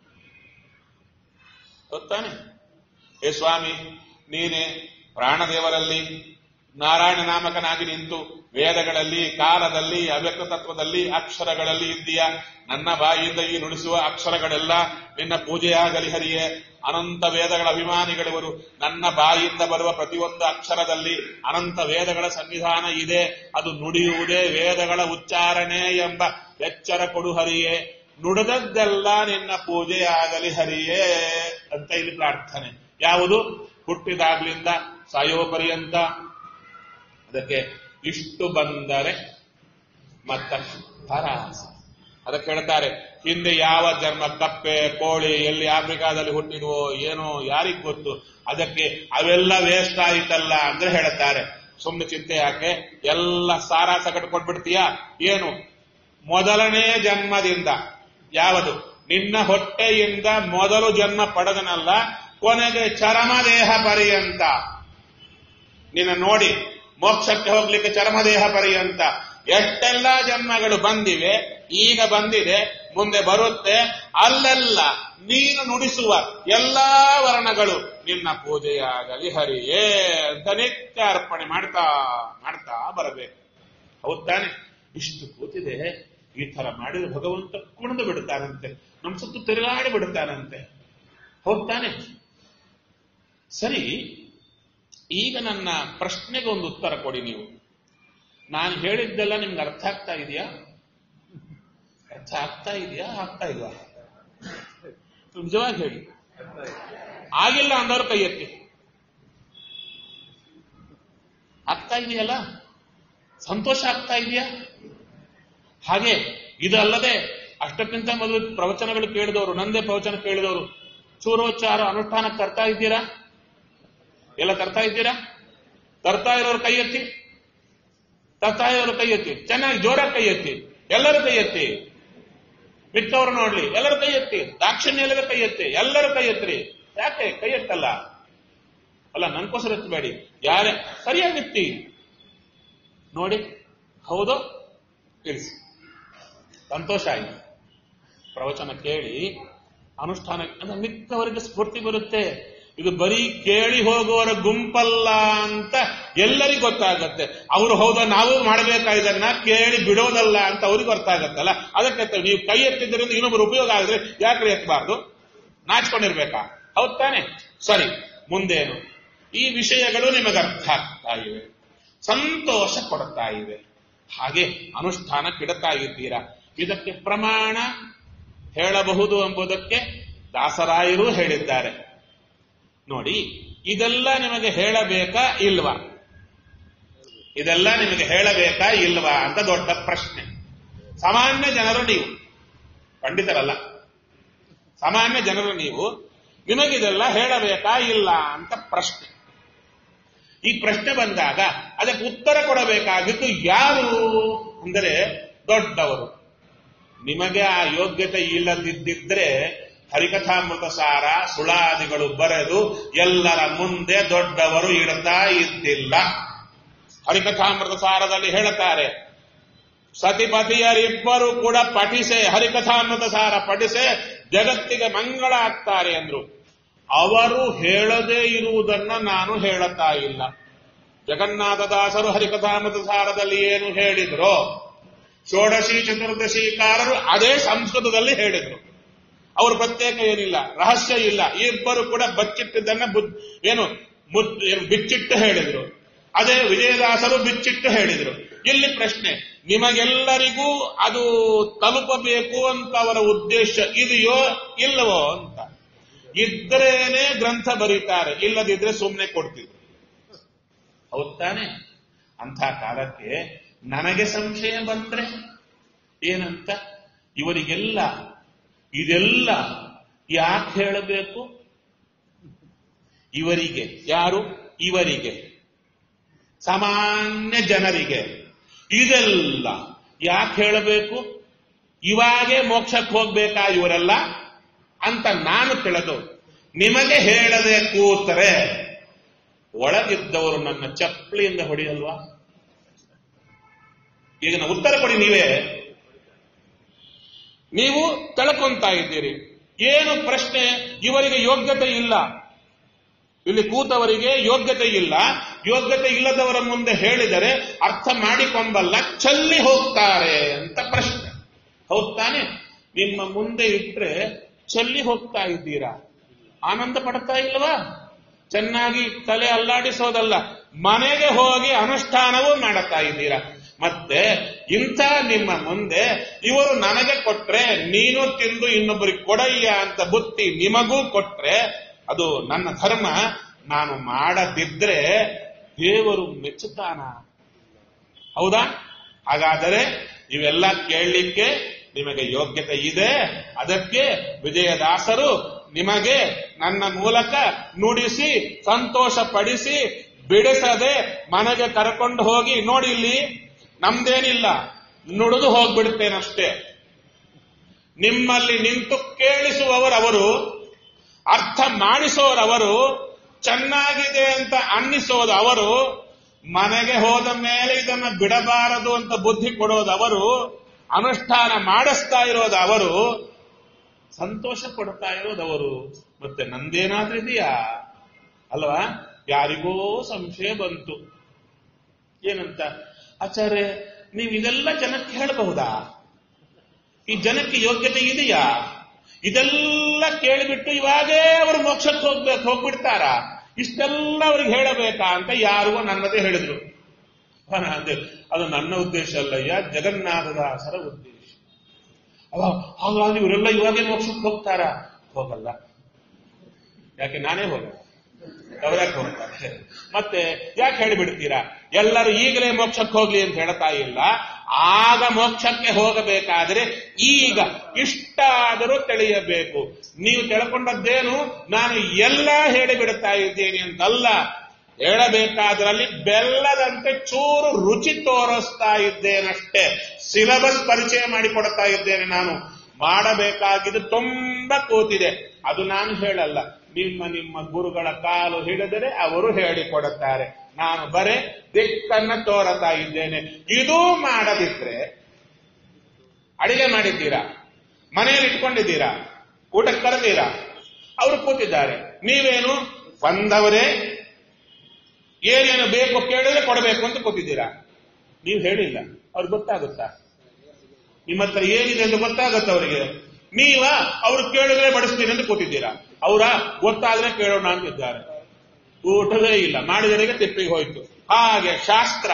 ಗೊತ್ತಾನೆ ಹೇ ಸ್ವಾಮಿ ನೀನೆ ಪ್ರಾಣದೇವರಲ್ಲಿ ನಾರಾಯಣ ನಾಮಕನಾಗಿ ನಿಂತು ವೇದಗಳಲ್ಲಿ ಕಾಲದಲ್ಲಿ ಅವ್ಯಕ್ತ ತತ್ವದಲ್ಲಿ ಅಕ್ಷರಗಳಲ್ಲಿ ಇದ್ದೀಯ ನನ್ನ ಬಾಯಿಯಿಂದ ಈ ನುಡಿಸುವ ಅಕ್ಷರಗಳೆಲ್ಲ ನಿನ್ನ ಪೂಜೆಯಾಗಲಿ ಹರಿಯೇ ಅನಂತ ವೇದಗಳ ಅಭಿಮಾನಿಗಳಿವರು ನನ್ನ ಬಾಯಿಯಿಂದ ಬರುವ ಪ್ರತಿಯೊಂದು ಅಕ್ಷರದಲ್ಲಿ ಅನಂತ ವೇದಗಳ ಸನ್ನಿಧಾನ ಇದೆ ಅದು ನುಡಿಯುವುದೇ ವೇದಗಳ ಉಚ್ಚಾರಣೆ ಎಂಬ ಎಚ್ಚರ ಕೊಡು ಹರಿಯೇ ನುಡಿದದ್ದೆಲ್ಲ ನಿನ್ನ ಪೂಜೆಯಾಗಲಿ ಹರಿಯೇ ಅಂತ ಇಲ್ಲಿ ಪ್ರಾರ್ಥನೆ ಯಾವುದು ಹುಟ್ಟಿದಾಗ್ಲಿಂದ ಸಾಯೋ ಪರ್ಯಂತ ಅದಕ್ಕೆ ಇಷ್ಟು ಬಂದರೆ ಮತ್ತಷ್ಟು ಪರಾಸ ಅದಕ್ಕೆ ಹೇಳ್ತಾರೆ ಹಿಂದೆ ಯಾವ ಜನ್ಮ ಕಪ್ಪೆ ಕೋಳಿ ಎಲ್ಲಿ ಆಫ್ರಿಕಾದಲ್ಲಿ ಹುಟ್ಟಿದ್ವೋ ಏನೋ ಯಾರಿಗ್ ಗೊತ್ತು ಅದಕ್ಕೆ ಅವೆಲ್ಲ ವೇಸ್ಟ್ ಆಯಿತಲ್ಲ ಅಂದ್ರೆ ಹೇಳ್ತಾರೆ ಸುಮ್ಮನೆ ಚಿಂತೆ ಯಾಕೆ ಎಲ್ಲ ಸಾರ ಸಗಟು ಕೊಟ್ಬಿಡ್ತೀಯಾ ಏನು ಮೊದಲನೇ ಜನ್ಮದಿಂದ ಯಾವುದು ನಿನ್ನ ಹೊಟ್ಟೆಯಿಂದ ಮೊದಲು ಜನ್ಮ ಪಡೆದನಲ್ಲ ಕೊನೆಗೆ ಚರಮದೇಹ ಪರ್ಯಂತ ನಿನ್ನ ನೋಡಿ ಮೋಕ್ಷಕ್ಕೆ ಹೋಗ್ಲಿಕ್ಕೆ ಚರ್ಮದೇಹ ಪರ್ಯಂತ ಎಷ್ಟೆಲ್ಲ ಜನ್ಮಗಳು ಬಂದಿವೆ ಈಗ ಬಂದಿದೆ ಮುಂದೆ ಬರುತ್ತೆ ಅಲ್ಲೆಲ್ಲ ನೀನು ನುಡಿಸುವ ಎಲ್ಲಾ ವರ್ಣಗಳು ನಿನ್ನ ಪೂಜೆಯಾಗಲಿ ಹರಿಯೇ ಅಂತ ನಿತ್ಯ ಅರ್ಪಣೆ ಮಾಡ್ತಾ ಮಾಡ್ತಾ ಬರಬೇಕು ಹೌದ್ ತಾನೆ ಇಷ್ಟು ಕೂತಿದೆ ಈ ತರ ಮಾಡಿದ್ರೆ ಭಗವಂತ ಕುಣಿದು ಬಿಡ್ತಾನಂತೆ ನಮ್ಮ ಸುತ್ತು ತಿರುಗಾಡಿ ಬಿಡ್ತಾನಂತೆ ಹೌದ್ ತಾನೆ ಸರಿ ಈಗ ನನ್ನ ಪ್ರಶ್ನೆಗೆ ಒಂದು ಉತ್ತರ ಕೊಡಿ ನೀವು ನಾನು ಹೇಳಿದ್ದೆಲ್ಲ ನಿಮ್ಗೆ ಅರ್ಥ ಆಗ್ತಾ ಇದೆಯಾ ಅರ್ಥ ಆಗ್ತಾ ಇದೆಯಾ ಆಗ್ತಾ ಇಲ್ವಾ ನಿಜವಾಗಿ ಹೇಳಿ ಆಗಿಲ್ಲ ಅಂದವ್ರು ಕೈ ಎತ್ತಿ ಆಗ್ತಾ ಇದೆಯಲ್ಲ ಸಂತೋಷ ಆಗ್ತಾ ಇದೆಯಾ ಹಾಗೆ ಇದಲ್ಲದೆ ಅಷ್ಟಕ್ಕಿಂತ ಮೊದಲು ಪ್ರವಚನಗಳು ಕೇಳಿದವರು ನಂದೇ ಪ್ರವಚನ ಕೇಳಿದವರು ಚೂರೋಚ್ಚಾರ ಅನುಷ್ಠಾನಕ್ಕೆ ತರ್ತಾ ಇದ್ದೀರಾ ಎಲ್ಲ ತರ್ತಾ ಇದ್ದೀರಾ ತರ್ತಾ ಇರೋರು ಕೈ ಎತ್ತಿ ತರ್ತಾ ಇರೋರು ಕೈ ಎತ್ತಿ ಚೆನ್ನಾಗಿ ಜೋರಾಗಿ ಕೈ ಎತ್ತಿ ಎಲ್ಲರೂ ಕೈ ಎತ್ತಿ ಮಿಕ್ಕವರು ನೋಡ್ಲಿ ಎಲ್ಲರೂ ಕೈ ಎತ್ತಿ ದಾಕ್ಷಿಣ್ಯ ಎಲ್ಲರೂ ಕೈ ಎತ್ತಿ ಎಲ್ಲರೂ ಕೈ ಎತ್ತಿರಿ ಯಾಕೆ ಕೈ ಎತ್ತಲ್ಲ ಅಲ್ಲ ನನ್ಕೋಸ್ಕರ ಎತ್ತಬೇಡಿ ಯಾರೇ ಸರಿಯಾಗಿ ಎತ್ತಿ ನೋಡಿ ಹೌದು ತಿಳಿಸಿ ಸಂತೋಷ ಆಯ್ತು ಪ್ರವಚನ ಕೇಳಿ ಅನುಷ್ಠಾನ ಅಂದ್ರೆ ಮಿಕ್ಕವರಿಗೆ ಸ್ಫೂರ್ತಿ ಬರುತ್ತೆ ಇದು ಬರೀ ಕೇಳಿ ಹೋಗುವವರ ಗುಂಪಲ್ಲ ಅಂತ ಎಲ್ಲರಿಗೂ ಗೊತ್ತಾಗತ್ತೆ ಅವರು ಹೌದಾ ನಾವು ಮಾಡಬೇಕಾದನ್ನ ಕೇಳಿ ಬಿಡೋದಲ್ಲ ಅಂತ ಅವ್ರಿಗೆ ಗೊತ್ತಾಗತ್ತಲ್ಲ ಅದಕ್ಕೆ ನೀವು ಕೈ ಎತ್ತಿದ್ರಿಂದ ಇನ್ನೊಬ್ಬರು ಉಪಯೋಗ ಆಗಿದ್ರೆ ಯಾಕೆ ಎತ್ತಬಾರ್ದು ನಾಚ್ಕೊಂಡಿರ್ಬೇಕಾ ಹೌದ್ ತಾನೆ ಸರಿ ಮುಂದೇನು ಈ ವಿಷಯಗಳು ನಿಮಗೆ ಅರ್ಥ ಆಗ್ತಾ ಇವೆ ಸಂತೋಷ ಕೊಡ್ತಾ ಇವೆ ಹಾಗೆ ಅನುಷ್ಠಾನ ಕಿಡತಾ ಇದ್ದೀರಾ ಇದಕ್ಕೆ ಪ್ರಮಾಣ ಹೇಳಬಹುದು ಎಂಬುದಕ್ಕೆ ದಾಸರಾಯರು ಹೇಳಿದ್ದಾರೆ ನೋಡಿ ಇದೆಲ್ಲ ನಿಮಗೆ ಹೇಳಬೇಕಾ ಇಲ್ವಾ ಇದೆಲ್ಲ ನಿಮಗೆ ಹೇಳಬೇಕಾ ಇಲ್ವಾ ಅಂತ ದೊಡ್ಡ ಪ್ರಶ್ನೆ ಸಾಮಾನ್ಯ ಜನರು ನೀವು ಪಂಡಿತರಲ್ಲ ಸಾಮಾನ್ಯ ಜನರು ನೀವು ನಿಮಗಿದೆಲ್ಲ ಹೇಳಬೇಕಾ ಇಲ್ಲ ಅಂತ ಪ್ರಶ್ನೆ ಈ ಪ್ರಶ್ನೆ ಬಂದಾಗ ಅದಕ್ಕೆ ಉತ್ತರ ಕೊಡಬೇಕಾಗಿದ್ದು ಯಾರು ಅಂದರೆ ದೊಡ್ಡವರು ನಿಮಗೆ ಆ ಯೋಗ್ಯತೆ ಇಲ್ಲದಿದ್ದಿದ್ರೆ ಹರಿಕಥಾಮೃತ ಸಾರ ಸುಳಾದಿಗಳು ಬರೆದು ಎಲ್ಲರ ಮುಂದೆ ದೊಡ್ಡವರು ಇಡ್ತಾ ಇದ್ದಿಲ್ಲ ಹರಿಕಥಾಮೃತ ಸಾರದಲ್ಲಿ ಹೇಳುತ್ತಾರೆ ಸತಿಪತಿಯರಿಬ್ಬರು ಕೂಡ ಪಠಿಸೆ ಹರಿಕಥಾಮೃತ ಸಾರ ಪಠಿಸೆ ಜಗತ್ತಿಗೆ ಮಂಗಳ ಆಗ್ತಾರೆ ಅಂದ್ರು ಅವರು ಹೇಳದೇ ಇರುವುದನ್ನ ನಾನು ಹೇಳುತ್ತಾ ಇಲ್ಲ ಜಗನ್ನಾಥದಾಸರು ಹರಿಕಥಾಮೃತ ಸಾರದಲ್ಲಿ ಏನು ಹೇಳಿದ್ರು ಷೋಡಶಿ ಚತುರ್ದಶಿಕಾರರು ಅದೇ ಸಂಸ್ಕೃತದಲ್ಲಿ ಹೇಳಿದ್ರು ಅವರು ಪ್ರತ್ಯೇಕ ಏನಿಲ್ಲ ರಹಸ್ಯ ಇಲ್ಲ ಇಬ್ಬರು ಕೂಡ ಬಚ್ಚಿಟ್ಟಿದ್ದನ್ನ ಬುದ್- ಏನು ಮುದ್- ಏನು ಬಿಚ್ಚಿಟ್ಟು ಹೇಳಿದ್ರು ಅದೇ ವಿಜಯದಾಸರು ಬಿಚ್ಚಿಟ್ಟು ಹೇಳಿದ್ರು ಇಲ್ಲಿ ಪ್ರಶ್ನೆ ನಿಮಗೆಲ್ಲರಿಗೂ ಅದು ತಲುಪಬೇಕು ಅಂತ ಅವರ ಉದ್ದೇಶ ಇದೆಯೋ ಇಲ್ಲವೋ ಅಂತ ಇದ್ರೇನೆ ಗ್ರಂಥ ಬರೀತಾರೆ ಇಲ್ಲದಿದ್ರೆ ಸುಮ್ಮನೆ ಕೊಡ್ತಿದ್ರು ಹೌದ್ ತಾನೆ ಅಂಥ ಕಾಲಕ್ಕೆ ನನಗೆ ಸಂಶಯ ಬಂದ್ರೆ ಏನಂತ ಇವರಿಗೆಲ್ಲ ಇದೆಲ್ಲ ಯಾಕೆ ಹೇಳಬೇಕು ಇವರಿಗೆ ಯಾರು ಇವರಿಗೆ ಸಾಮಾನ್ಯ ಜನರಿಗೆ ಇದೆಲ್ಲ ಯಾಕೆ ಹೇಳಬೇಕು ಇವಾಗೆ ಮೋಕ್ಷಕ್ಕೆ ಹೋಗ್ಬೇಕಾ ಇವರೆಲ್ಲ ಅಂತ ನಾನು ತಿಳಿದು ನಿಮಗೆ ಹೇಳದೆ ಕೂತರೆ ಒಳಗಿದ್ದವರು ನನ್ನ ಚಪ್ಪಲಿಯಿಂದ ಹೊಡೆಯಲ್ವಾ ಈಗ ನಾವು ಉತ್ತರ ಕೊಡಿ ನೀವೇ ನೀವು ತಳ್ಕೊಂತಾ ಇದ್ದೀರಿ ಏನು ಪ್ರಶ್ನೆ ಇವರಿಗೆ ಯೋಗ್ಯತೆ ಇಲ್ಲ ಇಲ್ಲಿ ಕೂತವರಿಗೆ ಯೋಗ್ಯತೆ ಇಲ್ಲ ಯೋಗ್ಯತೆ ಇಲ್ಲದವರ ಮುಂದೆ ಹೇಳಿದರೆ ಅರ್ಥ ಮಾಡಿಕೊಂಬಲ್ಲ ಚಲ್ಲಿ ಹೋಗ್ತಾರೆ ಅಂತ ಪ್ರಶ್ನೆ ಹೌದ್ ತಾನೆ ನಿಮ್ಮ ಮುಂದೆ ಇಟ್ರೆ ಚಲ್ಲಿ ಹೋಗ್ತಾ ಇದ್ದೀರಾ ಆನಂದ ಪಡ್ತಾ ಇಲ್ವಾ ಚೆನ್ನಾಗಿ ತಲೆ ಅಲ್ಲಾಡಿಸೋದಲ್ಲ ಮನೆಗೆ ಹೋಗಿ ಅನುಷ್ಠಾನವೂ ಮಾಡುತ್ತಾ ಇದ್ದೀರಾ ಮತ್ತೆ ಇಂಥ ನಿಮ್ಮ ಮುಂದೆ ಇವರು ನನಗೆ ಕೊಟ್ರೆ ನೀನು ತಿಂದು ಇನ್ನೊಬ್ಬರಿಗೆ ಕೊಡಯ್ಯ ಅಂತ ಬುತ್ತಿ ನಿಮಗೂ ಕೊಟ್ರೆ ಅದು ನನ್ನ ಧರ್ಮ ನಾನು ಮಾಡದಿದ್ರೆ ದೇವರು ಮೆಚ್ಚುತ್ತಾನ ಹೌದಾ ಹಾಗಾದರೆ ಇವೆಲ್ಲ ಕೇಳಲಿಕ್ಕೆ ನಿಮಗೆ ಯೋಗ್ಯತೆ ಇದೆ ಅದಕ್ಕೆ ವಿಜಯದಾಸರು ನಿಮಗೆ ನನ್ನ ಮೂಲಕ ನುಡಿಸಿ ಸಂತೋಷ ಪಡಿಸಿ ಬಿಡಿಸದೆ ಮನೆಗೆ ಕರ್ಕೊಂಡು ಹೋಗಿ ನೋಡಿ ಇಲ್ಲಿ ನಮ್ದೇನಿಲ್ಲ ನುಡಿದು ಹೋಗ್ಬಿಡ್ತೇನಷ್ಟೇ ನಿಮ್ಮಲ್ಲಿ ನಿಂತು ಕೇಳಿಸುವವರವರು ಅರ್ಥ ಮಾಡಿಸೋರವರು ಚೆನ್ನಾಗಿದೆ ಅಂತ ಅನ್ನಿಸೋದು ಅವರು ಮನೆಗೆ ಹೋದ ಮೇಲೆ ಇದನ್ನ ಬಿಡಬಾರದು ಅಂತ ಬುದ್ಧಿ ಕೊಡೋದು ಅವರು ಅನುಷ್ಠಾನ ಮಾಡಿಸ್ತಾ ಇರೋದು ಅವರು ಸಂತೋಷ ಪಡ್ತಾ ಇರೋದು ಅವರು ಮತ್ತೆ ನಂದೇನಾದ್ರೂ ಇದೆಯಾ ಅಲ್ವಾ ಯಾರಿಗೋ ಸಂಶಯ ಬಂತು ಏನಂತ ಆಚಾರ್ಯ ನೀವು ಇದೆಲ್ಲ ಜನಕ್ಕೆ ಹೇಳಬಹುದಾ ಈ ಜನಕ್ಕೆ ಯೋಗ್ಯತೆ ಇದೆಯಾ ಇದೆಲ್ಲ ಕೇಳಿಬಿಟ್ಟು ಇವಾಗೇ ಅವರು ಮೋಕ್ಷಕ್ಕೆ ಹೋಗ್ಬೇಕು ಹೋಗ್ಬಿಡ್ತಾರ ಇಷ್ಟೆಲ್ಲ ಅವ್ರಿಗೆ ಹೇಳಬೇಕಾ ಅಂತ ಯಾರಿಗೋ ನನ್ನದೇ ಹೇಳಿದ್ರು ಹ, ನಾ ಅಂದೆ, ಅದು ನನ್ನ ಉದ್ದೇಶ ಅಲ್ಲಯ್ಯ ಜಗನ್ನಾಥದಾಸರ ಉದ್ದೇಶ ಅವ ಹಾಗಾಗಿ ಇವರೆಲ್ಲ ಇವಾಗೇ ಮೋಕ್ಷಕ್ಕೆ ಹೋಗ್ತಾರ ಹೋಗಲ್ಲ ಯಾಕೆ ನಾನೇ ಹೋಗಲ್ಲ ಅವರ್ಯಾಕೆ ಹೋಗ್ತಾರೆ ಮತ್ತೆ ಯಾಕೆ ಹೇಳಿಬಿಡ್ತೀರಾ ಎಲ್ಲರೂ ಈಗಲೇ ಮೋಕ್ಷಕ್ಕೆ ಹೋಗ್ಲಿ ಅಂತ ಹೇಳ್ತಾ ಇಲ್ಲ ಆಗ ಮೋಕ್ಷಕ್ಕೆ ಹೋಗಬೇಕಾದ್ರೆ ಈಗ ಇಷ್ಟಾದರೂ ತಿಳಿಯಬೇಕು ನೀವು ತಿಳ್ಕೊಂಡದ್ದೇನು ನಾನು ಎಲ್ಲ ಹೇಳಿಬಿಡ್ತಾ ಇದ್ದೇನೆ ಅಂತಲ್ಲ ಹೇಳಬೇಕಾದ್ರಲ್ಲಿ ಬೆಲ್ಲದಂತೆ ಚೂರು ರುಚಿ ತೋರಿಸ್ತಾ ಇದ್ದೇನಷ್ಟೇ ಸಿಲಬಸ್ ಪರಿಚಯ ಮಾಡಿಕೊಡ್ತಾ ಇದ್ದೇನೆ ನಾನು ಮಾಡಬೇಕಾಗಿದ್ದು ತುಂಬಾ ಕೂತಿದೆ ಅದು ನಾನು ಹೇಳಲ್ಲ ನಿಮ್ಮ ನಿಮ್ಮ ಗುರುಗಳ ಕಾಲು ಹಿಡಿದರೆ ಅವರು ಹೇಳಿಕೊಡುತ್ತಾರೆ ನಾನು ಬರೇ ದಿಕ್ಕನ್ನ ತೋರತಾ ಇದ್ದೇನೆ ಇದೂ ಮಾಡದಿದ್ರೆ ಅಡಿಗೆ ಮಾಡಿದ್ದೀರಾ ಮನೆಯಲ್ಲಿ ಇಟ್ಕೊಂಡಿದ್ದೀರಾ ಊಟಕ್ಕೆ ಕರೆದೀರಾ ಅವರು ಕೂತಿದ್ದಾರೆ ನೀವೇನು ಬಂದವರೇ ಏನೇನು ಬೇಕು ಕೇಳಿದ್ರೆ ಕೊಡಬೇಕು ಅಂತ ಕೂತಿದ್ದೀರಾ ನೀವು ಹೇಳಿಲ್ಲ ಅವ್ರಿಗೆ ಗೊತ್ತಾಗುತ್ತಾ ನಿಮ್ಮ ಹತ್ರ ಏನಿದೆ ಅಂತ ಗೊತ್ತಾಗತ್ತೆ ಅವರಿಗೆ ನೀವ ಅವ್ರು ಕೇಳಿದ್ರೆ ಬಡಿಸ್ತೀನಿ ಅಂತ ಕೂತಿದ್ದೀರಾ ಅವರ ಗೊತ್ತಾದ್ರೆ ಕೇಳೋಣ ಅಂತಿದ್ದಾರೆ ಊಟವೇ ಇಲ್ಲ ಮಾಡಿದವರಿಗೆ ತಿಪ್ಪಿಗೆ ಹೋಯ್ತು ಹಾಗೆ ಶಾಸ್ತ್ರ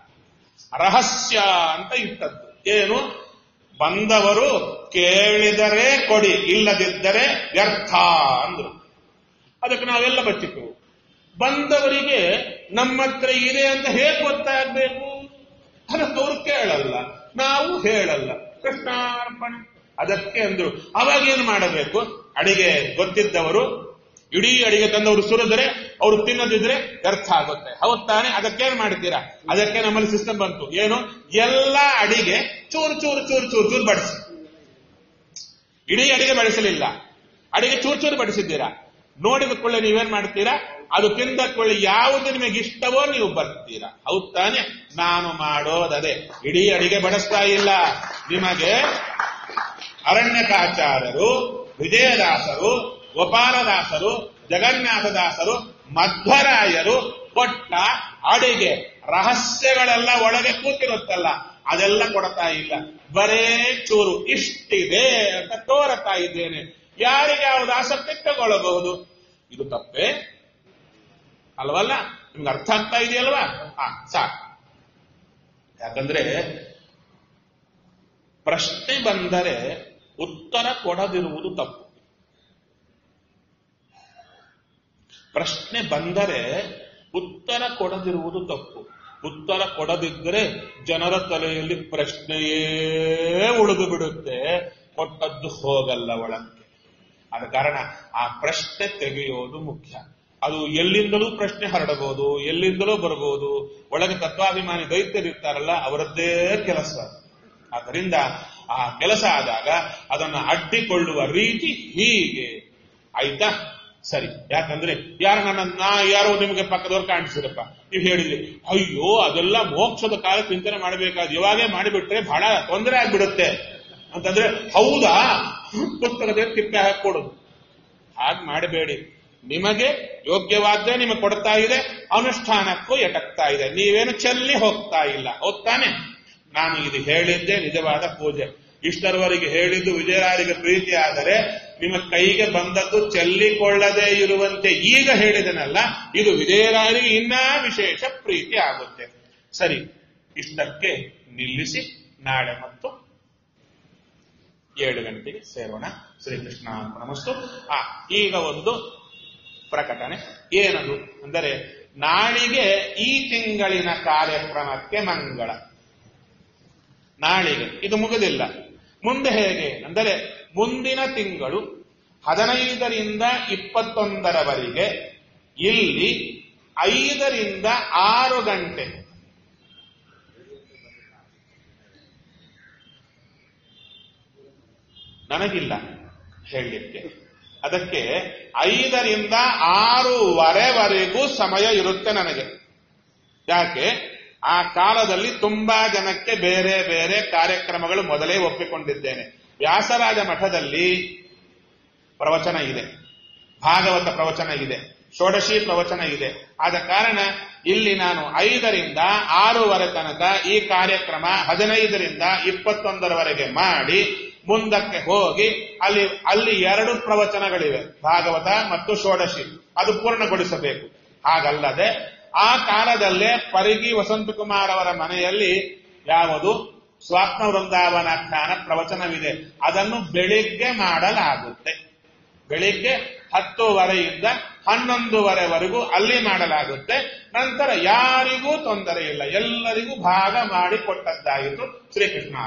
ರಹಸ್ಯ ಅಂತ ಇಟ್ಟದ್ದು ಏನು ಬಂದವರು ಕೇಳಿದರೆ ಕೊಡಿ ಇಲ್ಲದಿದ್ದರೆ ವ್ಯರ್ಥ ಅಂದ್ರು ಅದಕ್ಕೆ ನಾವೆಲ್ಲ ಬಚ್ಚಿಟ್ಟು ಬಂದವರಿಗೆ ನಮ್ಮ ಹತ್ರ ಇದೆ ಅಂತ ಹೇಗೆ ಗೊತ್ತಾಗಬೇಕು ಅದಕ್ಕೆ ಅವ್ರು ಕೇಳಲ್ಲ ನಾವು ಹೇಳಲ್ಲ ಕೃಷ್ಣಾರ್ಪಣೆ ಅದಕ್ಕೆ ಅಂದ್ರು ಅವಾಗ ಏನು ಮಾಡಬೇಕು ಅಡಿಗೆ ಗೊತ್ತಿದ್ದವರು ಇಡೀ ಅಡಿಗೆ ತಂದವರು ಸುರಿದ್ರೆ ಅವರು ತಿನ್ನದಿದ್ರೆ ವ್ಯರ್ಥ ಆಗುತ್ತೆ ಹೌದ್ ತಾನೆ ಅದಕ್ಕೇನ್ ಮಾಡ್ತೀರಾ ಅದಕ್ಕೆ ನಮ್ಮಲ್ಲಿ ಸಿಸ್ಟಮ್ ಬಂತು ಏನು ಎಲ್ಲ ಅಡಿಗೆ ಚೂರು ಚೂರು ಚೂರು ಚೂರು ಚೂರು ಬಡಿಸಿ ಇಡೀ ಅಡಿಗೆ ಬಡಿಸಲಿಲ್ಲ ಅಡಿಗೆ ಚೂರು ಚೂರು ಬಡಿಸಿದ್ದೀರಾ ನೋಡಿದ ಕೊಳ್ಳೆ ನೀವೇನ್ ಮಾಡ್ತೀರಾ ಅದು ತಿಂದ ಕೊಳ್ಳೆ ಯಾವುದು ನಿಮಗೆ ಇಷ್ಟವೋ ನೀವು ಬರ್ತೀರಾ ಹೌದ್ ತಾನೆ ನಾನು ಮಾಡೋದದೇ ಇಡೀ ಅಡಿಗೆ ಬಡಿಸ್ತಾ ಇಲ್ಲ ನಿಮಗೆ ಅರಣ್ಯಕಾಚಾರ್ಯರು ವಿಜಯದಾಸರು ಗೋಪಾಲದಾಸರು ಜಗನ್ನಾಥದಾಸರು ಮಧ್ವರಾಯರು ಕೊಟ್ಟ ಅಡಿಗೆ ರಹಸ್ಯಗಳೆಲ್ಲ ಒಳಗೆ ಕೂತಿರುತ್ತಲ್ಲ ಅದೆಲ್ಲ ಕೊಡ್ತಾ ಇಲ್ಲ ಬರೇ ಚೂರು ಇಷ್ಟಿದೆ ಅಂತ ತೋರತಾ ಇದ್ದೇನೆ ಯಾರಿಗೆ ಯಾವ್ದು ಆಸಕ್ತಿ ತಗೊಳ್ಳಬಹುದು ಇದು ತಪ್ಪೇ ಅಲ್ವಲ್ಲ ನಿಮ್ಗೆ ಅರ್ಥ ಆಗ್ತಾ ಇದೆಯಲ್ವಾ ಹಾ ಸಾಕು ಯಾಕಂದ್ರೆ ಪ್ರಶ್ನೆ ಬಂದರೆ ಉತ್ತರ ಕೊಡದಿರುವುದು ತಪ್ಪು ಪ್ರಶ್ನೆ ಬಂದರೆ ಉತ್ತರ ಕೊಡದಿರುವುದು ತಪ್ಪು ಉತ್ತರ ಕೊಡದಿದ್ದರೆ ಜನರ ತಲೆಯಲ್ಲಿ ಪ್ರಶ್ನೆಯೇ ಉಳಿದು ಬಿಡುತ್ತೆ ಕೊಟ್ಟದ್ದು ಹೋಗಲ್ಲ ಒಳಕ್ಕೆ ಆದ ಕಾರಣ ಆ ಪ್ರಶ್ನೆ ತೆಗೆಯೋದು ಮುಖ್ಯ ಅದು ಎಲ್ಲಿಂದಲೂ ಪ್ರಶ್ನೆ ಹರಡಬಹುದು ಎಲ್ಲಿಂದಲೂ ಬರಬಹುದು ಒಳಗೆ ತತ್ವಾಭಿಮಾನಿ ದೈತ್ಯರಿರ್ತಾರಲ್ಲ ಅವರದ್ದೇ ಕೆಲಸ ಆದ್ದರಿಂದ ಆ ಕೆಲಸ ಆದಾಗ ಅದನ್ನು ಅಡ್ಡಿಕೊಳ್ಳುವ ರೀತಿ ಹೀಗೆ ಆಯ್ತಾ ಸರಿ ಯಾಕಂದ್ರೆ ಯಾರು ನನ್ನ ನಾ ಯಾರೋ ನಿಮಗೆ ಪಕ್ಕದವ್ರು ಕಾಣಿಸಿರಪ್ಪ ನೀವು ಹೇಳಿದ್ರಿ ಅಯ್ಯೋ ಅದೆಲ್ಲ ಮೋಕ್ಷದ ಕಾಲ ಚಿಂತನೆ ಮಾಡಬೇಕಾದ ಇವಾಗೇ ಮಾಡಿಬಿಟ್ರೆ ಬಹಳ ತೊಂದರೆ ಆಗ್ಬಿಡುತ್ತೆ ಅಂತಂದ್ರೆ ಹೌದಾ ಪುಸ್ತಕದ ತಿಪ್ಪೆ ಹಾಕೊಡುದು ಹಾಗೆ ಮಾಡಬೇಡಿ ನಿಮಗೆ ಯೋಗ್ಯವಾದ್ದೇ ನಿಮಗೆ ಕೊಡ್ತಾ ಇದೆ ಅನುಷ್ಠಾನಕ್ಕೂ ಎಟಕ್ತಾ ಇದೆ ನೀವೇನು ಚೆಲ್ಲಿ ಹೋಗ್ತಾ ಇಲ್ಲ ಹೋಗ್ತಾನೆ ನಾನು ಇದು ಹೇಳಿದ್ದೆ ನಿಜವಾದ ಪೂಜೆ ಇಷ್ಟರವರೆಗೆ ಹೇಳಿದ್ದು ವಿಜಯರಾರಿಗೆ ಪ್ರೀತಿ ಆದರೆ ನಿಮ್ಮ ಕೈಗೆ ಬಂದದ್ದು ಚೆಲ್ಲಿಕೊಳ್ಳದೆ ಇರುವಂತೆ ಈಗ ಹೇಳಿದನಲ್ಲ ಇದು ವಿಜಯರಾಯರಿಗೆ ಇನ್ನೂ ವಿಶೇಷ ಪ್ರೀತಿ ಆಗುತ್ತೆ ಸರಿ ಇಷ್ಟಕ್ಕೆ ನಿಲ್ಲಿಸಿ ನಾಳೆ ಮತ್ತು ಏಳು ಗಂಟೆಗೆ ಸೇರೋಣ ಶ್ರೀಕೃಷ್ಣ ನಮಸ್ತು ಆ ಈಗ ಒಂದು ಪ್ರಕಟಣೆ ಏನದು ಅಂದರೆ ನಾಳಿಗೆ ಈ ತಿಂಗಳಿನ ಕಾರ್ಯಕ್ರಮಕ್ಕೆ ಮಂಗಳ ನಾಳಿಗೆ ಇದು ಮುಗಿದಿಲ್ಲ ಮುಂದೆ ಹೇಗೆ ಅಂದರೆ ಮುಂದಿನ ತಿಂಗಳು ಹದಿನೈದರಿಂದ ಇಪ್ಪತ್ತೊಂದರವರೆಗೆ ಇಲ್ಲಿ ಐದರಿಂದ ಆರು ಗಂಟೆ ನನಗಿಲ್ಲ ಹೇಳಲಿಕ್ಕೆ ಅದಕ್ಕೆ ಐದರಿಂದ ಆರೂವರೆವರೆಗೂ ಸಮಯ ಇರುತ್ತೆ ನನಗೆ ಯಾಕೆ ಆ ಕಾಲದಲ್ಲಿ ತುಂಬಾ ಜನಕ್ಕೆ ಬೇರೆ ಬೇರೆ ಕಾರ್ಯಕ್ರಮಗಳು ಮೊದಲೇ ಒಪ್ಪಿಕೊಂಡಿದ್ದೇನೆ ವ್ಯಾಸರಾಜ ಮಠದಲ್ಲಿ ಪ್ರವಚನ ಇದೆ ಭಾಗವತ ಪ್ರವಚನ ಇದೆ ಷೋಡಶಿ ಪ್ರವಚನ ಇದೆ ಆದ ಕಾರಣ ಇಲ್ಲಿ ನಾನು ಐದರಿಂದ ಆರೂವರೆ ತನಕ ಈ ಕಾರ್ಯಕ್ರಮ ಹದಿನೈದರಿಂದ ಇಪ್ಪತ್ತೊಂದರವರೆಗೆ ಮಾಡಿ ಮುಂದಕ್ಕೆ ಹೋಗಿ ಅಲ್ಲಿ ಅಲ್ಲಿ ಎರಡು ಪ್ರವಚನಗಳಿವೆ ಭಾಗವತ ಮತ್ತು ಷೋಡಶಿ ಅದು ಪೂರ್ಣಗೊಳಿಸಬೇಕು ಹಾಗಲ್ಲದೆ ಆ ಕಾಲದಲ್ಲೇ ಪರಿಗಿ ವಸಂತಕುಮಾರ್ ಅವರ ಮನೆಯಲ್ಲಿ ಯಾವುದು ಸ್ವಾತ್ಮ ವೃಂದಾವನಾಖ್ಯಾನ ಪ್ರವಚನವಿದೆ ಅದನ್ನು ಬೆಳಿಗ್ಗೆ ಮಾಡಲಾಗುತ್ತೆ ಬೆಳಿಗ್ಗೆ ಹತ್ತುವರೆಯಿಂದ ಹನ್ನೊಂದುವರೆವರೆಗೂ ಅಲ್ಲಿ ಮಾಡಲಾಗುತ್ತೆ ನಂತರ ಯಾರಿಗೂ ತೊಂದರೆ ಇಲ್ಲ ಎಲ್ಲರಿಗೂ ಭಾಗ ಮಾಡಿ ಕೊಟ್ಟದ್ದಾಯಿತು ಶ್ರೀಕೃಷ್ಣ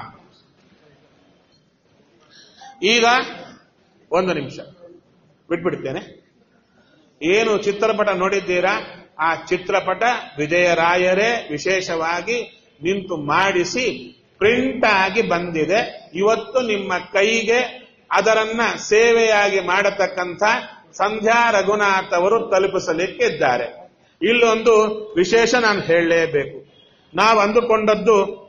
ಈಗ ಒಂದು ನಿಮಿಷ ಬಿಟ್ಬಿಡ್ತೇನೆ ಏನು ಚಿತ್ರಪಟ ನೋಡಿದ್ದೀರಾ ಆ ಚಿತ್ರಪಟ ವಿಜಯರಾಯರೇ ವಿಶೇಷವಾಗಿ ನಿಂತು ಮಾಡಿಸಿ ಪ್ರಿಂಟ್ ಆಗಿ ಬಂದಿದೆ ಇವತ್ತು ನಿಮ್ಮ ಕೈಗೆ ಅದರನ್ನ ಸೇವೆಯಾಗಿ ಮಾಡತಕ್ಕಂಥ ಸಂಧ್ಯಾ ರಘುನಾಥ್ ಅವರು ತಲುಪಿಸಲಿಕ್ಕಿದ್ದಾರೆ ಇಲ್ಲೊಂದು ವಿಶೇಷ ನಾನು ಹೇಳಲೇಬೇಕು ನಾವು ಅಂದುಕೊಂಡದ್ದು